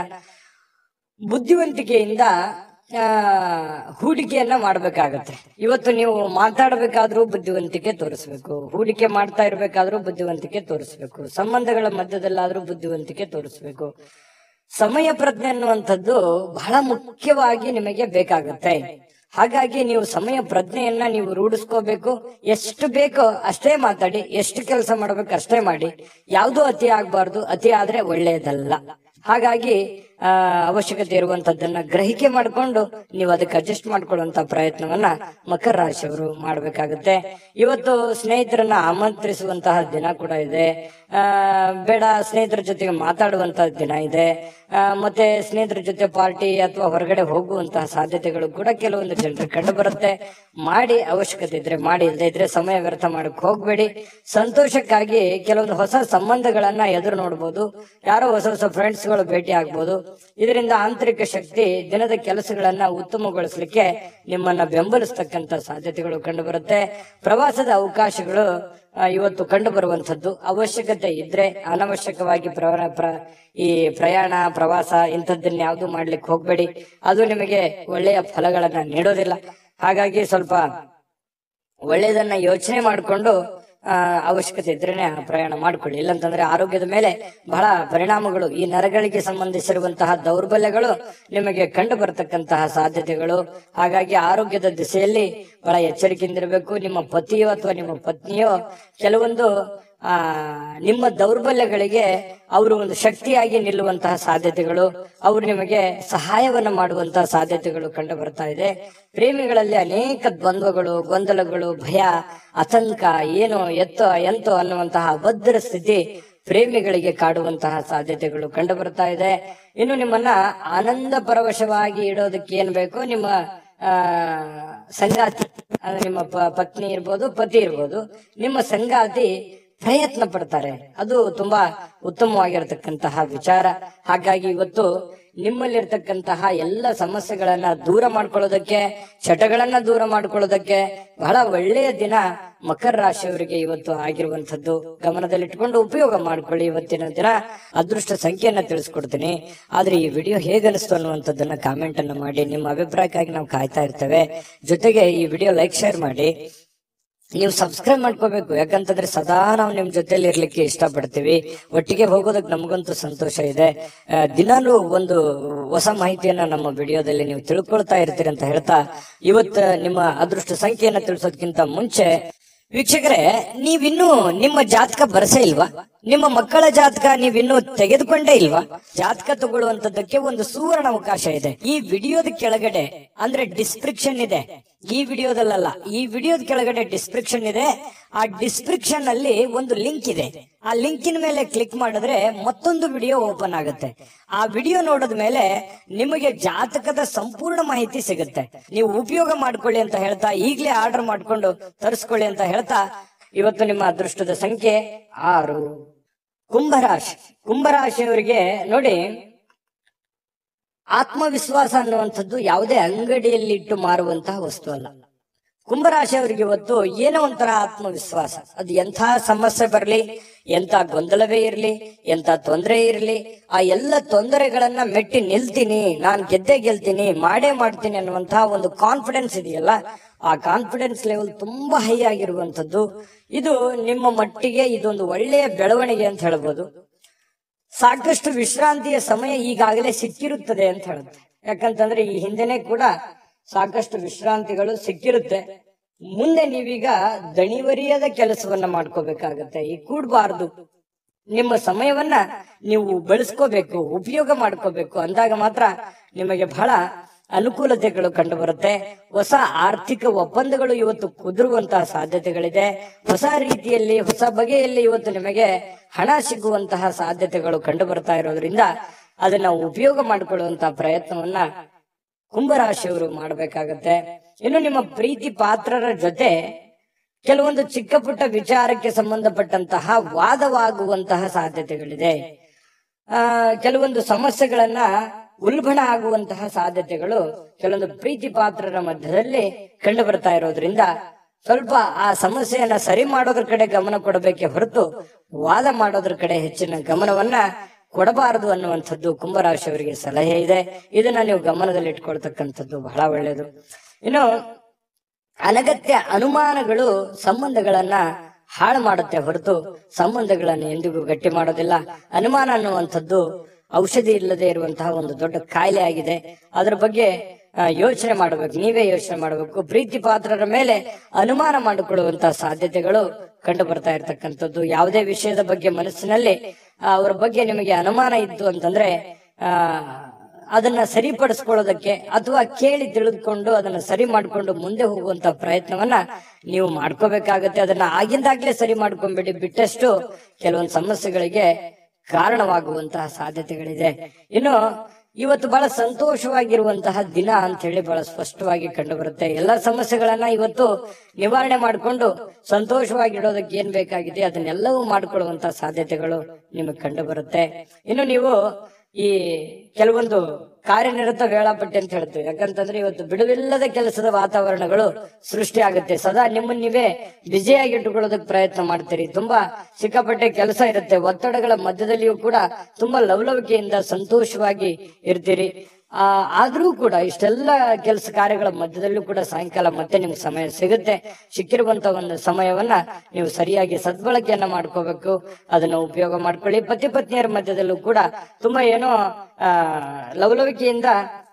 Speaker 1: ಬುದ್ಧಿವಂತಿಕೆಯಿಂದ ಆ, ಹೂಡಿಕೆಯನ್ನ ಮಾಡ್ಬೇಕಾಗತ್ತೆ ಇವತ್ತು ನೀವು ಮಾತಾಡಬೇಕಾದ್ರೂ ಬುದ್ಧಿವಂತಿಕೆ ತೋರಿಸ್ಬೇಕು ಹೂಡಿಕೆ ಮಾಡ್ತಾ ಇರ್ಬೇಕಾದ್ರೂ ಬುದ್ಧಿವಂತಿಕೆ ತೋರಿಸ್ಬೇಕು ಸಂಬಂಧಗಳ ಮಧ್ಯದಲ್ಲಾದ್ರೂ ಬುದ್ಧಿವಂತಿಕೆ ತೋರಿಸ್ಬೇಕು ಸಮಯ ಪ್ರಜ್ಞೆ ಅನ್ನುವಂಥದ್ದು ಬಹಳ ಮುಖ್ಯವಾಗಿ ನಿಮಗೆ ಬೇಕಾಗುತ್ತೆ ಹಾಗಾಗಿ ನೀವು ಸಮಯ ಪ್ರಜ್ಞೆಯನ್ನ ನೀವು ರೂಢಿಸ್ಕೋಬೇಕು ಎಷ್ಟು ಬೇಕೋ ಅಷ್ಟೇ ಮಾತಾಡಿ ಎಷ್ಟು ಕೆಲಸ ಮಾಡ್ಬೇಕು ಅಷ್ಟೇ ಮಾಡಿ ಯಾವುದೂ ಅತಿ ಆಗ್ಬಾರ್ದು ಅತಿ ಆದ್ರೆ ಒಳ್ಳೆಯದಲ್ಲ ಹಾಗಾಗಿ ಆ ಅವಶ್ಯಕತೆ ಇರುವಂತದ್ದನ್ನ ಗ್ರಹಿಕೆ ಮಾಡಿಕೊಂಡು ನೀವು ಅದಕ್ಕೆ ಅಡ್ಜಸ್ಟ್ ಮಾಡ್ಕೊಳ್ಳುವಂತ ಪ್ರಯತ್ನವನ್ನ ಮಕರ ರಾಶಿಯವರು ಮಾಡ್ಬೇಕಾಗುತ್ತೆ ಇವತ್ತು ಸ್ನೇಹಿತರನ್ನ ಆಮಂತ್ರಿಸುವಂತಹ ದಿನ ಕೂಡ ಇದೆ ಆ ಬೇಡ ಸ್ನೇಹಿತರ ಜೊತೆಗೆ ಮಾತಾಡುವಂತಹ ದಿನ ಇದೆ ಆ, ಮತ್ತೆ ಸ್ನೇಹಿತರ ಜೊತೆ ಪಾರ್ಟಿ ಅಥವಾ ಹೊರಗಡೆ ಹೋಗುವಂತಹ ಸಾಧ್ಯತೆಗಳು ಕೂಡ ಕೆಲವೊಂದು ಜನರಿಗೆ ಕಂಡು ಬರುತ್ತೆ ಮಾಡಿ ಅವಶ್ಯಕತೆ ಇದ್ರೆ ಮಾಡಿ ಇಲ್ಲದೆ ಇದ್ರೆ ಸಮಯ ವ್ಯರ್ಥ ಮಾಡಕ್ ಹೋಗ್ಬೇಡಿ ಸಂತೋಷಕ್ಕಾಗಿ ಕೆಲವೊಂದು ಹೊಸ ಸಂಬಂಧಗಳನ್ನ ಎದುರು ನೋಡ್ಬೋದು ಯಾರೋ ಹೊಸ ಹೊಸ ಫ್ರೆಂಡ್ಸ್ ಗಳು ಭೇಟಿ ಆಗ್ಬೋದು ಇದರಿಂದ ಆಂತರಿಕ ಶಕ್ತಿ ದಿನದ ಕೆಲಸಗಳನ್ನ ಉತ್ತಮಗೊಳಿಸಲಿಕ್ಕೆ ನಿಮ್ಮನ್ನ ಬೆಂಬಲಿಸ್ತಕ್ಕಂತ ಸಾಧ್ಯತೆಗಳು ಕಂಡು ಬರುತ್ತೆ ಪ್ರವಾಸದ ಅವಕಾಶಗಳು ಆ, ಇವತ್ತು ಕಂಡು ಬರುವಂತದ್ದು ಅವಶ್ಯಕತೆ ಇದ್ರೆ ಅನವಶ್ಯಕವಾಗಿ ಪ್ರವ- ಪ್ರ ಈ ಪ್ರಯಾಣ ಪ್ರವಾಸ ಇಂಥದ್ದನ್ನ ಯಾವುದು ಮಾಡ್ಲಿಕ್ಕೆ ಹೋಗ್ಬೇಡಿ ಅದು ನಿಮಗೆ ಒಳ್ಳೆಯ ಫಲಗಳನ್ನ ನೀಡೋದಿಲ್ಲ ಹಾಗಾಗಿ ಸ್ವಲ್ಪ ಒಳ್ಳೆಯದನ್ನ ಯೋಚನೆ ಮಾಡಿಕೊಂಡು ಆ, ಅವಶ್ಯಕತೆ ಇದ್ರೇನೆ ಆ ಪ್ರಯಾಣ ಮಾಡ್ಕೊಳ್ಳಿ ಇಲ್ಲಂತಂದ್ರೆ ಆರೋಗ್ಯದ ಮೇಲೆ ಬಹಳ ಪರಿಣಾಮಗಳು ಈ ನರಗಳಿಗೆ ಸಂಬಂಧಿಸಿರುವಂತಹ ದೌರ್ಬಲ್ಯಗಳು ನಿಮಗೆ ಕಂಡು ಬರತಕ್ಕಂತಹ ಸಾಧ್ಯತೆಗಳು ಹಾಗಾಗಿ ಆರೋಗ್ಯದ ದಿಸೆಯಲ್ಲಿ ಬಹಳ ಎಚ್ಚರಿಕೆಯಿಂದಿರಬೇಕು ನಿಮ್ಮ ಪತಿಯೋ ಅಥವಾ ನಿಮ್ಮ ಪತ್ನಿಯೋ ಕೆಲವೊಂದು ಆ ನಿಮ್ಮ ದೌರ್ಬಲ್ಯಗಳಿಗೆ ಅವರು ಒಂದು ಶಕ್ತಿಯಾಗಿ ನಿಲ್ಲುವಂತಹ ಸಾಧ್ಯತೆಗಳು ಅವರು ನಿಮಗೆ ಸಹಾಯವನ್ನ ಮಾಡುವಂತಹ ಸಾಧ್ಯತೆಗಳು ಕಂಡು ಬರ್ತಾ ಇದೆ ಪ್ರೇಮಿಗಳಲ್ಲಿ ಅನೇಕ ದ್ವಂದ್ವಗಳು ಗೊಂದಲಗಳು ಭಯ ಆತಂಕ ಏನೋ ಎತ್ತೋ ಎಂತೋ ಅನ್ನುವಂತಹ ಅಭದ್ರ ಸ್ಥಿತಿ ಪ್ರೇಮಿಗಳಿಗೆ ಕಾಡುವಂತಹ ಸಾಧ್ಯತೆಗಳು ಕಂಡು ಬರ್ತಾ ಇದೆ ಇನ್ನು ನಿಮ್ಮನ್ನ ಆನಂದ ಪರವಶವಾಗಿ ಇಡೋದಕ್ಕೆ ಏನ್ ಬೇಕೋ ನಿಮ್ಮ ಆ ಸಂಗಾತಿ ಅಂದ್ರೆ ನಿಮ್ಮ ಪ- ಪತ್ನಿ ಇರ್ಬೋದು ಪತಿ ಇರ್ಬೋದು ನಿಮ್ಮ ಸಂಗಾತಿ ಪ್ರಯತ್ನ ಪಡ್ತಾರೆ ಅದು ತುಂಬಾ ಉತ್ತಮವಾಗಿರತಕ್ಕಂತಹ ವಿಚಾರ ಹಾಗಾಗಿ ಇವತ್ತು ನಿಮ್ಮಲ್ಲಿರ್ತಕ್ಕಂತಹ ಎಲ್ಲ ಸಮಸ್ಯೆಗಳನ್ನ ದೂರ ಮಾಡ್ಕೊಳ್ಳೋದಕ್ಕೆ ಚಟಗಳನ್ನ ದೂರ ಮಾಡ್ಕೊಳ್ಳೋದಕ್ಕೆ ಬಹಳ ಒಳ್ಳೆಯ ದಿನ ಮಕರ ರಾಶಿಯವರಿಗೆ ಇವತ್ತು ಆಗಿರುವಂತದ್ದು ಗಮನದಲ್ಲಿಟ್ಕೊಂಡು ಉಪಯೋಗ ಮಾಡ್ಕೊಳ್ಳಿ ಇವತ್ತಿನ ದಿನ ಅದೃಷ್ಟ ಸಂಖ್ಯೆಯನ್ನ ತಿಳಿಸ್ಕೊಡ್ತೀನಿ ಆದ್ರೆ ಈ ವಿಡಿಯೋ ಹೇಗನಿಸ್ತು ಅನ್ನುವಂಥದ್ದನ್ನ ಕಾಮೆಂಟ್ ಅನ್ನ ಮಾಡಿ ನಿಮ್ಮ ಅಭಿಪ್ರಾಯಕ್ಕಾಗಿ ನಾವು ಕಾಯ್ತಾ ಇರ್ತೇವೆ ಜೊತೆಗೆ ಈ ವಿಡಿಯೋ ಲೈಕ್ ಶೇರ್ ಮಾಡಿ ನೀವು ಸಬ್ಸ್ಕ್ರೈಬ್ ಮಾಡ್ಕೋಬೇಕು ಯಾಕಂತಂದ್ರೆ ಸದಾ ನಾವು ನಿಮ್ ಜೊತೆಲಿ ಇರ್ಲಿಕ್ಕೆ ಇಷ್ಟಪಡ್ತೀವಿ ಒಟ್ಟಿಗೆ ಹೋಗೋದಕ್ಕೆ ನಮಗಂತೂ ಸಂತೋಷ ಇದೆ ಆ, ದಿನಾಲೂ ಒಂದು ಹೊಸ ಮಾಹಿತಿಯನ್ನ ನಮ್ಮ ವಿಡಿಯೋದಲ್ಲಿ ನೀವು ತಿಳ್ಕೊಳ್ತಾ ಇರ್ತೀರಿ ಅಂತ ಹೇಳ್ತಾ ಇವತ್ತು ನಿಮ್ಮ ಅದೃಷ್ಟ ಸಂಖ್ಯೆಯನ್ನ ತಿಳಿಸೋದಕ್ಕಿಂತ ಮುಂಚೆ ವೀಕ್ಷಕರೇ ನೀವಿನ್ನೂ ನಿಮ್ಮ ಜಾತಕ ಬರಸೇ ಇಲ್ವಾ ನಿಮ್ಮ ಮಕ್ಕಳ ಜಾತಕ ನೀವಿನ್ನೂ ತೆಗೆದುಕೊಂಡೇ ಇಲ್ವಾ ಜಾತಕ ತಗೊಳ್ಳುವಂತದ್ದಕ್ಕೆ ಒಂದು ಸುವರ್ಣ ಅವಕಾಶ ಇದೆ ಈ ವಿಡಿಯೋದ ಕೆಳಗಡೆ ಅಂದ್ರೆ ಡಿಸ್ಕ್ರಿಪ್ಷನ್ ಇದೆ ಈ ವಿಡಿಯೋದಲ್ಲ ಈ ವಿಡಿಯೋದ ಕೆಳಗಡೆ ಡಿಸ್ಕ್ರಿಪ್ಷನ್ ಇದೆ ಆ ಡಿಸ್ಕ್ರಿಪ್ಷನ್ ಅಲ್ಲಿ ಒಂದು ಲಿಂಕ್ ಇದೆ ಆ ಲಿಂಕಿನ ಮೇಲೆ ಕ್ಲಿಕ್ ಮಾಡಿದ್ರೆ ಮತ್ತೊಂದು ವಿಡಿಯೋ ಓಪನ್ ಆಗುತ್ತೆ ಆ ವಿಡಿಯೋ ನೋಡಿದ ಮೇಲೆ ನಿಮಗೆ ಜಾತಕದ ಸಂಪೂರ್ಣ ಮಾಹಿತಿ ಸಿಗುತ್ತೆ ನೀವು ಉಪಯೋಗ ಮಾಡ್ಕೊಳ್ಳಿ ಅಂತ ಹೇಳ್ತಾ ಈಗಲೇ ಆರ್ಡರ್ ಮಾಡ್ಕೊಂಡು ತರಿಸ್ಕೊಳ್ಳಿ ಅಂತ ಹೇಳ್ತಾ ಇವತ್ತು ನಿಮ್ಮ ಅದೃಷ್ಟದ ಸಂಖ್ಯೆ ಆರು ಕುಂಭರಾಶಿ ಕುಂಭರಾಶಿಯವರಿಗೆ ನೋಡಿ ಆತ್ಮವಿಶ್ವಾಸ ಅನ್ನುವಂಥದ್ದು ಯಾವುದೇ ಅಂಗಡಿಯಲ್ಲಿ ಇಟ್ಟು ಮಾರುವಂತಹ ವಸ್ತು ಅಲ್ಲ ಕುಂಭರಾಶಿಯವರಿಗೆ ಇವತ್ತು ಏನೋ ಒಂಥರ ಆತ್ಮವಿಶ್ವಾಸ ಅದು ಎಂಥ ಸಮಸ್ಯೆ ಬರಲಿ ಎಂಥ ಗೊಂದಲವೇ ಇರಲಿ ಎಂಥ ತೊಂದರೆ ಇರಲಿ ಆ ಎಲ್ಲ ತೊಂದರೆಗಳನ್ನ ಮೆಟ್ಟಿ ನಿಲ್ತೀನಿ ನಾನು ಗೆದ್ದೆ ಗೆಲ್ತೀನಿ ಮಾಡೇ ಮಾಡ್ತೀನಿ ಅನ್ನುವಂತಹ ಒಂದು ಕಾನ್ಫಿಡೆನ್ಸ್ ಇದೆಯಲ್ಲ ಆ ಕಾನ್ಫಿಡೆನ್ಸ್ ಲೆವೆಲ್ ತುಂಬಾ ಹೈ ಆಗಿರುವಂತದ್ದು ಇದು ನಿಮ್ಮ ಮಟ್ಟಿಗೆ ಇದೊಂದು ಒಳ್ಳೆಯ ಬೆಳವಣಿಗೆ ಅಂತ ಹೇಳ್ಬೋದು ಸಾಕಷ್ಟು ವಿಶ್ರಾಂತಿಯ ಸಮಯ ಈಗಾಗಲೇ ಸಿಕ್ಕಿರುತ್ತದೆ ಅಂತ ಹೇಳುತ್ತೆ ಯಾಕಂತಂದ್ರೆ ಈ ಹಿಂದೆನೆ ಕೂಡ ಸಾಕಷ್ಟು ವಿಶ್ರಾಂತಿಗಳು ಸಿಕ್ಕಿರುತ್ತೆ ಮುಂದೆ ನೀವೀಗ ದಣಿವರಿಯದ ಕೆಲಸವನ್ನ ಮಾಡ್ಕೋಬೇಕಾಗತ್ತೆ ಈ ಕೂಡಬಾರ್ದು ನಿಮ್ಮ ಸಮಯವನ್ನ ನೀವು ಬಳಸ್ಕೋಬೇಕು ಉಪಯೋಗ ಮಾಡ್ಕೋಬೇಕು ಅಂದಾಗ ಮಾತ್ರ ನಿಮಗೆ ಬಹಳ ಅನುಕೂಲತೆಗಳು ಕಂಡು ಬರುತ್ತೆ ಹೊಸ ಆರ್ಥಿಕ ಒಪ್ಪಂದಗಳು ಇವತ್ತು ಕುದುರುವಂತಹ ಸಾಧ್ಯತೆಗಳಿದೆ ಹೊಸ ರೀತಿಯಲ್ಲಿ ಹೊಸ ಬಗೆಯಲ್ಲಿ ಇವತ್ತು ನಿಮಗೆ ಹಣ ಸಿಗುವಂತಹ ಸಾಧ್ಯತೆಗಳು ಕಂಡು ಬರ್ತಾ ಇರೋದ್ರಿಂದ ಅದನ್ನ ಉಪಯೋಗ ಮಾಡಿಕೊಳ್ಳುವಂತಹ ಪ್ರಯತ್ನವನ್ನ ಕುಂಭರಾಶಿಯವರು ಮಾಡಬೇಕಾಗತ್ತೆ ಇನ್ನು ನಿಮ್ಮ ಪ್ರೀತಿ ಪಾತ್ರರ ಜೊತೆ ಕೆಲವೊಂದು ಚಿಕ್ಕ ಪುಟ್ಟ ವಿಚಾರಕ್ಕೆ ಸಂಬಂಧಪಟ್ಟಂತಹ ವಾದವಾಗುವಂತಹ ಸಾಧ್ಯತೆಗಳಿದೆ ಆ ಕೆಲವೊಂದು ಸಮಸ್ಯೆಗಳನ್ನ ಉಲ್ಬಣ ಆಗುವಂತಹ ಸಾಧ್ಯತೆಗಳು ಕೆಲವೊಂದು ಪ್ರೀತಿ ಪಾತ್ರರ ಮಧ್ಯದಲ್ಲಿ ಕಂಡು ಬರ್ತಾ ಇರೋದ್ರಿಂದ ಸ್ವಲ್ಪ ಆ ಸಮಸ್ಯೆಯನ್ನ ಸರಿ ಮಾಡೋದ್ರ ಕಡೆ ಗಮನ ಕೊಡಬೇಕೆ ಹೊರತು ವಾದ ಮಾಡೋದ್ರ ಕಡೆ ಹೆಚ್ಚಿನ ಗಮನವನ್ನ ಕೊಡಬಾರದು ಅನ್ನುವಂಥದ್ದು ಕುಂಭರಾಶಿಯವರಿಗೆ ಸಲಹೆ ಇದೆ ಇದನ್ನ ನೀವು ಗಮನದಲ್ಲಿ ಇಟ್ಕೊಳ್ತಕ್ಕಂಥದ್ದು ಬಹಳ ಒಳ್ಳೆಯದು ಇನ್ನು ಅನಗತ್ಯ ಅನುಮಾನಗಳು ಸಂಬಂಧಗಳನ್ನ ಹಾಳು ಮಾಡುತ್ತೆ ಹೊರತು ಸಂಬಂಧಗಳನ್ನು ಎಂದಿಗೂ ಗಟ್ಟಿ ಮಾಡೋದಿಲ್ಲ ಅನುಮಾನ ಅನ್ನುವಂಥದ್ದು ಔಷಧಿ ಇಲ್ಲದೆ ಇರುವಂತಹ ಒಂದು ದೊಡ್ಡ ಕಾಯಿಲೆ ಆಗಿದೆ ಅದರ ಬಗ್ಗೆ ಆ, ಯೋಚನೆ ಮಾಡಬೇಕು ನೀವೇ ಯೋಚನೆ ಮಾಡಬೇಕು ಪ್ರೀತಿ ಪಾತ್ರರ ಮೇಲೆ ಅನುಮಾನ ಮಾಡಿಕೊಳ್ಳುವಂತಹ ಸಾಧ್ಯತೆಗಳು ಕಂಡು ಬರ್ತಾ ಇರತಕ್ಕಂಥದ್ದು ಯಾವುದೇ ವಿಷಯದ ಬಗ್ಗೆ ಮನಸ್ಸಿನಲ್ಲಿ ಆ, ಅವರ ಬಗ್ಗೆ ನಿಮಗೆ ಅನುಮಾನ ಇತ್ತು ಅಂತಂದ್ರೆ ಆ ಅದನ್ನ ಸರಿಪಡಿಸ್ಕೊಳ್ಳೋದಕ್ಕೆ ಅಥವಾ ಕೇಳಿ ತಿಳಿದುಕೊಂಡು ಅದನ್ನ ಸರಿ ಮಾಡ್ಕೊಂಡು ಮುಂದೆ ಹೋಗುವಂತ ಪ್ರಯತ್ನವನ್ನ ನೀವು ಮಾಡ್ಕೋಬೇಕಾಗತ್ತೆ ಅದನ್ನ ಆಗಿಂದಾಗ್ಲೇ ಸರಿ ಮಾಡ್ಕೊಂಡ್ಬಿಡಿ ಬಿಟ್ಟಷ್ಟು ಕೆಲವೊಂದು ಸಮಸ್ಯೆಗಳಿಗೆ ಕಾರಣವಾಗುವಂತಹ ಸಾಧ್ಯತೆಗಳಿದೆ ಇನ್ನು ಇವತ್ತು ಬಹಳ ಸಂತೋಷವಾಗಿರುವಂತಹ ದಿನ ಅಂತ ಹೇಳಿ ಬಹಳ ಸ್ಪಷ್ಟವಾಗಿ ಕಂಡು ಬರುತ್ತೆ ಎಲ್ಲಾ ಸಮಸ್ಯೆಗಳನ್ನ ಇವತ್ತು ನಿವಾರಣೆ ಮಾಡಿಕೊಂಡು ಸಂತೋಷವಾಗಿಡೋದಕ್ಕೆ ಏನ್ ಬೇಕಾಗಿದೆ ಅದನ್ನೆಲ್ಲವೂ ಮಾಡ್ಕೊಳ್ಳುವಂತಹ ಸಾಧ್ಯತೆಗಳು ನಿಮಗೆ ಕಂಡು ಬರುತ್ತೆ ಇನ್ನು ನೀವು ಈ ಕೆಲವೊಂದು ಕಾರ್ಯನಿರತ ವೇಳಾಪಟ್ಟಿ ಅಂತ ಹೇಳ್ತೀವಿ ಯಾಕಂತಂದ್ರೆ ಇವತ್ತು ಬಿಡುವಿಲ್ಲದ ಕೆಲಸದ ವಾತಾವರಣಗಳು ಸೃಷ್ಟಿ ಆಗುತ್ತೆ ಸದಾ ನಿಮ್ಮನ್ನ ನೀವೇ ಬ್ಯುಸಿಯಾಗಿ ಇಟ್ಟುಕೊಳ್ಳೋದಕ್ಕೆ ಪ್ರಯತ್ನ ಮಾಡ್ತೀರಿ ತುಂಬಾ ಸಿಕ್ಕಾಪಟ್ಟೆ ಕೆಲಸ ಇರುತ್ತೆ ಒತ್ತಡಗಳ ಮಧ್ಯದಲ್ಲಿಯೂ ಕೂಡ ತುಂಬಾ ಲವಲವಿಕೆಯಿಂದ ಸಂತೋಷವಾಗಿ ಇರ್ತೀರಿ ಆ ಆದ್ರೂ ಕೂಡ ಇಷ್ಟೆಲ್ಲ ಕೆಲಸ ಕಾರ್ಯಗಳ ಮಧ್ಯದಲ್ಲೂ ಕೂಡ ಸಾಯಂಕಾಲ ಮತ್ತೆ ನಿಮ್ಗೆ ಸಮಯ ಸಿಗುತ್ತೆ ಸಿಕ್ಕಿರುವಂತ ಒಂದು ಸಮಯವನ್ನ ನೀವು ಸರಿಯಾಗಿ ಸದ್ಬಳಕೆಯನ್ನ ಮಾಡ್ಕೋಬೇಕು ಅದನ್ನ ಉಪಯೋಗ ಮಾಡ್ಕೊಳ್ಳಿ ಪತಿ ಪತ್ನಿಯರ ಮಧ್ಯದಲ್ಲೂ ಕೂಡ ತುಂಬಾ ಏನೋ ಆ ಲವಲವಿಕೆಯಿಂದ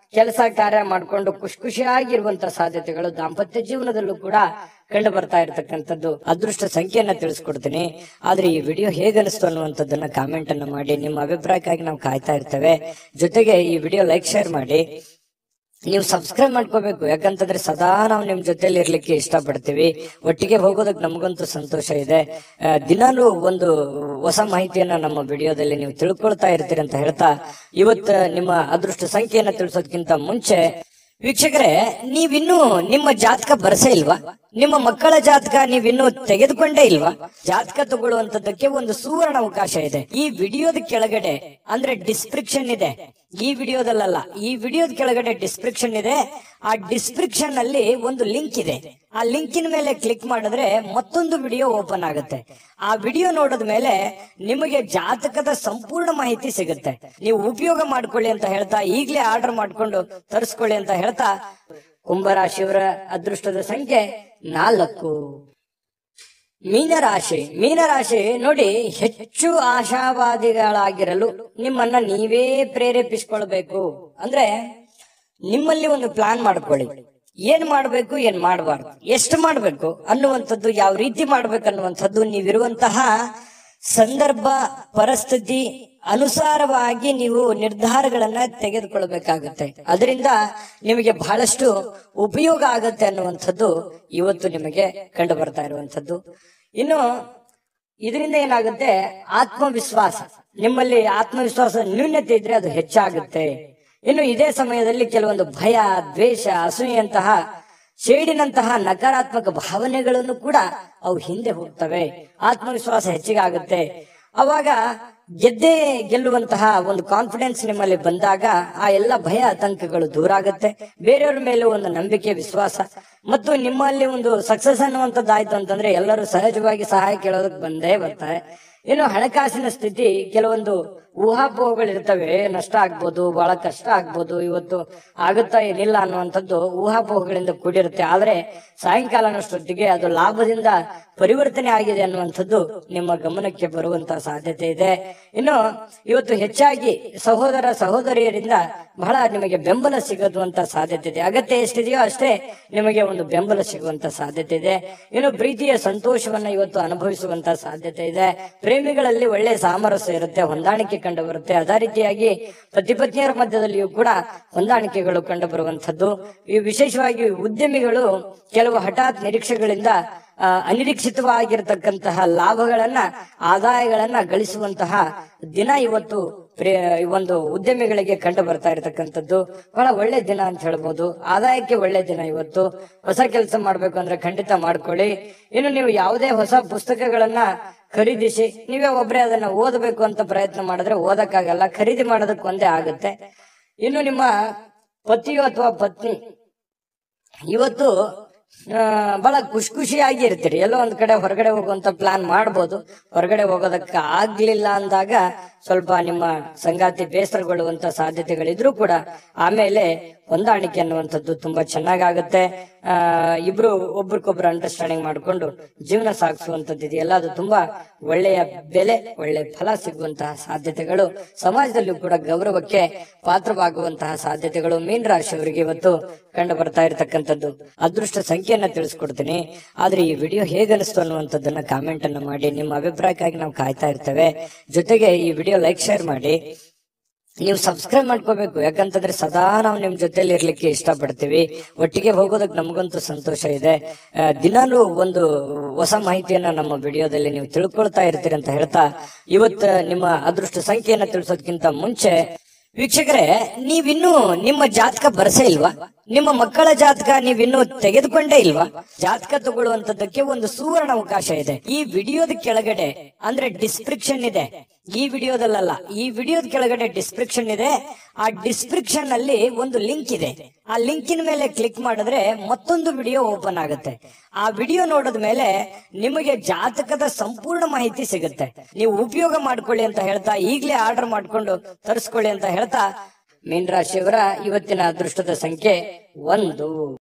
Speaker 1: ಕೆಲಸ ಕಾರ್ಯ ಮಾಡ್ಕೊಂಡು ಖುಷಿ ಖುಷಿಯಾಗಿರುವಂತ ಸಾಧ್ಯತೆಗಳು ದಾಂಪತ್ಯ ಜೀವನದಲ್ಲೂ ಕೂಡ ಕಂಡು ಬರ್ತಾ ಇರತಕ್ಕಂಥದ್ದು ಅದೃಷ್ಟ ಸಂಖ್ಯೆಯನ್ನ ತಿಳಿಸ್ಕೊಡ್ತೀನಿ ಆದ್ರೆ ಈ ವಿಡಿಯೋ ಹೇಗೆ ಅನಿಸ್ತು ಅನ್ನುವಂಥದ್ದನ್ನ ಕಾಮೆಂಟ್ ಅನ್ನ ಮಾಡಿ ನಿಮ್ಮ ಅಭಿಪ್ರಾಯಕ್ಕಾಗಿ ನಾವು ಕಾಯ್ತಾ ಇರ್ತೇವೆ ಜೊತೆಗೆ ಈ ವಿಡಿಯೋ ಲೈಕ್ ಶೇರ್ ಮಾಡಿ ನೀವು ಸಬ್ಸ್ಕ್ರೈಬ್ ಮಾಡ್ಕೋಬೇಕು ಯಾಕಂತಂದ್ರೆ ಸದಾ ನಾವು ನಿಮ್ ಜೊತೆಲಿ ಇರ್ಲಿಕ್ಕೆ ಇಷ್ಟಪಡ್ತೀವಿ ಒಟ್ಟಿಗೆ ಹೋಗೋದಕ್ಕೆ ನಮಗಂತೂ ಸಂತೋಷ ಇದೆ ಆ, ದಿನಾಲೂ ಒಂದು ಹೊಸ ಮಾಹಿತಿಯನ್ನ ನಮ್ಮ ವಿಡಿಯೋದಲ್ಲಿ ನೀವು ತಿಳ್ಕೊಳ್ತಾ ಇರ್ತೀರಿ ಅಂತ ಹೇಳ್ತಾ ಇವತ್ತು ನಿಮ್ಮ ಅದೃಷ್ಟ ಸಂಖ್ಯೆಯನ್ನ ತಿಳಿಸೋದಕ್ಕಿಂತ ಮುಂಚೆ ವೀಕ್ಷಕರೇ ನೀವಿನ್ನೂ ನಿಮ್ಮ ಜಾತಕ ಬರಸೇ ಇಲ್ವಾ ನಿಮ್ಮ ಮಕ್ಕಳ ಜಾತಕ ನೀವಿನ್ನೂ ತೆಗೆದುಕೊಂಡೇ ಇಲ್ವಾ ಜಾತಕ ತಗೊಳ್ಳುವಂತದ್ದಕ್ಕೆ ಒಂದು ಸುವರ್ಣ ಅವಕಾಶ ಇದೆ ಈ ವಿಡಿಯೋದ ಕೆಳಗಡೆ ಅಂದ್ರೆ ಡಿಸ್ಕ್ರಿಪ್ಷನ್ ಇದೆ ಈ ವಿಡಿಯೋದಲ್ಲ ಈ ವಿಡಿಯೋದ ಕೆಳಗಡೆ ಡಿಸ್ಕ್ರಿಪ್ಷನ್ ಇದೆ ಆ ಡಿಸ್ಕ್ರಿಪ್ಷನ್ ಅಲ್ಲಿ ಒಂದು ಲಿಂಕ್ ಇದೆ ಆ ಲಿಂಕಿನ ಮೇಲೆ ಕ್ಲಿಕ್ ಮಾಡಿದ್ರೆ ಮತ್ತೊಂದು ವಿಡಿಯೋ ಓಪನ್ ಆಗುತ್ತೆ ಆ ವಿಡಿಯೋ ನೋಡಿದ ಮೇಲೆ ನಿಮಗೆ ಜಾತಕದ ಸಂಪೂರ್ಣ ಮಾಹಿತಿ ಸಿಗುತ್ತೆ ನೀವು ಉಪಯೋಗ ಮಾಡ್ಕೊಳ್ಳಿ ಅಂತ ಹೇಳ್ತಾ ಈಗಲೇ ಆರ್ಡರ್ ಮಾಡ್ಕೊಂಡು ತರಿಸ್ಕೊಳ್ಳಿ ಅಂತ ಹೇಳ್ತಾ ಕುಂಭರಾಶಿಯವರ ಅದೃಷ್ಟದ ಸಂಖ್ಯೆ ನಾಲ್ಕು ಮೀನರಾಶಿ ಮೀನರಾಶಿ ನೋಡಿ ಹೆಚ್ಚು ಆಶಾವಾದಿಗಳಾಗಿರಲು ನಿಮ್ಮನ್ನ ನೀವೇ ಪ್ರೇರೇಪಿಸಿಕೊಳ್ಬೇಕು ಅಂದ್ರೆ ನಿಮ್ಮಲ್ಲಿ ಒಂದು ಪ್ಲಾನ್ ಮಾಡ್ಕೊಳ್ಳಿ ಏನ್ ಮಾಡ್ಬೇಕು ಏನ್ ಮಾಡಬಾರ್ದು ಎಷ್ಟು ಮಾಡ್ಬೇಕು ಅನ್ನುವಂಥದ್ದು ಯಾವ ರೀತಿ ಮಾಡ್ಬೇಕು ಅನ್ನುವಂಥದ್ದು ನೀವಿರುವಂತಹ ಸಂದರ್ಭ ಪರಿಸ್ಥಿತಿ ಅನುಸಾರವಾಗಿ ನೀವು ನಿರ್ಧಾರಗಳನ್ನ ತೆಗೆದುಕೊಳ್ಬೇಕಾಗುತ್ತೆ ಅದರಿಂದ ನಿಮಗೆ ಬಹಳಷ್ಟು ಉಪಯೋಗ ಆಗತ್ತೆ ಅನ್ನುವಂಥದ್ದು ಇವತ್ತು ನಿಮಗೆ ಕಂಡು ಬರ್ತಾ ಇರುವಂತದ್ದು ಇನ್ನು ಇದರಿಂದ ಏನಾಗುತ್ತೆ ಆತ್ಮವಿಶ್ವಾಸ ನಿಮ್ಮಲ್ಲಿ ಆತ್ಮವಿಶ್ವಾಸ ನ್ಯೂನ್ಯತೆ ಇದ್ರೆ ಅದು ಹೆಚ್ಚಾಗುತ್ತೆ ಇನ್ನು ಇದೇ ಸಮಯದಲ್ಲಿ ಕೆಲವೊಂದು ಭಯ ದ್ವೇಷ ಅಸೂಯಂತಹ ಸೇಡಿನಂತಹ ನಕಾರಾತ್ಮಕ ಭಾವನೆಗಳನ್ನು ಕೂಡ ಅವು ಹಿಂದೆ ಹೋಗ್ತವೆ ಆತ್ಮವಿಶ್ವಾಸ ಹೆಚ್ಚಿಗೆ ಆಗುತ್ತೆ ಅವಾಗ ಗೆದ್ದೇ ಗೆಲ್ಲುವಂತಹ ಒಂದು ಕಾನ್ಫಿಡೆನ್ಸ್ ನಿಮ್ಮಲ್ಲಿ ಬಂದಾಗ ಆ ಎಲ್ಲ ಭಯ ಆತಂಕಗಳು ದೂರ ಆಗುತ್ತೆ ಬೇರೆಯವ್ರ ಮೇಲೆ ಒಂದು ನಂಬಿಕೆ ವಿಶ್ವಾಸ ಮತ್ತು ನಿಮ್ಮಲ್ಲಿ ಒಂದು ಸಕ್ಸಸ್ ಅನ್ನುವಂಥದ್ದು ಆಯ್ತು ಅಂತಂದ್ರೆ ಎಲ್ಲರೂ ಸಹಜವಾಗಿ ಸಹಾಯ ಕೇಳೋದಕ್ಕೆ ಬಂದೇ ಬರ್ತಾರೆ ಇನ್ನು ಹಣಕಾಸಿನ ಸ್ಥಿತಿ ಕೆಲವೊಂದು ಊಹಾಪೋಹಗಳಿರ್ತವೆ ನಷ್ಟ ಆಗ್ಬೋದು ಬಹಳ ಕಷ್ಟ ಆಗ್ಬೋದು ಇವತ್ತು ಆಗುತ್ತಾ ಏನಿಲ್ಲ ಅನ್ನುವಂಥದ್ದು ಊಹಾಪೋಹಗಳಿಂದ ಕೂಡಿರುತ್ತೆ ಆದ್ರೆ ಸಾಯಂಕಾಲನಷ್ಟೊತ್ತಿಗೆ ಅದು ಲಾಭದಿಂದ ಪರಿವರ್ತನೆ ಆಗಿದೆ ಅನ್ನುವಂಥದ್ದು ನಿಮ್ಮ ಗಮನಕ್ಕೆ ಬರುವಂತಹ ಸಾಧ್ಯತೆ ಇದೆ ಇನ್ನು ಇವತ್ತು ಹೆಚ್ಚಾಗಿ ಸಹೋದರ ಸಹೋದರಿಯರಿಂದ ಬಹಳ ನಿಮಗೆ ಬೆಂಬಲ ಸಿಗುವಂತ ಸಾಧ್ಯತೆ ಇದೆ ಅಗತ್ಯ ಎಷ್ಟಿದೆಯೋ ಅಷ್ಟೇ ನಿಮಗೆ ಒಂದು ಬೆಂಬಲ ಸಿಗುವಂತ ಸಾಧ್ಯತೆ ಇದೆ ಇನ್ನು ಪ್ರೀತಿಯ ಸಂತೋಷವನ್ನ ಇವತ್ತು ಅನುಭವಿಸುವಂತ ಸಾಧ್ಯತೆ ಇದೆ ಪ್ರೇಮಿಗಳಲ್ಲಿ ಒಳ್ಳೆ ಸಾಮರಸ್ಯ ಇರುತ್ತೆ ಹೊಂದಾಣಿಕೆ ಕಂಡು ಬರುತ್ತೆ ಅದೇ ರೀತಿಯಾಗಿ ಪತಿ ಪತ್ನಿಯರ ಮಧ್ಯದಲ್ಲಿಯೂ ಕೂಡ ಹೊಂದಾಣಿಕೆಗಳು ಕಂಡು ಬರುವಂತದ್ದು ಈ ವಿಶೇಷವಾಗಿ ಉದ್ಯಮಿಗಳು ಕೆಲವು ಹಠಾತ್ ನಿರೀಕ್ಷೆಗಳಿಂದ ಆ, ಅನಿರೀಕ್ಷಿತವಾಗಿರತಕ್ಕಂತಹ ಲಾಭಗಳನ್ನ ಆದಾಯಗಳನ್ನ ಗಳಿಸುವಂತಹ ದಿನ ಇವತ್ತು ಪ್ರೇ- ಈ ಒಂದು ಉದ್ಯಮಿಗಳಿಗೆ ಕಂಡು ಬರ್ತಾ ಇರತಕ್ಕಂಥದ್ದು ಬಹಳ ಒಳ್ಳೆ ದಿನ ಅಂತ ಹೇಳ್ಬೋದು ಆದಾಯಕ್ಕೆ ಒಳ್ಳೆ ದಿನ ಇವತ್ತು ಹೊಸ ಕೆಲಸ ಮಾಡ್ಬೇಕು ಅಂದ್ರೆ ಖಂಡಿತ ಮಾಡ್ಕೊಳ್ಳಿ ಇನ್ನು ನೀವು ಯಾವುದೇ ಹೊಸ ಪುಸ್ತಕಗಳನ್ನ ಖರೀದಿಸಿ ನೀವೇ ಒಬ್ಬರೇ ಅದನ್ನ ಓದಬೇಕು ಅಂತ ಪ್ರಯತ್ನ ಮಾಡಿದ್ರೆ ಓದಕ್ಕಾಗಲ್ಲ ಖರೀದಿ ಮಾಡೋದಕ್ಕೆ ಒಂದೇ ಆಗುತ್ತೆ ಇನ್ನು ನಿಮ್ಮ ಪತಿಯು ಅಥವಾ ಪತ್ನಿ ಇವತ್ತು ಆ, ಬಹಳ ಖುಷಿ ಖುಷಿಯಾಗಿ ಇರ್ತೀರಿ ಎಲ್ಲೋ ಒಂದ್ ಕಡೆ ಹೊರಗಡೆ ಹೋಗುವಂತ ಪ್ಲಾನ್ ಮಾಡ್ಬೋದು ಹೊರಗಡೆ ಹೋಗೋದಕ್ಕೆ ಆಗ್ಲಿಲ್ಲ ಅಂದಾಗ ಸ್ವಲ್ಪ ನಿಮ್ಮ ಸಂಗಾತಿ ಬೇಸರಗೊಳ್ಳುವಂತ ಸಾಧ್ಯತೆಗಳಿದ್ರು ಕೂಡ ಆಮೇಲೆ ಹೊಂದಾಣಿಕೆ ಅನ್ನುವಂಥದ್ದು ತುಂಬಾ ಚೆನ್ನಾಗಾಗುತ್ತೆ ಆ ಇಬ್ರು ಒಬ್ರಿಗೊಬ್ರು ಅಂಡರ್ಸ್ಟ್ಯಾಂಡಿಂಗ್ ಮಾಡ್ಕೊಂಡು ಜೀವನ ಸಾಗಿಸುವಂತದ್ದು ಇದೆಯಲ್ಲ ಅದು ತುಂಬಾ ಒಳ್ಳೆಯ ಬೆಲೆ ಒಳ್ಳೆ ಫಲ ಸಿಗುವಂತಹ ಸಾಧ್ಯತೆಗಳು ಸಮಾಜದಲ್ಲೂ ಕೂಡ ಗೌರವಕ್ಕೆ ಪಾತ್ರವಾಗುವಂತಹ ಸಾಧ್ಯತೆಗಳು ಮೀನ್ ರಾಶಿಯವರಿಗೆ ಇವತ್ತು ಕಂಡು ಬರ್ತಾ ಇರತಕ್ಕಂಥದ್ದು ಅದೃಷ್ಟ ಸಂಖ್ಯೆಯನ್ನ ತಿಳಿಸ್ಕೊಡ್ತೀನಿ ಆದ್ರೆ ಈ ವಿಡಿಯೋ ಹೇಗೆ ಅನಿಸ್ತು ಅನ್ನುವಂಥದ್ದನ್ನ ಕಾಮೆಂಟ್ ಅನ್ನ ಮಾಡಿ ನಿಮ್ಮ ಅಭಿಪ್ರಾಯಕ್ಕಾಗಿ ನಾವು ಕಾಯ್ತಾ ಇರ್ತೇವೆ ಜೊತೆಗೆ ಈ ವಿಡಿಯೋ ಲೈಕ್ ಶೇರ್ ಮಾಡಿ ನೀವು ಸಬ್ಸ್ಕ್ರೈಬ್ ಮಾಡ್ಕೋಬೇಕು ಯಾಕಂತಂದ್ರೆ ಸದಾ ನಾವು ನಿಮ್ ಜೊತೆಲಿ ಇರ್ಲಿಕ್ಕೆ ಇಷ್ಟಪಡ್ತೀವಿ ಒಟ್ಟಿಗೆ ಹೋಗೋದಕ್ಕೆ ನಮಗಂತೂ ಸಂತೋಷ ಇದೆ ಆ, ದಿನಾಲೂ ಒಂದು ಹೊಸ ಮಾಹಿತಿಯನ್ನ ನಮ್ಮ ವಿಡಿಯೋದಲ್ಲಿ ನೀವು ತಿಳ್ಕೊಳ್ತಾ ಇರ್ತೀರಿ ಅಂತ ಹೇಳ್ತಾ ಇವತ್ತು ನಿಮ್ಮ ಅದೃಷ್ಟ ಸಂಖ್ಯೆಯನ್ನ ತಿಳಿಸೋದಕ್ಕಿಂತ ಮುಂಚೆ ವೀಕ್ಷಕರೇ ನೀವಿನ್ನೂ ನಿಮ್ಮ ಜಾತಕ ಬರಸೇ ಇಲ್ವಾ ನಿಮ್ಮ ಮಕ್ಕಳ ಜಾತಕ ನೀವಿನ್ನೂ ತೆಗೆದುಕೊಂಡೇ ಇಲ್ವಾ ಜಾತಕ ತಗೊಳ್ಳುವಂತದ್ದಕ್ಕೆ ಒಂದು ಸುವರ್ಣ ಅವಕಾಶ ಇದೆ ಈ ವಿಡಿಯೋದ ಕೆಳಗಡೆ ಅಂದ್ರೆ ಡಿಸ್ಕ್ರಿಪ್ಷನ್ ಇದೆ ಈ ವಿಡಿಯೋದಲ್ಲ ಈ ವಿಡಿಯೋದ ಕೆಳಗಡೆ ಡಿಸ್ಕ್ರಿಪ್ಷನ್ ಇದೆ ಆ ಡಿಸ್ಕ್ರಿಪ್ಷನ್ ಅಲ್ಲಿ ಒಂದು ಲಿಂಕ್ ಇದೆ ಆ ಲಿಂಕಿನ ಮೇಲೆ ಕ್ಲಿಕ್ ಮಾಡಿದ್ರೆ ಮತ್ತೊಂದು ವಿಡಿಯೋ ಓಪನ್ ಆಗುತ್ತೆ ಆ ವಿಡಿಯೋ ನೋಡಿದ ಮೇಲೆ ನಿಮಗೆ ಜಾತಕದ ಸಂಪೂರ್ಣ ಮಾಹಿತಿ ಸಿಗುತ್ತೆ ನೀವು ಉಪಯೋಗ ಮಾಡ್ಕೊಳ್ಳಿ ಅಂತ ಹೇಳ್ತಾ ಈಗಲೇ ಆರ್ಡರ್ ಮಾಡ್ಕೊಂಡು ತರಿಸ್ಕೊಳ್ಳಿ ಅಂತ ಹೇಳ್ತಾ ಮೀನ್ ರಾಶಿಯವರ ಇವತ್ತಿನ ಅದೃಷ್ಟದ ಸಂಖ್ಯೆ ಒಂದು